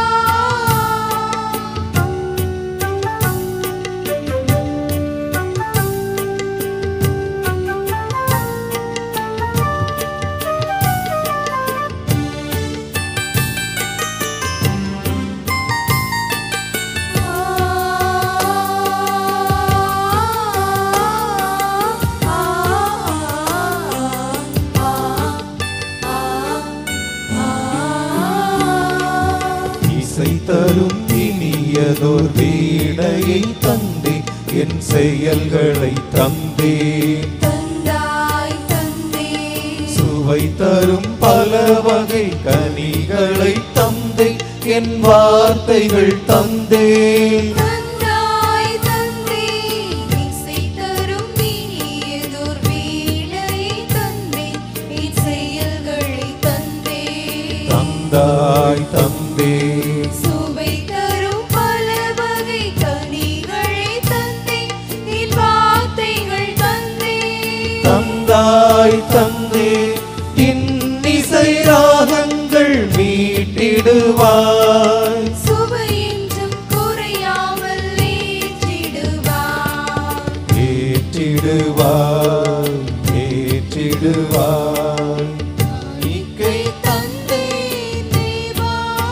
இசை தரும் இனியதோர் வீணையை தந்தே என் செயல்களை தந்தே தந்தாய் தந்தே சுவை தரும் பல வகை கனிகளை தந்தே என் வார்த்தைகள் தந்தே தந்தாய் தந்தே இசை தரும் இனியதோர் வீணையை தந்தே என் செயல்களை தந்தே தந்தாய் தந்தே சுவை தரும் பல வகை கனிகளை தந்தே என் வார்த்தைகள் தந்தே தந்தாய் தந்தே இன்னிசை ராகங்கள் மீட்டிடுவாய் சுவையென்றும் குறையாமல் ஏற்றிடுவாய் ஏற்றிடுவாய் ஏற்றிடுவாய் இக்கை தந்தே தேவா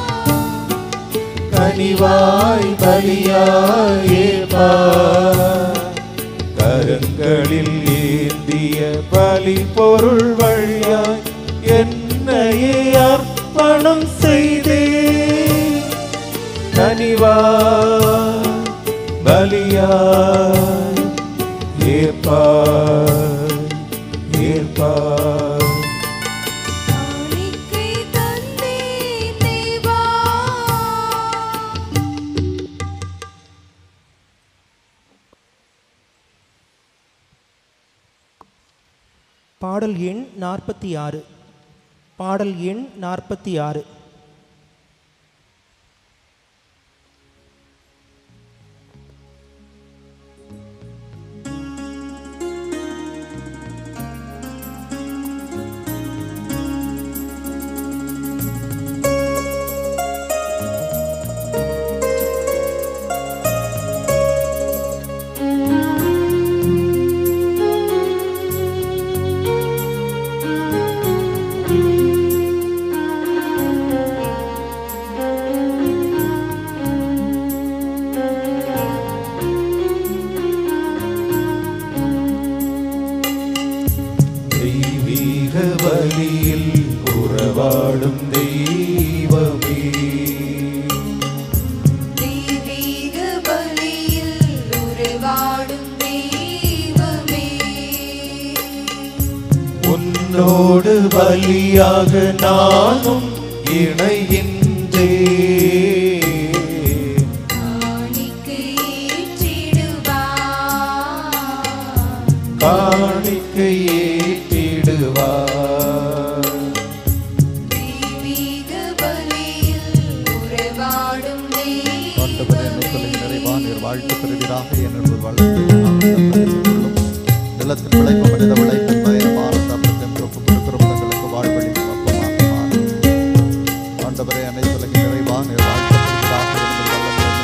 கனிவாய் பலியாய் ஏற்பாய் கரங்களில் ஏந்திய பலி பொருள் வழியாய் என்னையே அர்ப்பணம் செய்தே கனிவாய் பலியாய் ஏற்பாய் ஏற்பாய் காணிக்கை தந்தே தேவா பாடல் எண் நாற்பத்தி ஆறு பாடல் எண் நாற்பத்தி ஆறு ஆ உன்னோடு பலியாக நானும் இணைகின்றே காணிக்கை ஏற்றிடுவார் ஆண்டவரே நூத்தலை நிறைவான நீர் வாழ்த்து பெறுவீராக என்று வாழ்த்து நிலத்தின் விளைப்பு மனித விளைப்பின் பயணமான தப்பத்தின் ஒப்பு கொடுக்கிறோம் தங்களுக்கு வாழ்வழிக்கும் அப்பமாக மாறும் ஆண்டவரே அனைத்துலகின் நிறைவான நீர் வாழ்த்து பெறுவீராக என்று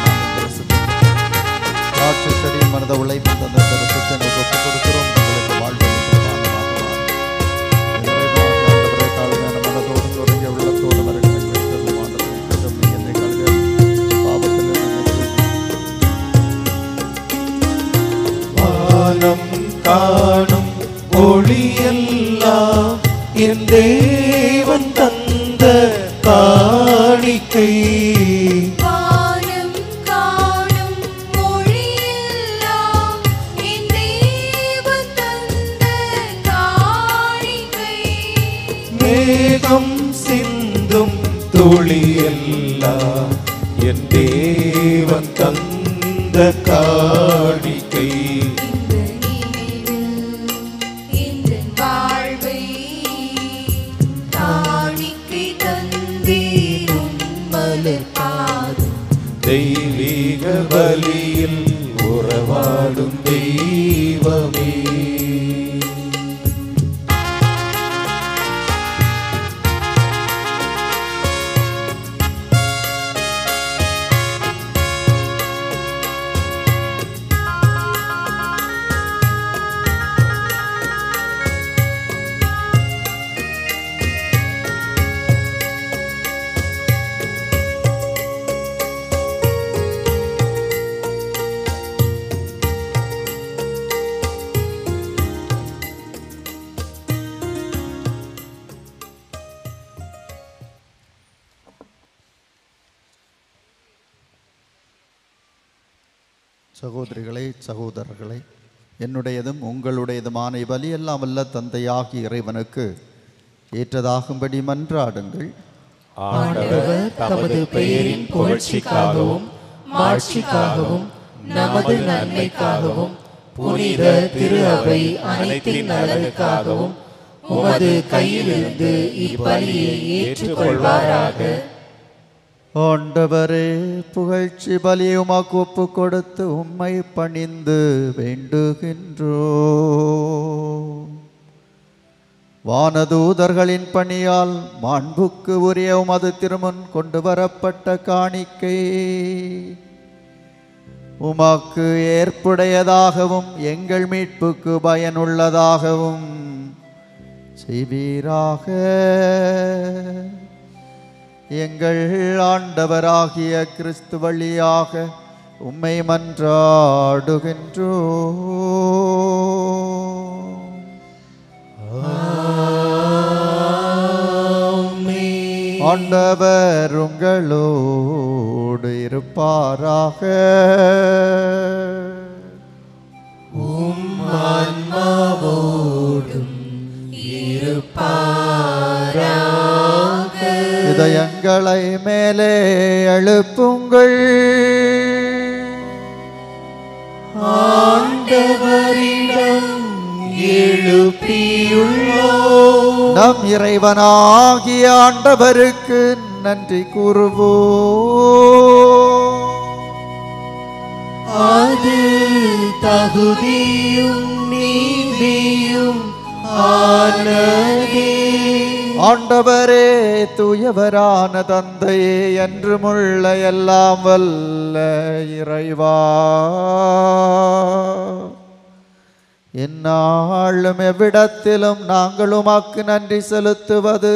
காட்சி செடியின் மனித உழைப்பு தந்த தரிசத்தை ஒப்பு கொடுக்கிறோம் உங்களுக்கு வாழ்வழிக்கும் பாகமாக மாறும் நிறைவாக ஆண்டவரே தாழ்மையான மனதோடு தொடங்கிய உள்ளத்தோடு வருகிற கிறிஸ்தவ ஆண்டவரே கிறிஸ்தவ நீ என்னை கழுக பாவத்தில் வானம் காணும் ஒளியெல்லாம் என் தேவன் தந்த காணிக்கை வானம் காணும் மொழியெல்லாம் என் தேவன் தந்த காணிக்கை மேகம் சிந்தும் துளியெல்லாம் என் தேவன் தந்த காணிக்கை இந்த வாழ்வை காணிக்கை தந்தீரும் மலர்பாதம் தெய்வீக பலியில் உறவாடும் தெய்வமே சகோதரிகளே சகோதரர்களே என்னுடையதும் உங்களுடையதுமான இவ்வலி எல்லாம் வல்ல தந்தையாகி இறைவனுக்கு ஏற்றதாகும்படி மன்றாடுங்கள் ஆண்டவர் தமது பெயரின் புகழ்ச்சிக்காகவும் மாட்சிக்காகவும் நமது நன்மைக்காகவும் புனித திரு அவை அனைத்தின் நலனுக்காகவும் உமது கையிலிருந்து இப்பலியை ஏற்றுக்கொள்வாராக ஆண்டவரே புகழ்ச்சி பலியை உமாக்கு ஒப்பு கொடுத்து உம்மை பணிந்து வேண்டுகின்றோ வானதூதர்களின் பணியால் மாண்புக்கு உரிய உமது திருமுன் கொண்டு வரப்பட்ட காணிக்கை உமக்கு ஏற்புடையதாகவும் எங்கள் மீட்புக்கு பயனுள்ளதாகவும் செய்வீராக எங்கள் ஆண்டவராகிய கிறிஸ்து வழியாக உம்மை மன்றாடுகின்றோ ஆண்டவர் உங்களோடு இருப்பாராக ஆன்மாவோடும் இதயங்களை மேலே எழுப்புங்கள் ஆண்டவரிடம் எழுப்பியுள்ளோ நம் இறைவனாகிய ஆண்டவருக்கு நன்றி கூறுவோ அது தகுதியும் நீதியும் ஆனதே ஆண்டவரே தூயவரான தந்தையே என்றுமுள்ள எல்லாம் வல்ல இறைவா எந்நாளும் எவ்விடத்திலும் நாங்கள் உமக்கு நன்றி செலுத்துவது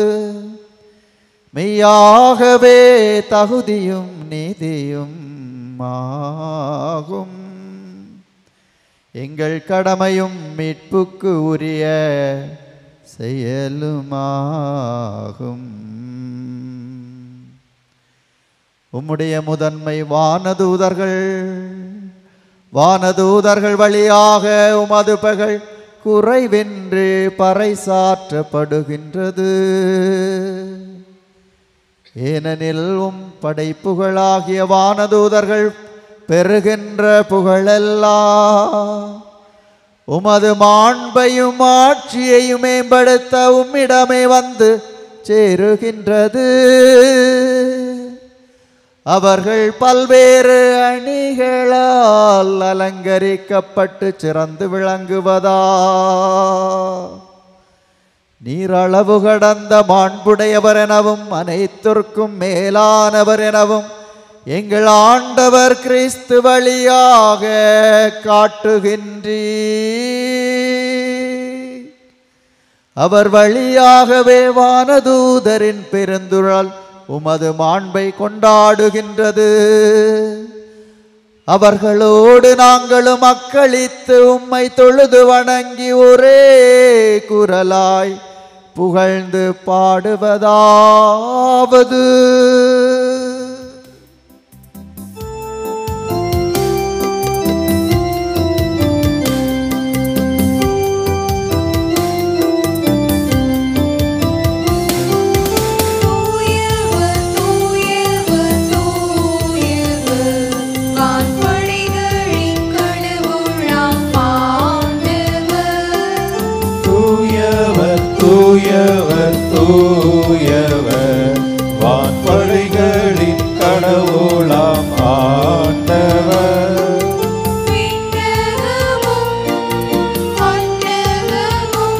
மெய்யாகவே தகுதியும் நீதியும் ஆகும் எங்கள் கடமையும் மீட்புக்கு உரிய செயலுமாகும் உம்முடைய முதன்மை வானதூதர்கள் வானதூதர்கள் வழியாக உமது பகல் குறைவென்று பறைசாற்றப்படுகின்றது ஏனெனில் உம் படைப்புகளாகிய வானதூதர்கள் பெறுகின்ற புகழெல்லாம் உமது மாண்பையும் ஆட்சியையும் மேம்படுத்த உம்மிடமே வந்து சேருகின்றது அவர்கள் பல்வேறு அணிகளால் அலங்கரிக்கப்பட்டு சிறந்து விளங்குவதா நீரளவு கடந்த மாண்புடையவர் எனவும் அனைத்திற்கும் மேலானவர் எனவும் எங்கள் ஆண்டவர் கிறிஸ்து வழியாக காட்டுகின்றீ அவர் வழியாகவே வானதூதரின் பெருந்துழல் உமது மாண்பை கொண்டாடுகின்றது அவர்களோடு நாங்களும் அக்களித்து உம்மை தொழுது வணங்கி ஒரே குரலாய் புகழ்ந்து பாடுவதாவது வான்படைகளின் கடவுளாம் ஆண்டவர் தூயவர் தூயவர் தூயவர் வான்படைகளின் கடவுளாம் ஆண்டவர் விண்ணகமும் மண்ணகமும்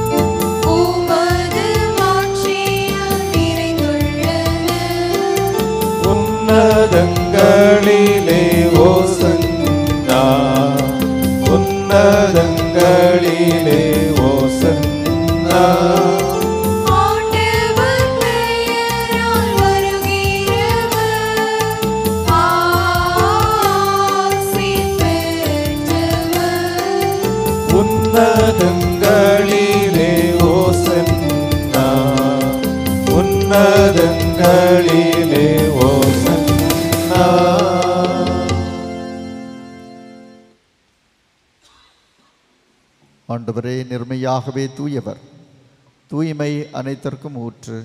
உமது மாட்சியால் நிறைந்துள்ளன உன்னதங்களிலே ஓசன்னா உன்னதங்களிலே ஓசன்னா ஆண்டவர் பெயரால் வருகிறவர் ஆசி பெற்றவர் உன்னதங்களிலே ஓசன்னா உன்னதங்களிலே ஓசன்னா ஆண்டவரே நிர்மையாகவே தூயவர் தூய்மை அனைத்திற்கும் ஊற்று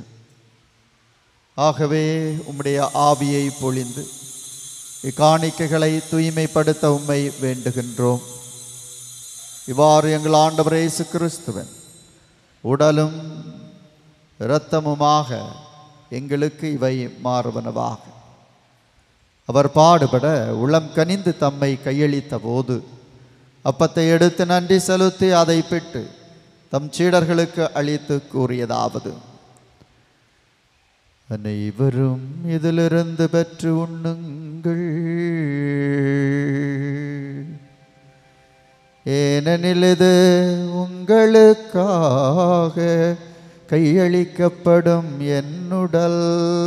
ஆகவே உம்முடைய ஆவியை பொழிந்து இக்காணிக்கைகளை தூய்மைப்படுத்த உம்மை வேண்டுகின்றோம் இவ்வாறு எங்கள் ஆண்டவர் இயேசு கிறிஸ்துவன் உடலும் இரத்தமுமாக எங்களுக்கு இவை மாறுவனவாக அவர் பாடுபட உளம் கனிந்து தம்மை கையளித்த போது அப்பத்தை எடுத்து நன்றி செலுத்தி அதை பிட்டு தம் சீடர்களுக்கு அளித்து கூறியதாவது அனைவரும் இதிலிருந்து பெற்று உண்ணுங்கள் ஏனெனில் இது உங்களுக்காக கையளிக்கப்படும் என்னுடல்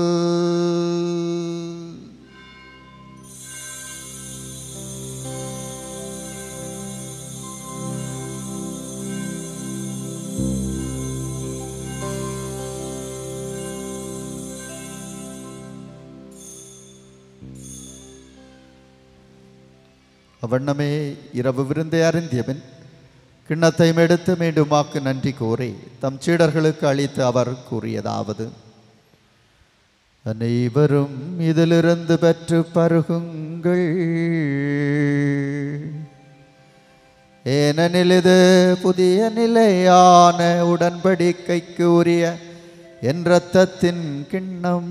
அவ்வண்ணமே இரவு விருந்தை அருந்தியவன் கிண்ணத்தையும் எடுத்து மீண்டுமாக்கு நன்றி கூறி தம் சீடர்களுக்கு அளித்து அவர் கூறியதாவது அனைவரும் இதிலிருந்து பெற்று பருகுங்கள் ஏனெனில் இது புதிய நிலையான உடன்படிக்கைக்கு உரிய என் இரத்தத்தின் கிண்ணம்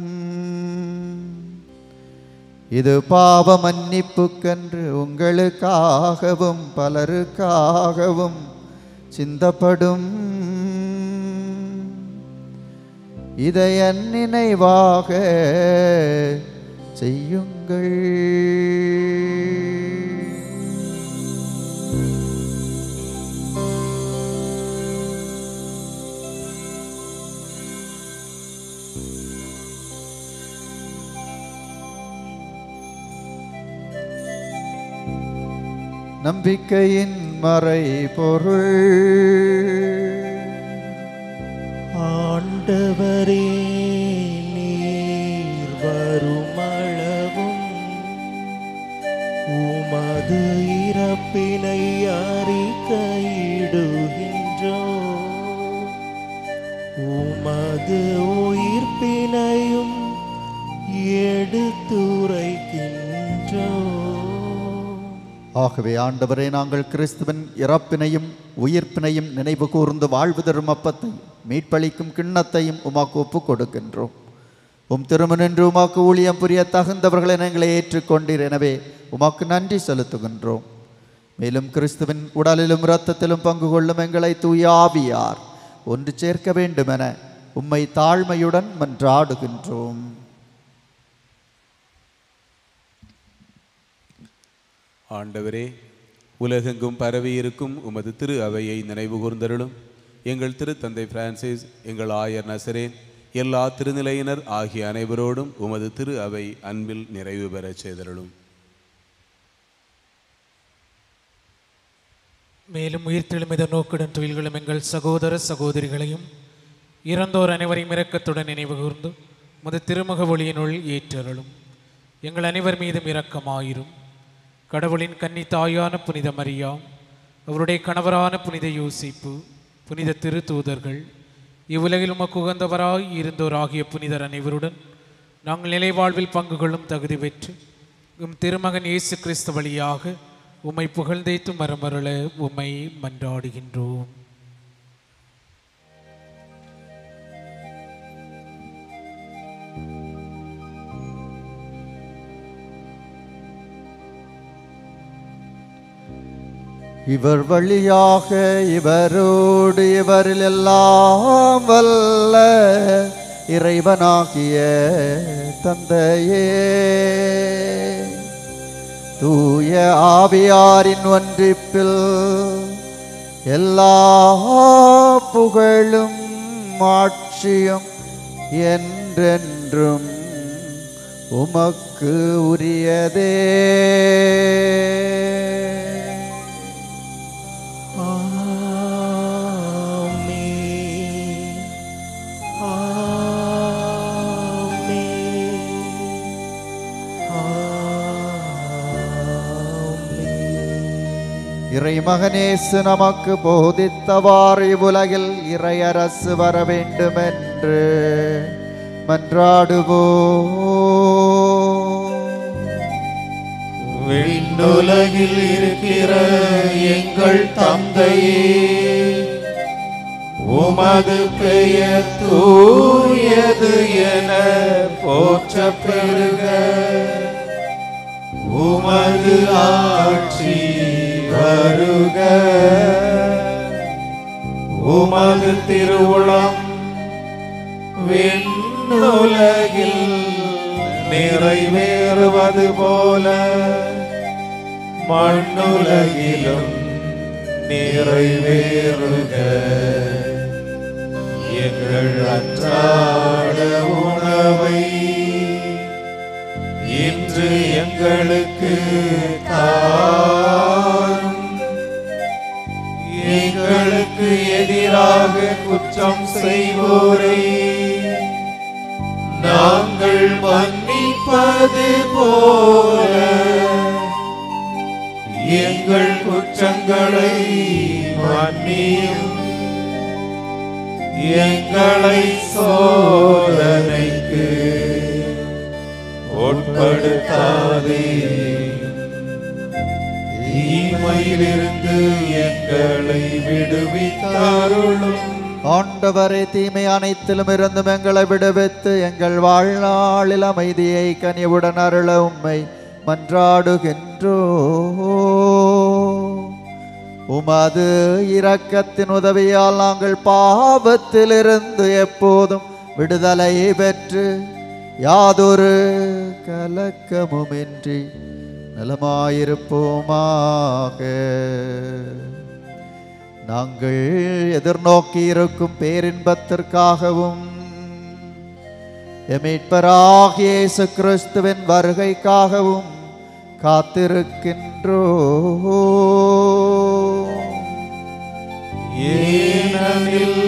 இது பாவ மன்னிப்புக்கென்று உங்களுக்காகவும் பலருக்காகவும் சிந்தப்படும் இதை என் நினைவாக செய்யுங்கள் நம்பிக்கையின் மறை பொருள் ஆண்டவரே நீர் வருமளவும் உமது இறப்பினை அறிக்கையிடுகின்றோ தேடுகின்றோ உமது உயிர்ப்பினையும் எடுத்துரைக்கின்றோ ஆகவே ஆண்டவரே நாங்கள் கிறிஸ்துவின் இறப்பினையும் உயிர்ப்பினையும் நினைவு கூர்ந்து வாழ்வு தரும் அப்பத்தையும் மீட்பளிக்கும் கிண்ணத்தையும் உமாக்கு ஒப்புக் கொடுக்கின்றோம் உம் திருமணன்று உமாக்கு ஊழியம் புரிய தகுந்தவர்களை எங்களை ஏற்றுக்கொண்டீர் எனவே உமாக்கு நன்றி செலுத்துகின்றோம் மேலும் கிறிஸ்துவின் உடலிலும் இரத்தத்திலும் பங்கு கொள்ளும் எங்களை தூய ஆவியார் ஒன்று சேர்க்க வேண்டுமென உம்மை தாழ்மையுடன் மன்றாடுகின்றோம் ஆண்டவரே உலகெங்கும் பரவியிருக்கும் உமது திரு அவையை நினைவு கூர்ந்தருளும் எங்கள் திருத்தந்தை பிரான்சிஸ் எங்கள் ஆயர் நசரேன் எல்லா திருநிலையினர் ஆகிய அனைவரோடும் உமது திரு அவை அன்பில் நிறைவு பெறச் செய்தருளும் மேலும் உயிர்த்தெழுமித நோக்குடன் துயில்களும் எங்கள் சகோதர சகோதரிகளையும் இறந்தோர் அனைவரையும் இரக்கத்துடன் நினைவு கூர்ந்து முத திருமுக ஒளியினுள் ஏற்றருளும் எங்கள் அனைவர் மீதும் இரக்கமாயிரும் கடவுளின் கன்னி தாயான புனித மரியா அவருடைய கணவரான புனித யோசிப்பு புனித திருத்தூதர்கள் இவ்வுலகில் உமக்கு உகந்தவராய் இருந்தோர் ஆகிய புனிதர் அனைவருடன் நாங்கள் நிலை வாழ்வில் பங்கு கொள்ளும் தகுதி பெற்று உம் திருமகன் இயேசு கிறிஸ்து வழியாக உம்மை புகழ்ந்தேத்து மரமருள உம்மை மன்றாடுகின்றோம் இவர் வழியாக இவரோடு இவரில் எல்லாம் வல்ல இறைவனாகிய தந்தையே தூய ஆவியாரின் ஒன்றிப்பில் எல்லா புகழும் ஆட்சியும் என்றென்றும் உமக்கு உரியதே இறைமகனேசு நமக்கு போதித்தவாறு இவ்வுலகில் இறையரசு வர வேண்டுமென்று மன்றாடுவோ விண்ணுலகில் இருக்கிற எங்கள் தந்தையே உமது பெயர் தூயது என போற்ற பெருக உமது ஆட்சி வருக உமது திருவுளம் விண்ணுலகில் நிறைவேறுவது போல மண்ணுலகிலும் நிறைவேறுக எங்கள் அன்றாட உணவை இன்று எங்களுக்கு தாரும் எங்களுக்கு எதிராக குற்றம் செய்வோரை நாங்கள் மன்னிப்பது போல எங்கள் குற்றங்களை மன்னியும் எங்களை சோதனைக்கு உட்படுத்தாதே தீமையிலிருந்து எங்களை விடுவித்தாருளும் ஆண்டவரே தீமை அனைத்திலும் இருந்தும் எங்களை விடுவித்து எங்கள் வாழ்நாளில் அமைதியை கனிவுடன் அருள உம்மை மன்றாடுகின்றோ உமது இரக்கத்தின் உதவியால் நாங்கள் பாவத்திலிருந்து எப்போதும் விடுதலை பெற்று யாதொரு கலக்கமுமின்றி நலமாயிருப்போமாக நாங்கள் எதிர்நோக்கி இருக்கும் பேரின்பத்திற்காகவும் எமீட்பராகிய இயேசு கிறிஸ்துவின் வருகைக்காகவும் காத்திருக்கின்றோ ஏனெனில்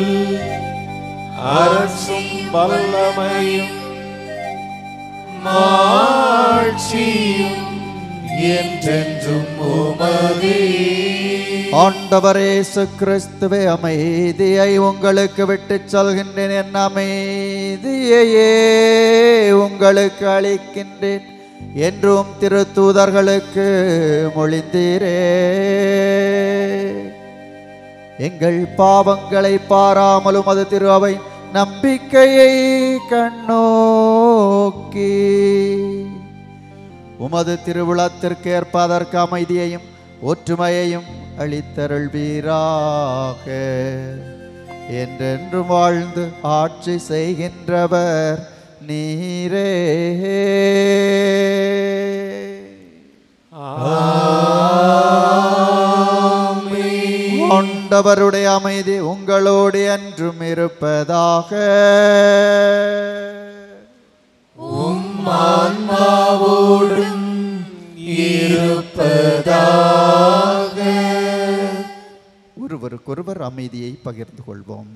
அரசும் வல்லமையும் மாட்சியும் என்றென்றும் உமதே ஆண்டவர் இயேசு கிறிஸ்துவே அமைதியை உங்களுக்கு விட்டுச் சொல்கின்றேன் என் அமைதியையே உங்களுக்கு அளிக்கின்றேன் என்றும் திருத்தூதர்களுக்கு மொழிந்தீரே எங்கள் பாவங்களை பாராமலும் அது திரு அவை நம்பிக்கையை கண்ணோக்கி உமது திருவிழத்திற்கு ஏற்ப அதற்கு அமைதியையும் ஒற்றுமையையும் அளித்தருள்வீராக என்றென்றும் வாழ்ந்து ஆட்சி செய்கின்றவர் நீரே ஆண்டவருடைய அமைதி உங்களோடு என்றும் இருப்பதாக ஆன்மாவோடும் இருப்பதாக ஒருவருக்கொருவர் அமைதியை பகிர்ந்து கொள்வோம்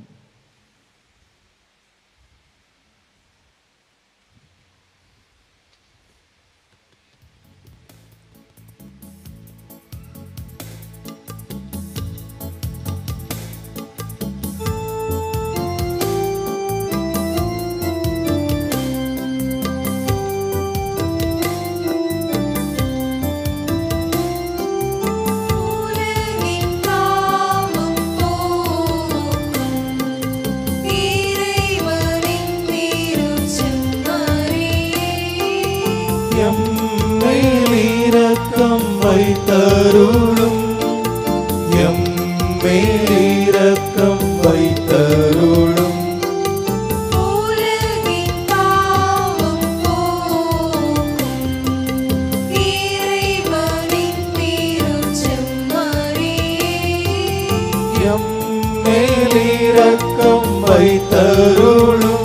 உலகின் பாவம் போக்கும் இறைவனின் திருச்செம்மறியே எம்மேல் இரக்கம் வைத்தருளும் எம்மேல் இரக்கம் வைத்தருளும் உலகின் பாவம் போக்கும் இறைவனின் திருச்செம்மறியே எம்மேல் இரக்கம் வைத்தருளும்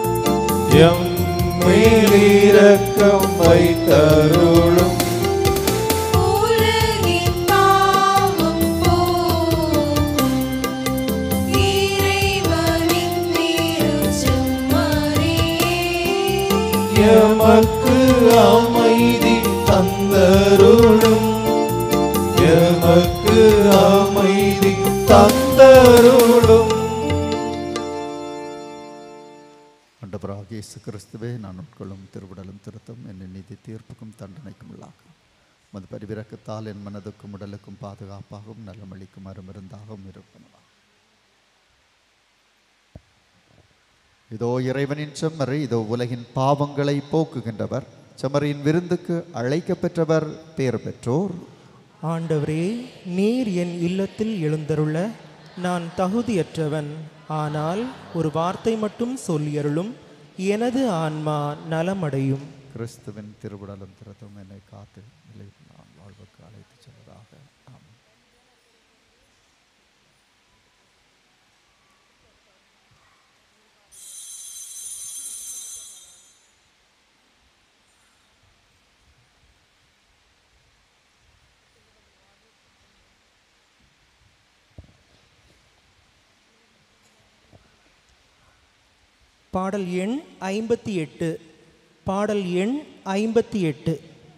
எம்மேல் இரக்கம் வைத்தருளும் உலகின் பாவம் போக்கும் இறைவனின் திருச்செம்மறியே எமக்கு அமைதி தந்தருளும் எமக்கு அமைதி தந்தருளும் ஆண்டவராக இயேசு கிறிஸ்துவே நான் உட்கொள்ளும் திருவிடலும் திருத்தம் என்னை நீதி தீர்ப்புக்கும் தண்டனைக்கும் உள்ளாகும் மது பரிவிறக்கத்தால் என் மனதுக்கும் உடலுக்கும் பாதுகாப்பாகவும் நலமளிக்கும் அருமருந்தாகவும் இருப்பனவா இதோ இறைவனின் செம்மறி இதோ உலகின் பாவங்களை போக்குகின்றவர் செம்மறியின் விருந்துக்கு அழைக்கப் பெற்றவர் பேர் பெற்றோர் ஆண்டவரே நீர் என் இல்லத்தில் எழுந்தருள நான் தகுதியற்றவன் ஆனால் ஒரு வார்த்தை மட்டும் சொல்லியருளும் எனது ஆன்மா நலமடையும் கிறிஸ்துவின் திருவிடலும் திருத்தம் என்னை காத்து நிலை நான் வாழ்வுக்கு அழைத்துச் செல்வதாக ஆமென் பாடல் எண் ஐம்பத்தி எட்டு பாடல் எண் ஐம்பத்தி எட்டு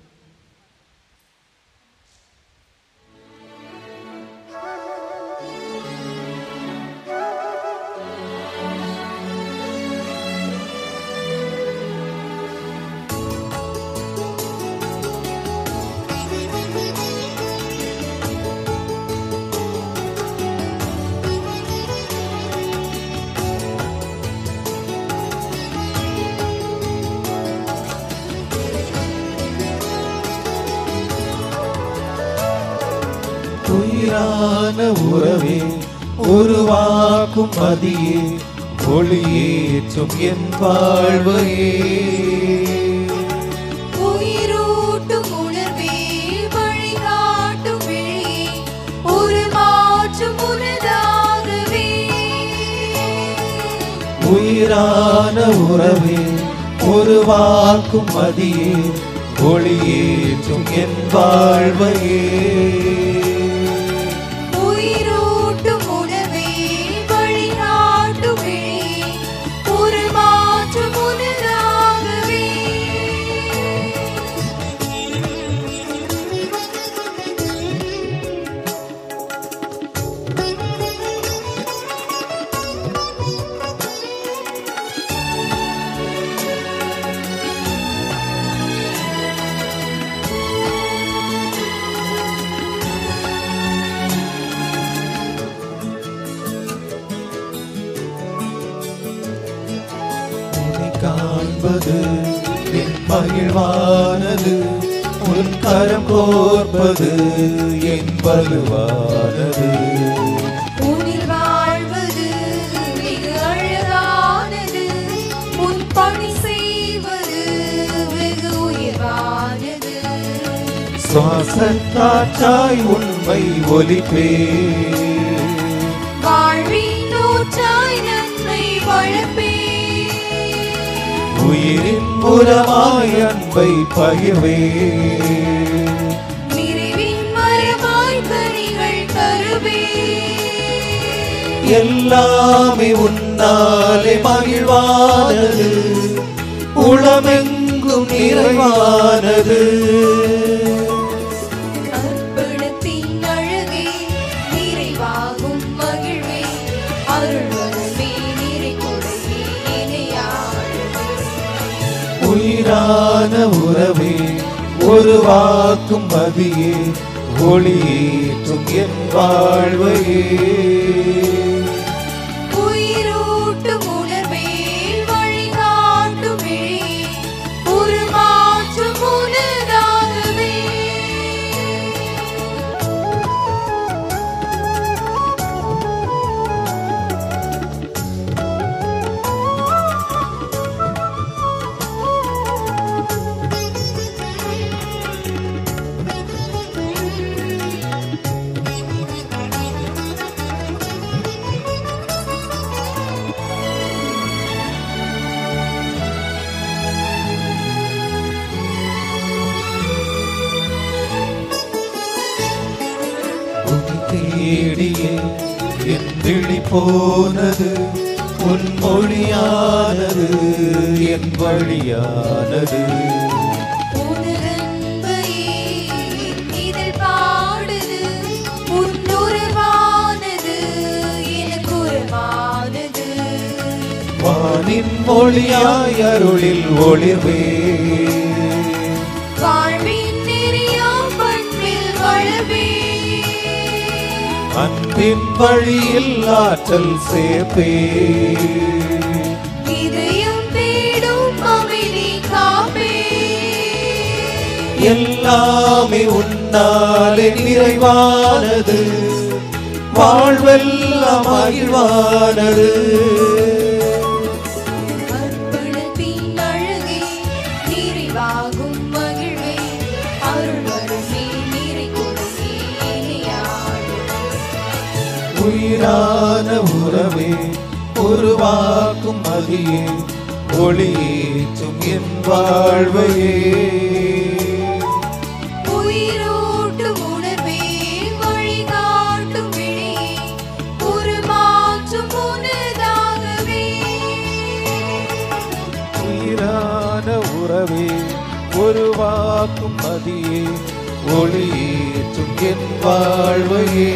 உயிரான உறவே உருவாக்கும் மதியே ஒளியேற்றும் என் வாழ்வையே உயிரூட்டும் உணர்வே வழிகாட்டும் விழியே ஒரு மாற்றம் உனதாகவே உயிரான உறவே உருவாக்கும் மதியே ஒளியேற்றும் என் வாழ்வையே உயிரூட்டும் உணர்வே வழிகாட்டும் விழியே ஒரு மாற்றம் உனதாகவே காப்பது என் மகிழ்வானது உன் கரம் கோர்ப்பது என் வலுவானது உயிர் வாழ்வது மிக அழகானது உன் பணி செய்வது வெகு உயர்வானது சுவாச காற்றாய் உண்மை ஒலிப்பே வாழ்வின் நூற்றாய் நன்மை வளர்ப்பே உயிரின் உரமாய் அன்பை பகிர்வே நிறைவின் மரமாய் கனிகள் தருவே எல்லாமே உன்னாலே மகிழ்வானது உளமெங்கும் நிறைவானது அர்ப்பணத்தின் அழகே நிறைவாகும் மகிழ்வே அருள்வரமே நிறை கொடையே இணையாழவே உயிரான உறவே உருவாக்கும் மதியே ஒளியேற்றும் என் வாழ்வையே உயிரூட்டும் உணர்வே வழிகாட்டும் விழியே உருமாற்றும் உனதாகவே உன் தேடியே என் விழி போனது உன் மொழியானது என் வழியானது உனதன்பையே இதில் பாடுது உன்னுறவானது எனக்கு உறவானது வானின் மொழியாய் அருளில் ஒளிர்வே வாழ்வின் நெறியா பண்பில் வளவே அன்பின் வழியில் ஆற்றல் சேர்ப்பே இதயம் தேடும் அமைதி காப்பே எல்லாமே உன்னாலே நிறைவானது வாழ்வெல்லாம் மகிழ்வானது அர்ப்பணத்தின் அழகே நிறைவாகும் மகிழ்வே அருள்வரமே நிறை கொடுமே இணையாழவே உயிரான உறவே உருவாக்கும் மதியே ஒளியேற்றும் என் வாழ்வையே உயிரூட்டும் உணர்வே வழிகாட்டும் விழியே உருமாற்றும் உனதாகவே உயிரான உறவே உருவாக்கும் மதியே ஒளியேற்றும் என் வாழ்வையே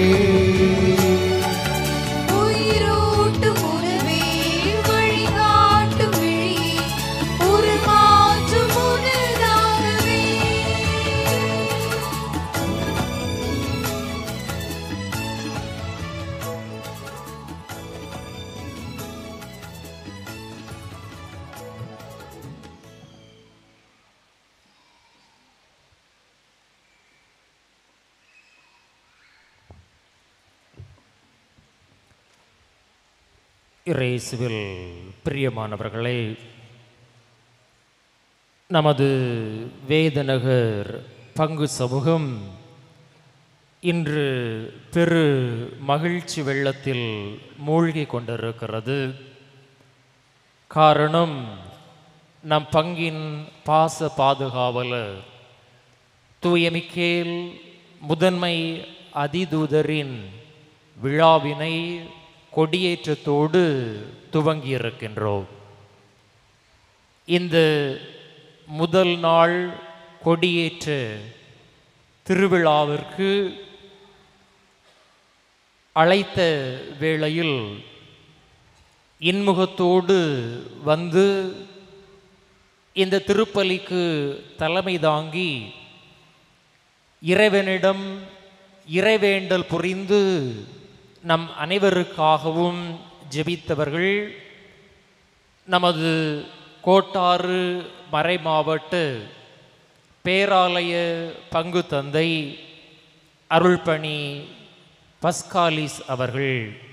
உயிரூட்டும் உணர்வே வழிகாட்டும் விழியே உருமாற்றும் உனதாகவே இயேசுவில் பிரியமானவர்களே நமது வேதநகர் பங்கு சமூகம் இன்று பெரு மகிழ்ச்சி வெள்ளத்தில் மூழ்கி கொண்டிருக்கிறது காரணம் நம் பங்கின் பாச பாதுகாவலர் தூய மிக்கேல் முதன்மை அதிதூதரின் விழாவினை கொடியேற்றத்தோடு துவங்கியிருக்கின்றோம் இந்த முதல் நாள் கொடியேற்ற திருவிழாவிற்கு அழைத்த வேளையில் இன்முகத்தோடு வந்து இந்த திருப்பலிக்கு தலைமை தாங்கி இறைவனிடம் இறைவேண்டல் புரிந்து நம் அனைவருக்காகவும் ஜெபித்தவர்கள் நமது கோட்டாறு மறைமாவட்ட பேராலய பங்கு தந்தை அருள்பணி பஸ்காலிஸ் அவர்கள்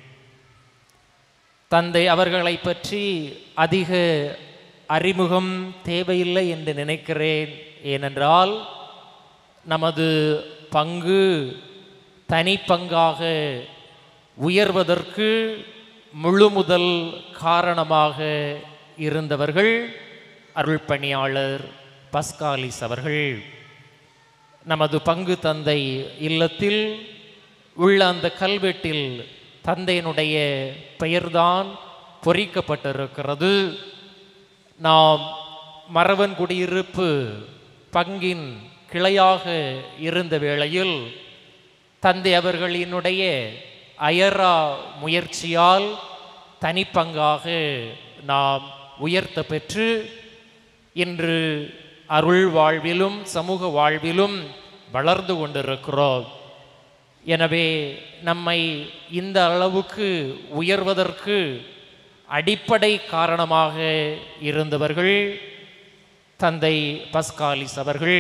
தந்தை அவர்களை பற்றி அதிக அறிமுகம் தேவையில்லை என்று நினைக்கிறேன் ஏனென்றால் நமது பங்கு தனிப்பங்காக உயர்வதற்கு முழு முதல் காரணமாக இருந்தவர்கள் அருள்பணியாளர் பஸ்காலிஸ் அவர்கள் நமது பங்கு தந்தை இல்லத்தில் உள்ள அந்த கல்வெட்டில் தந்தையினுடைய பெயர்தான் பொறிக்கப்பட்டிருக்கிறது நாம் மரவன் குடியிருப்பு பங்கின் கிளையாக இருந்த வேளையில் தந்தை அவர்களினுடைய அயரா முயற்சியால் தனிப்பங்காக நாம் உயர்த்த பெற்று இன்று அருள் வாழ்விலும் சமூக வாழ்விலும் வளர்ந்து கொண்டிருக்கிறோம் எனவே நம்மை இந்த அளவுக்கு உயர்வதற்கு அடிப்படை காரணமாக இருந்தவர்கள் தந்தை பஸ்காலிஸ் அவர்கள்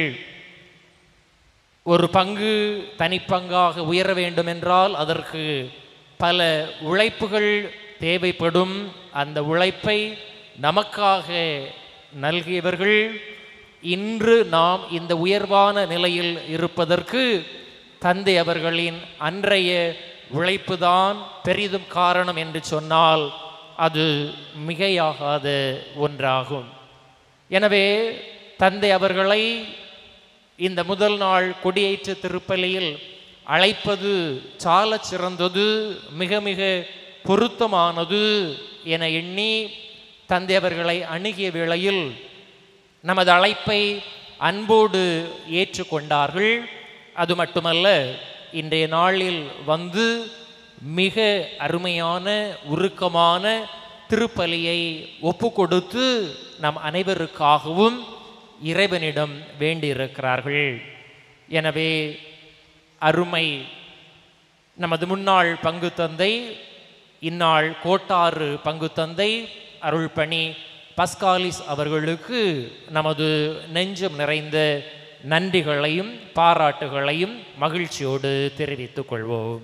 ஒரு பங்கு தனிப்பங்காக உயர வேண்டும் என்றால் அதற்கு பல உழைப்புகள் தேவைப்படும் அந்த உழைப்பை நமக்காக நல்கியவர்கள் இன்று நாம் இந்த உயர்வான நிலையில் இருப்பதற்கு தந்தை அவர்களின் அன்றைய உழைப்புதான் பெரிதும் காரணம் என்று சொன்னால் அது மிகையாகாத ஒன்றாகும் எனவே தந்தை அவர்களை இந்த முதல் நாள் கொடியேற்ற திருப்பலியில் அழைப்பது சாலச் சிறந்தது மிக மிக பொருத்தமானது என எண்ணி தந்தை அவர்களை அணுகிய வேளையில் நமது அழைப்பை அன்போடு ஏற்றுக்கொண்டார்கள் அது மட்டுமல்ல இன்றைய நாளில் வந்து மிக அருமையான உருக்கமான திருப்பலியை ஒப்பு கொடுத்து நம் அனைவருக்காகவும் இறைவனிடம் வேண்டியிருக்கிறார்கள் எனவே அருமை நமது முன்னாள் பங்கு தந்தை இந்நாள் கோட்டாறு பங்கு தந்தை அருள்பணி பஸ்காலிஸ் அவர்களுக்கு நமது நெஞ்சம் நிறைந்த நன்றிகளையும் பாராட்டுகளையும் மகிழ்ச்சியோடு தெரிவித்துக் கொள்வோம்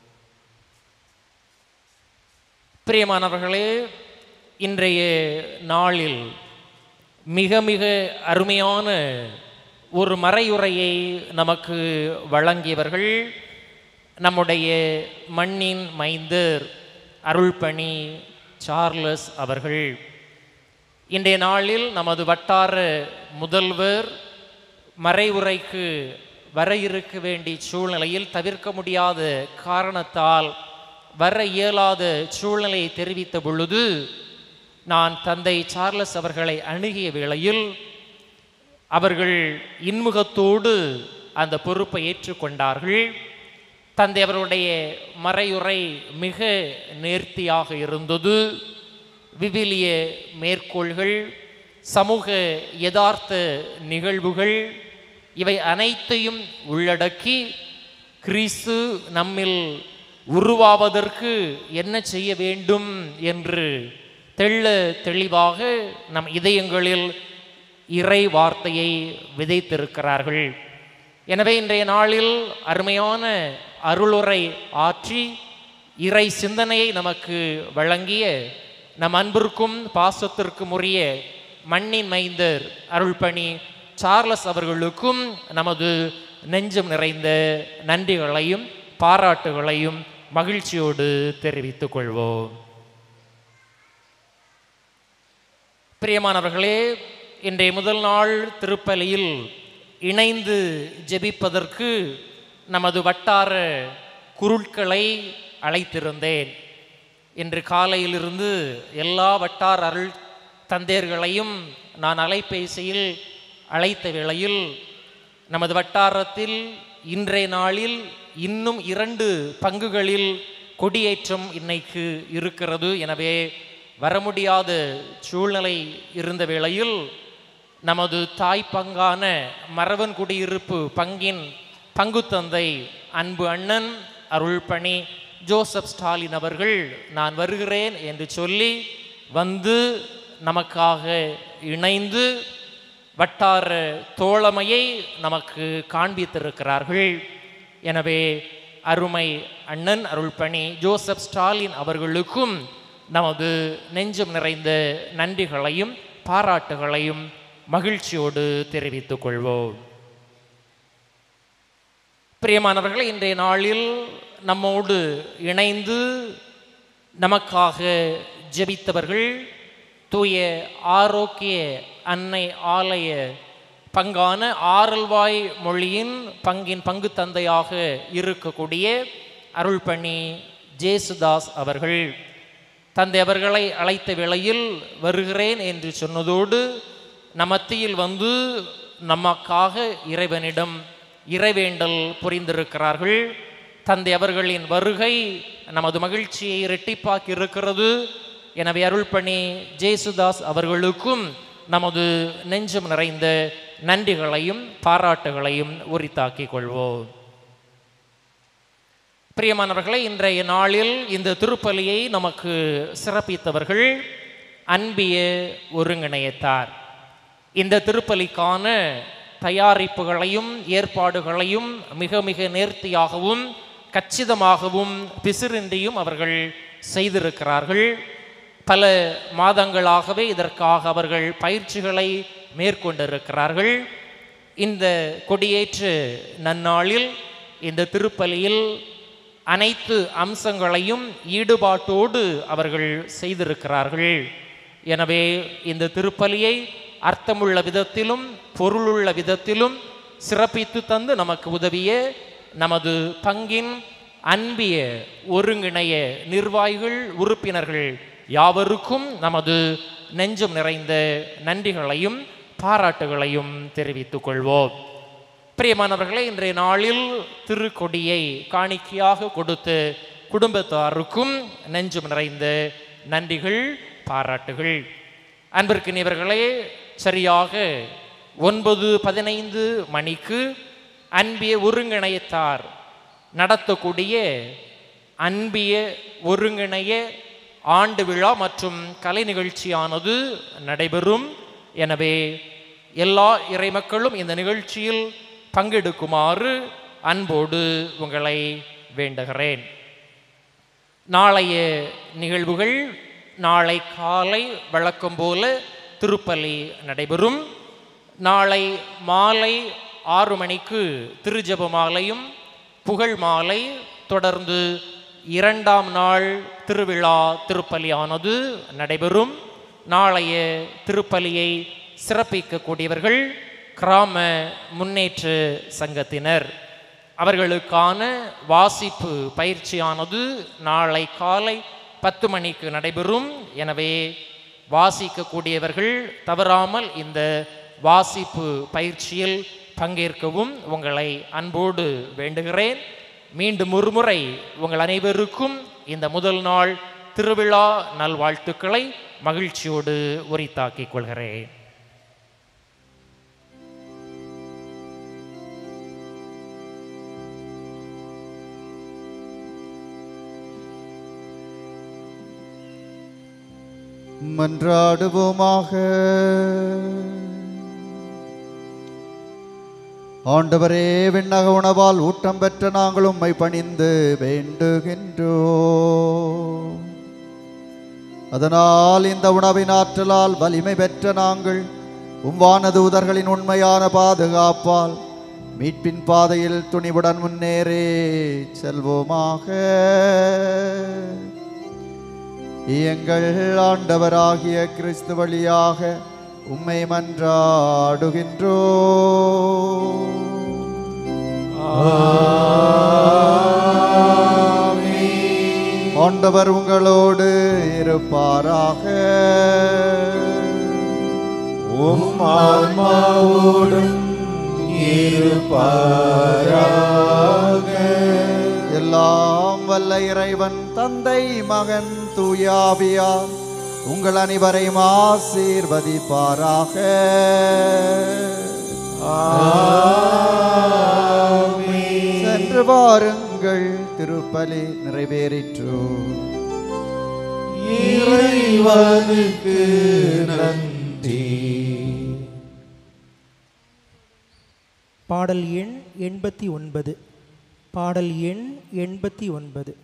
பிரியமானவர்களே இன்றைய நாளில் மிக மிக அருமையான ஒரு மறையுரையை நமக்கு வழங்கியவர்கள் நம்முடைய மண்ணின் மைந்தர் அருள்பணி சார்லஸ் அவர்கள் இன்றைய நாளில் நமது வட்டார முதல்வர் மறைவுரைக்கு வர இருக்க வேண்டிய சூழ்நிலையில் தவிர்க்க முடியாத காரணத்தால் வர இயலாத சூழ்நிலையை தெரிவித்த பொழுது நான் தந்தை சார்லஸ் அவர்களை அணுகிய வேளையில் அவர்கள் இன்முகத்தோடு அந்த பொறுப்பை ஏற்றுக்கொண்டார்கள் தந்தை அவருடைய மறையுரை மிக நேர்த்தியாக இருந்தது விவிலிய மேற்கோள்கள் சமூக யதார்த்த நிகழ்வுகள் இவை அனைத்தையும் உள்ளடக்கி கிறிஸ்து நம்மில் உருவாவதற்கு என்ன செய்ய வேண்டும் என்று தெள்ள தெளிவாக நம் இதயங்களில் இறை வார்த்தையை விதைத்திருக்கிறார்கள் எனவே இன்றைய நாளில் அருமையான அருளுரை ஆற்றி இறை சிந்தனையை நமக்கு வழங்கிய நம் அன்பிற்கும் பாசத்திற்கும் உரிய மண்ணின் மைந்தர் அருள்பணி சார்லஸ் அவர்களுக்கும் நமது நெஞ்சம் நிறைந்த நன்றிகளையும் பாராட்டுகளையும் மகிழ்ச்சியோடு தெரிவித்துக் கொள்வோம் பிரியமானவர்களே இன்றைய முதல் நாள் திருப்பலியில் இணைந்து ஜெபிப்பதற்கு நமது வட்டார குருட்களை அழைத்திருந்தேன் இன்று காலையிலிருந்து எல்லா வட்டார அருள் தந்தையர்களையும் நான் அலைபேசியில் அழைத்த வேளையில் நமது வட்டாரத்தில் இன்றைய நாளில் இன்னும் இரண்டு பங்குகளில் கொடியேற்றம் இன்னைக்கு இருக்கிறது எனவே வர முடியாத சூழ்நிலை இருந்த வேளையில் நமது தாய் பங்கான மரவன் குடியிருப்பு பங்கின் பங்கு தந்தை அன்பு அண்ணன் அருள்பணி ஜோசப் ஸ்டாலின் அவர்கள் நான் வருகிறேன் என்று சொல்லி வந்து நமக்காக இணைந்து வட்டார தோழமையை நமக்கு காண்பித்திருக்கிறார்கள் எனவே அருமை அண்ணன் அருள்பணி ஜோசப் ஸ்டாலின் அவர்களுக்கும் நமது நெஞ்சம் நிறைந்த நன்றிகளையும் பாராட்டுகளையும் மகிழ்ச்சியோடு தெரிவித்துக் கொள்வோம் பிரியமானவர்களே இன்றைய நாளில் நம்மோடு இணைந்து நமக்காக ஜெபித்தவர்கள் தூய ஆரோக்கிய அன்னை ஆலய பங்கான ஆரல்வாய் மொழியின் பங்கின் பங்கு தந்தையாக இருக்கக்கூடிய அருள்பணி ஜேசுதாஸ் அவர்கள் தந்தை அவர்களை அழைத்த வேளையில் வருகிறேன் என்று சொன்னதோடு நமத்தியில் வந்து நமக்காக இறைவனிடம் இறைவேண்டல் புரிந்திருக்கிறார்கள் தந்தை அவர்களின் வருகை நமது மகிழ்ச்சியை இரட்டிப்பாக்கி இருக்கிறது எனவே அருள்பணி ஜேசுதாஸ் அவர்களுக்கும் நமது நெஞ்சம் நிறைந்த நன்றிகளையும் பாராட்டுகளையும் உரித்தாக்கிக் கொள்வோம் பிரியமானவர்களே இன்றைய நாளில் இந்த திருப்பலியை நமக்கு சிறப்பித்தவர்கள் அன்பிய ஒருங்கிணையத்தார் இந்த திருப்பலிக்கான தயாரிப்புகளையும் ஏற்பாடுகளையும் மிக மிக நேர்த்தியாகவும் கச்சிதமாகவும் பிசிறின்றியும் அவர்கள் செய்திருக்கிறார்கள் பல மாதங்களாகவே இதற்காக அவர்கள் பயிற்சிகளை மேற்கொண்டிருக்கிறார்கள் இந்த கொடியேற்று நன்னாளில் இந்த திருப்பலியில் அனைத்து அம்சங்களையும் ஈடுபாட்டோடு அவர்கள் செய்திருக்கிறார்கள் எனவே இந்த திருப்பலியை அர்த்தமுள்ள விதத்திலும் பொருளுள்ள விதத்திலும் சிறப்பித்து தந்து நமக்கு உதவிய நமது பங்கின் அன்பிய ஒருங்கிணைய நிர்வாகிகள் உறுப்பினர்கள் யாவருக்கும் நமது நெஞ்சம் நிறைந்த நன்றிகளையும் பாராட்டுகளையும் தெரிவித்துக் கொள்வோம் பிரியமானவர்களே இன்றைய நாளில் திருக்கொடியை காணிக்கையாக கொடுத்து குடும்பத்தாருக்கும் நெஞ்சம் நிறைந்த நன்றிகள் பாராட்டுகள் அன்பிற்கினியவர்களே சரியாக ஒன்பது பதினைந்து மணிக்கு அன்பிய ஒருங்கிணையத்தார் நடத்தக்கூடிய அன்பிய ஒருங்கிணைய ஆண்டு விழா மற்றும் கலை நிகழ்ச்சியானது நடைபெறும் எனவே எல்லா இறைமக்களும் இந்த நிகழ்ச்சியில் பங்கெடுக்குமாறு அன்போடு உங்களை வேண்டுகிறேன் நாளைய நிகழ்வுகள் நாளை காலை வழக்கம் போல திருப்பலி நடைபெறும் நாளை மாலை ஆறு மணிக்கு திருஜப மாலையும் புகழ் மாலை தொடர்ந்து இரண்டாம் நாள் திருவிழா திருப்பலியானது நடைபெறும் நாளைய திருப்பலியை சிறப்பிக்கக்கூடியவர்கள் கிராம முன்னேற்ற சங்கத்தினர் அவர்களுக்கான வாசிப்பு பயிற்சியானது நாளை காலை பத்து மணிக்கு நடைபெறும் எனவே வாசிக்கக்கூடியவர்கள் தவறாமல் இந்த வாசிப்பு பயிற்சியில் பங்கேற்கவும் உங்களை அன்போடு வேண்டுகிறேன் மீண்டும் ஒருமுறை உங்கள் அனைவருக்கும் இந்த முதல் நாள் திருவிழா நல்வாழ்த்துக்களை மகிழ்ச்சியோடு உரித்தாக்கிக் கொள்கிறேன் மன்றாடுவோமாக ஆண்டவரே விண்ணக உணவால் ஊட்டம் பெற்ற நாங்கள் உம்மை பணிந்து வேண்டுகின்றோ அதனால் இந்த உணவின் ஆற்றலால் வலிமை பெற்ற நாங்கள் உம்வானதூதர்களின் உண்மையான பாதுகாப்பால் மீட்பின் பாதையில் துணிவுடன் முன்னேறே செல்வோமாக எங்கள் ஆண்டவராகிய கிறிஸ்து வழியாக உம்மை மன்றாடுகின்றோ ஆண்டவர் உங்களோடு இருப்பாராக உம் ஆன்மாவோடும் இருப்பாராக எல்லாம் வல்ல இறைவன் தந்தை மகன் தூயாவியார் உங்கள் அனைவரையும் ஆசீர்வதிப்பாராக சென்று வாருங்கள் திருப்பலி நிறைவேறிற்று இறைவனுக்கு நன்றி நன்றி பாடல் எண் எண்பத்தி ஒன்பது பாடல் எண் எண்பத்தி ஒன்பது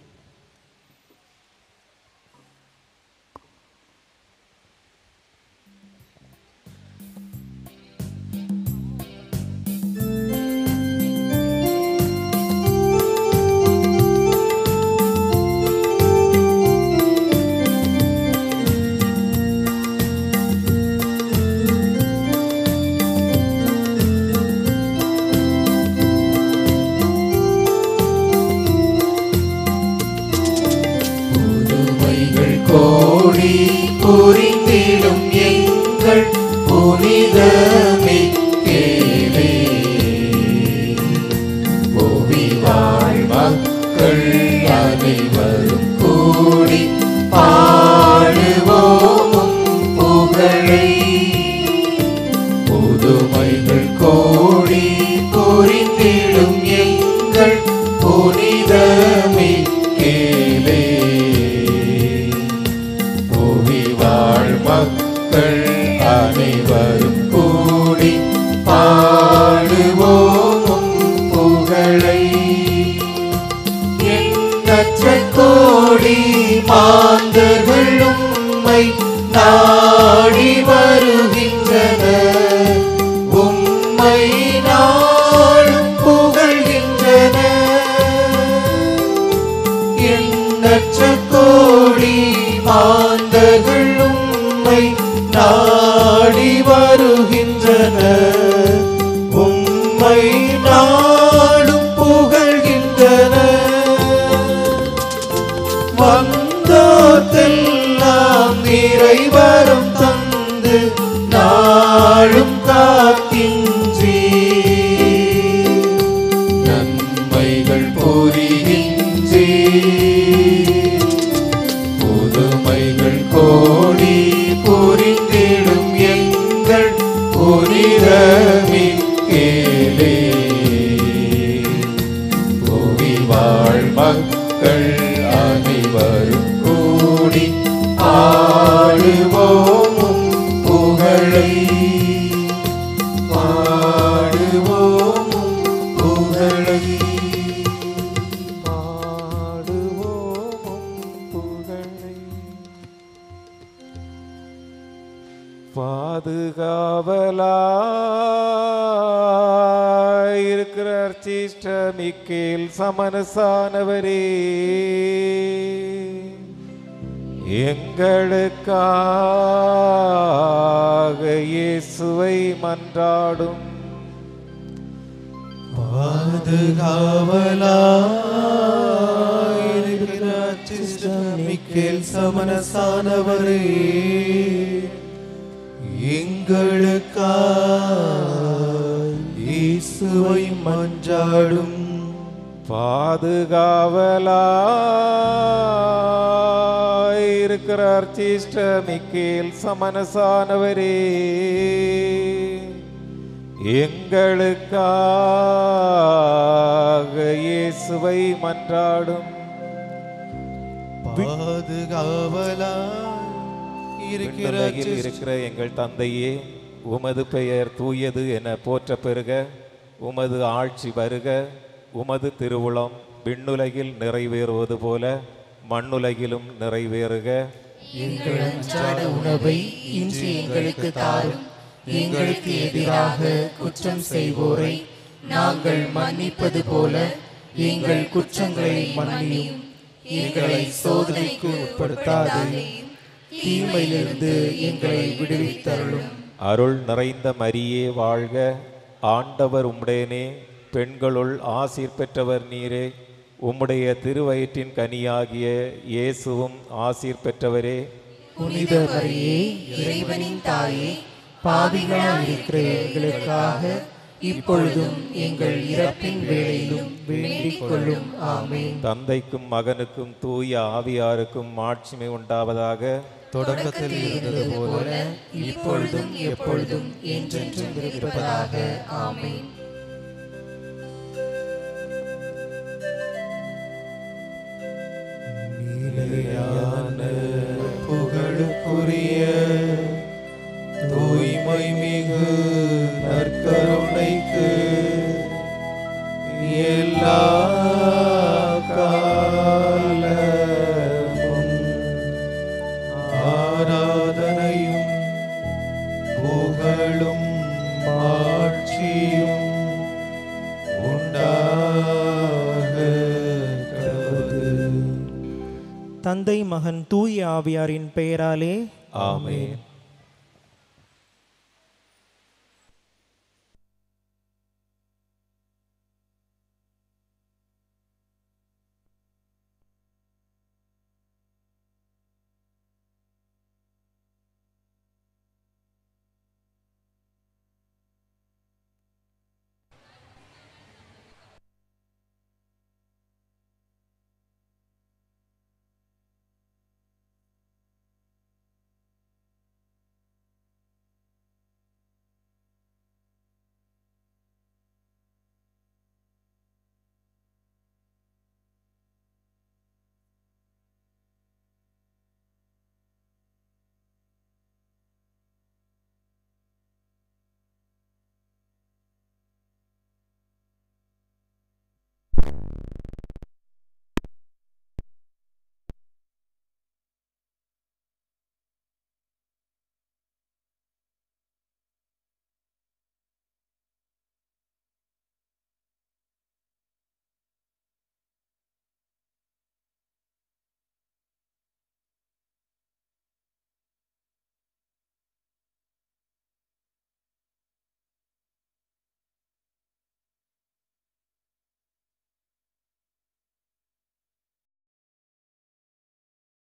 புதுமைகள் கோடி புரிந்திடும் எங்கள் புனிதமே கேளே புவி வாழ் மக்கள் அனைவரும் கூடி பாடுவோமும் புகழை புதுமைகள் கோடி புரிந்திடும் எங்கள் புனிதமே கேளே புவி வாழ் மக்கள் அனைவரும் கூடி பாடுவோமும் புகழை எண்ணற்ற கோடி மாந்தர்கள் உம்மை நாடி வருகின்றனர் உம்மை நாளும் புகழ்கின்றனர் எண்ணற்ற கோடி மாந்தர்கள் உம்மை நாடி வருகின்றனர் உம்மை நாளும் புகழ்கின்றனர் வந்தோர்க்கெல்லாம் நிறைவரும் தந்து நாளும் காக்கின்றீ நன்மைகள் புரிகின்றீ புதுமைகள் கோடி புரிந்திடும் எங்கள் புனிதமி கேளே புவி வாழ் மக்கள் அனைவரும் கூடி ஆடுவோமும் புகழை பாடுவோமும் புகழை பாடுவோமும் புகழை பாதுகாவலாயிருக்கிற அர்ச்சிஷ்ட மிக்கேல் சமனசானவரே எங்களுக்காக இயேசுவை மன்றாடும் மிக்கேல் சமனசானவரே எங்களுக்கா இயேசுவை மன்றாடும் பாதுகாவலாயிருக்கிற அர்ச்சிஷ்ட மிக்கேல் சமனசானவரே எங்களுக்காக இயேசுவை மன்றாடும் பாதுகாவலா இருக்கிற விண்ணுலகில் இருக்கிற எங்கள் தந்தையே உமது பெயர் தூயது என போற்ற பெறுக உமது ஆட்சி வருக உமது திருவுளம் விண்ணுலகில் நிறைவேறுவது போல மண்ணுலகிலும் நிறைவேறுக எங்கள் அன்றாட உணவை இன்று எங்களுக்கு தாரும் எங்களுக்கு எதிராக குற்றம் செய்வோரை நாங்கள் மன்னிப்பது போல எங்கள் குற்றங்களை மன்னியும் எங்களை சோதனைக்கு உட்படுத்தாதேயும் தீமையிலிருந்து எங்களை விடுவித்தருளும் அருள் நிறைந்த மரியே வாழ்க ஆண்டவர் உம்முடையனே பெண்களுள் ஆசீர் பெற்றவர் நீரே உம்முடைய திருவயிற்றின் கனியாகிய இயேசுவும் ஆசீர் பெற்றவரே புனித மரியே இறைவனின் தாயே பாவிகளாய் இருக்கிற எங்களுக்காக இப்பொழுதும் எங்கள் இறப்பின் வேளையிலும் வேண்டிக் கொள்ளும் ஆமென் தந்தைக்கும் மகனுக்கும் தூய ஆவியாருக்கும் மாட்சிமை உண்டாவதாக தொடக்கத்தில் இருந்தது போல இப்பொழுதும் எப்பொழுதும் என்றென்றும் இருப்பதாக ஆமென் நிலையான புகழுக்குரிய தூய தந்தை மகன் தூய ஆவியாரின் பெயராலே ஆமென்